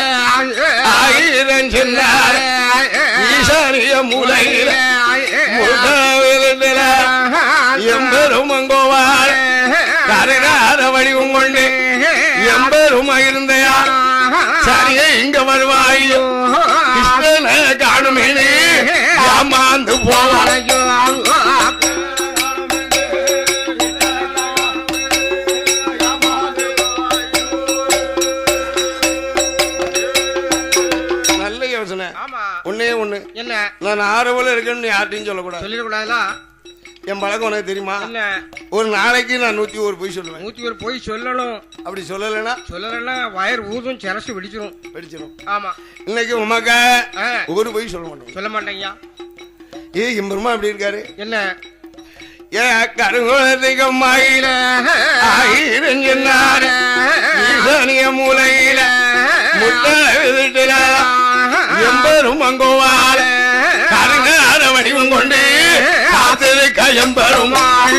ஆயிரம் சொன்னார் ஈசானிய மூலையில முட்டாவில எம்பெரும் அங்கோவாள் கருகாத வடிவம் கொண்டு எம்பெரும் இருந்தையா சரியே இங்க வருவாயோ கிருஷ்ணனை காணுமே ஏமாந்து போவாள் நல்ல யோசனை ஆமா ஒன்னே ஒண்ணு என்ன நான் ஆறுவல இருக்கேன்னு யார்ட்டையும் சொல்லக்கூடாது சொல்லிடக்கூடாதுல என் பழக்கம் உனக்கு தெரியுமா என்ன ஒரு நாளைக்கு நான் நூத்தி ஒரு பொய் சொல்லுவேன் நூத்தி ஒரு போய் சொல்லணும் அப்படி சொல்லலைன்னா சொல்லலன்னா வயர் ஊதும் சிரசு வெடிச்சிரும் வெடிச்சிடும் ஆமா இன்னைக்கு உமக்க ஆ, ஒரு பொய் சொல்ல மாட்டோம் சொல்ல மாட்டேங்கய்யா ஏ எம்பெருமா அப்படி இருக்காரு என்ன ஏ கருங்குளத்துக்கு மயில ஆயிரம் சொன்னாரு ஈசானிய மூலையில முட்டை விதிட்டுல எம்பெரும் அங்கோவாள் கருங்கார வடிவம் கொண்டு காத்திருக்க எம்பெருமாள்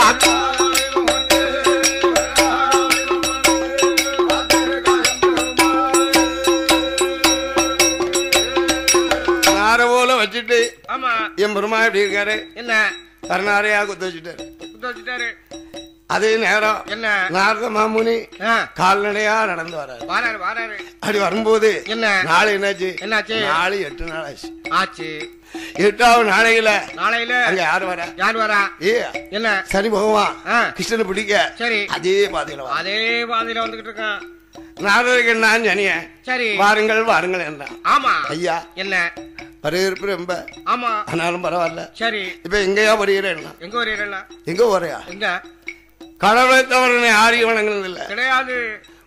நார போல வச்சுட்டு ஆமா என் பெருமா எப்படி இருக்காரு என்ன கருணாரையா குத்த வச்சுட்டாரு குத்து வச்சுட்டாரு அதே நேரம் என்ன நாரத மாமுனி ஆ, கால்நடையா நடந்து வராரு வாராரு வாராரு அப்படி வரும்போது என்ன நாளை என்னாச்சு என்னாச்சு நாளை எட்டு நாள் ஆச்சு ஆச்சு எட்டாவது நாளையில நாளையில அங்க யாரு வர யார் வரா ஏ என்ன சனி பகவான் ஆ, கிருஷ்ணனை பிடிக்க சரி அதே பாதையில வர அதே பாதையில வந்துகிட்டு இருக்கான் நாரதருக்கு நான் சனிய சரி வாருங்கள் வாருங்கள் என்றான் ஆமா ஐயா என்ன வரவேற்பு ரொம்ப ஆமா ஆனாலும் பரவாயில்ல சரி இப்ப எங்கேயா வருகிறேன் எங்க வரீங்களா எங்க வரையா எங்க கடவுளை தவிர யாரையும் வணங்குறது இல்ல கிடையாது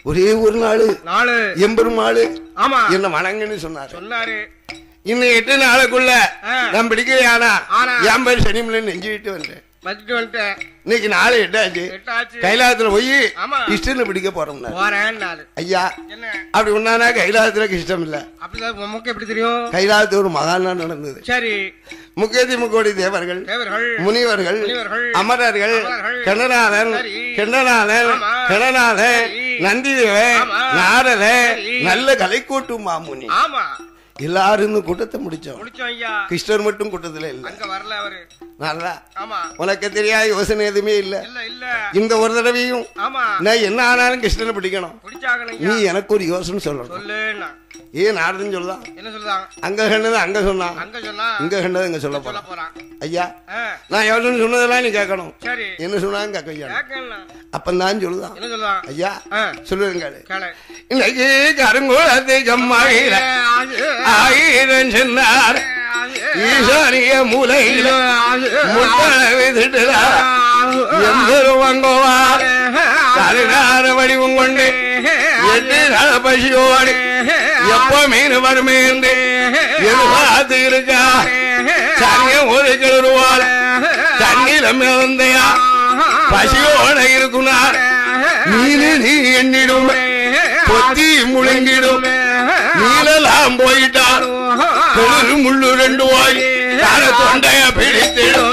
ஒரே ஒரு நாள் நாலு எம்பெருமாள் ஆமா என்ன வணங்குன்னு சொன்னாரு சொன்னாரு இன்னும் எட்டு நாளுக்குள்ள ஆ. நான் பிடிக்கலையானா ஆனா. என் பேர் சனிமலை நெஞ்சு விட்டு வந்தேன் வச்சுட்டு வந்துட்டேன் இன்னைக்கு நாலு எட்டாச்சு எட்டாச்சு கைலாசத்துல போய் ஆமா. இஷ்டன்னு பிடிக்க போறோம் போறேன் நாலு ஐயா என்ன அப்படி ஒன்னானா கைலாசத்துல இஷ்டம் இல்ல அப்படிதான் உமக்கு எப்படி தெரியும் கைலாசத்துல ஒரு மகானா நடந்தது சரி முக்கேதி முக்கோடி தேவர்கள் தேவர்கள் முனிவர்கள் முனிவர்கள், அமரர்கள் அமரர்கள், கண்ணநாதன் சரி. கண்ணநாதன் ஆமா. கணநாதன் சரி. நந்திதேவன் ஆமா. நாரதன் சரி. நல்ல கலைக்கூட்டு மாமுனி ஆமா எல்லாரும் இந்த கூட்டத்தை முடிச்சோம் முடிச்சோம் ஐயா கிருஷ்ணர் மட்டும் கூட்டத்துல இல்ல அங்க வரல அவரு நல்லா ஆமா உனக்கு தெரியாத யோசனை எதுவுமே இல்ல இல்ல இல்ல இந்த ஒரு தடவையும் ஆமா நான் என்ன ஆனாலும் கிருஷ்ணனை பிடிக்கணும் பிடிச்சாகணும் நீ ஐயா எனக்கு ஒரு யோசனை சொல்லணும் சொல்லுன்னா ஏன் நாரதன் சொல்லலாம் என்ன சொல்லுதாங்க அங்க கண்டது அங்க சொன்னான் அங்க சொன்னா இங்க கண்டது இங்க சொல்ல சொல்ல போறான் போறான் ஐயா ஆ, நான் யோசனை சொன்னதெல்லாம் நீ கேட்கணும் சரி என்ன சொன்னாங்க கேட்க வைக்கணும். கேட்கலாம் அப்ப நான் சொல்லுதான் என்ன சொல்லுதான் ஐயா ஆ, சொல்லுங்க கேளு இன்னைக்கு கருங்குளத்தை ஜம்மாயிர ஆயிரம் சொன்னார் ஈசானிய மூலையில முட்டளவி திட்டுறார் எம்பெரும் வங்கோவார் கருணார வடிவம் கொண்டு எட்டு நாள் பசியோடு எப்ப மீன் வருமே என்று எதிர்பார்த்து இருக்கா சனியம் ஒரு கிளறுவாள் தண்ணீர மிதந்தையா பசியோட இருக்குனார் மீனு நீ எண்ணிடும் பொத்தி முழுங்கிடும் நீலெல்லாம் போயிட்டார் தொழில் முள்ளு ரெண்டு வாய் தர தொண்டைய பிடித்திடும்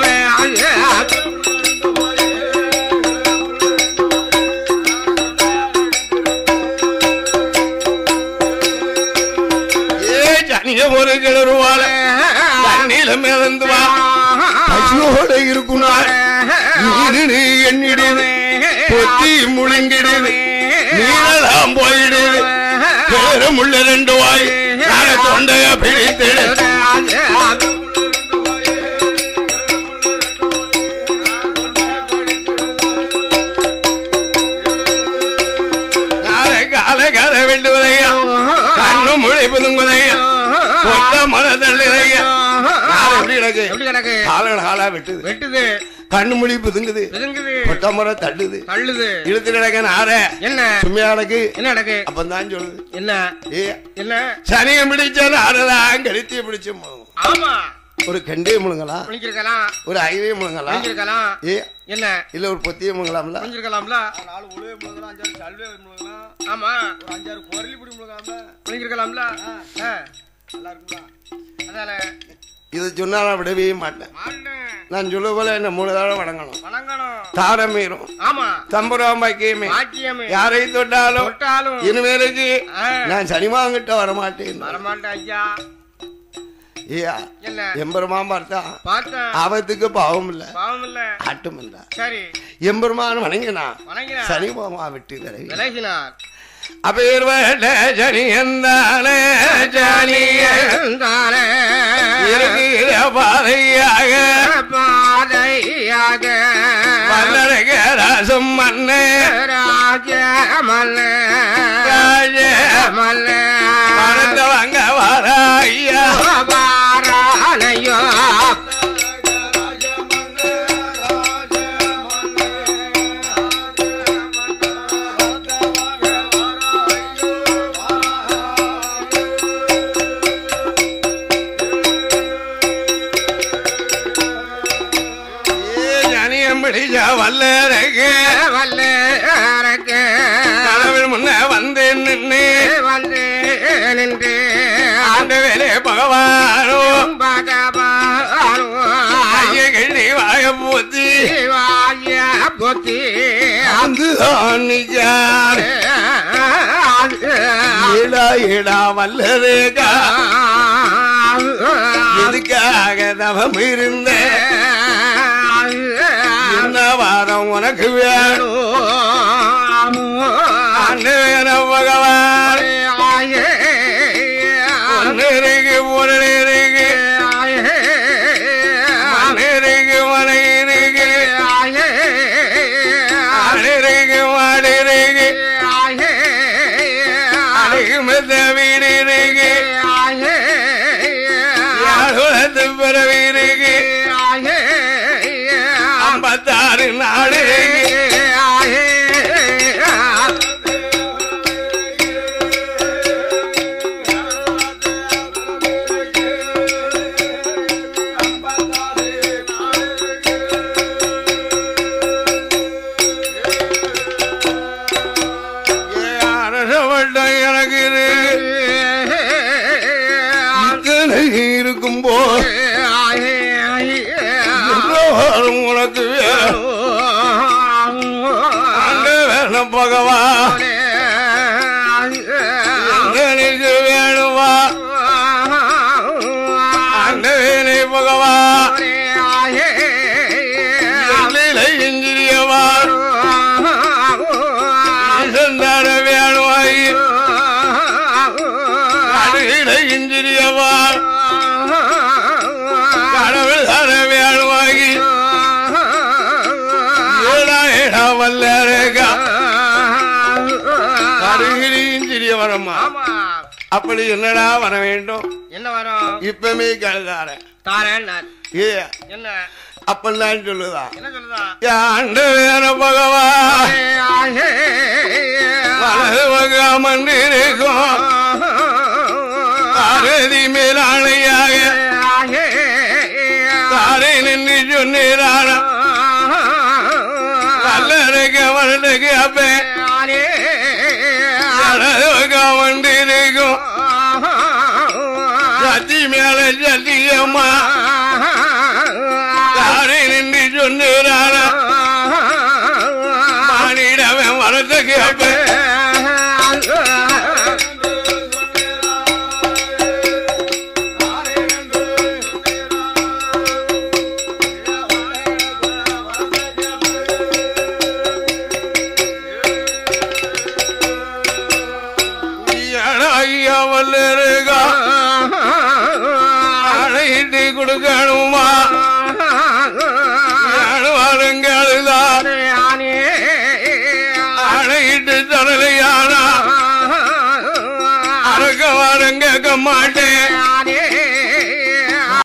ஏ சனியம் ஒரு கிளறுவாள் தண்ணீர மிதந்து வா பசியோட இருக்குனார் மீனு நீ எண்ணிடுது பொத்தி முழுங்கிடுது நீளலாம் போயிடுது பேரும் உள்ள ரெண்டு வாய் நாள தொண்டைய பிடித்திடு நாளை காலை கதை வெண்டுவதையா கண்ணு மொழி புதுங்குதையா கொத்த மன தள்ளுதையா நாளை எப்படி கிடக்கு எப்படி கிடக்கு காலன் காலா வெட்டுது வெட்டுது கண்ணு மொழி புதுங்குது பிதுங்குது கொத்த மரம் தள்ளுது தள்ளுது இழுத்து கிடக்க நார என்ன சும்மையா கிடக்கு என்ன நடக்கு அப்பந்தான் சொல்லுது என்ன ஏ என்ன சனியம் பிடிச்ச நாரதான் கழுத்திய பிடிச்ச மு- ஆமா ஒரு கண்டே முழுங்கலாம் புரிஞ்சிருக்கலாம் ஒரு ஐவே முழுங்கலாம் புரிஞ்சிருக்கலாம் ஏ என்ன இல்ல ஒரு பொத்திய முழுங்கலாம்ல புரிஞ்சிருக்கலாம்ல நாலு உழுவே முழுகலாம் அஞ்சாறு சல்வே முழுகலாம் ஆமா ஒரு அஞ்சாறு குரலி பிடி முழுகாம புரிஞ்சிருக்கலாம்ல ஆ, நல்லா இருக்குங்களா அதால இது சொன்னா நான் விடவே மாட்டேன் மாட்டேன் நான் சொல்ல போல என்ன மூணு தடவை வணங்கணும் வணங்கணும் தாரமீரும் ஆமா தம்புராம் பாக்கியமே பாக்கியமே யாரை தொட்டாலும் தொட்டாலும் இனிமேலுக்கு ஆ, நான் சனிமாங்கிட்ட வரமாட்டேன் வரமாட்டேன் ஐயா ஐயா என்ன எம்பெருமான் பார்த்தா பார்த்தேன் ஆபத்துக்கு பாவம் இல்ல பாவம் இல்ல ஆட்டும் இல்ல சரி எம்பெருமான் வணங்கினா வணங்கினார் சனிமாமா விட்டு விலகி விலகினார் அப்பேர்வட்ட சனி எந்தானே சனியன் தானே இருக்கிற பாதையாக பாதையாக வல்லரக ராசம் மண்ணே ராஜமல்ல ராஜ மல்ல மறந்தவங்க வாராய்யா வாரானையோ ஏ சனியம் பிடிச்ச வல்லரகு வல்ல கடவுள் முன்ன வந்து நின்று வந்து நின்று ஆண்டு வேலே பகவானோ பகவானோ ஐய கண்ணி வாய போத்தி சிவாய புத்தி வந்து ஆணிக்கார் ஏடா ஏடா வல்லரேகா எதுக்காக தவம் இருந்த என்ன வாரம் உனக்கு வேணும் ஆண்டு வேற பகவான் ஒன்னிருக்கு பொருளிருக்கு மண்ணிருக்கு மனையிருக்கு ஆடிருக்கு மாடிருக்கு அடிக்கு மெத்த வீடு இருக்கு யாழத்து பிறவி இருக்கு ஐம்பத்தாறு நாடு இருக்கு இருக்கும் போது உனக்கு வேணும் அங்க வேணும் பகவா எனக்கு வேணுமா அந்த வேலை பகவா எல்லையில இந்திரியவா சந்தான வேணுமாய் அருகில இந்திரியவா கடவுள் தர வேணுமாகி ஏடா ஏடா வல்லரேகா அருகில் இந்திரிய வரமா அப்படி என்னடா வர வேண்டும் என்ன வரும் இப்பமே கழுதார தாரேன் ஏ என்ன அப்பந்தான் சொல்லுதா என்ன சொல்லுதா ஆண்டு வேற பகவா வலது பகாமன் இருக்கும் பாரதி மேலாணையாக தாரை நின்று சொன்னீரான வல்லருக்கு அவனுக்கு அப்பே வலது பகாமன் இருக்கும் சத்தி மேல சத்தியம்மா தாரை நின்று சொன்னீரான மானிடவன் வரத்துக்கு அப்பே ஐயா வல்லருகா அழைத்து கொடுக்கணுமா வருங்காலுதான் அழைத்து தரலையானா அரக்க வாரம் கேட்க மாட்டேன்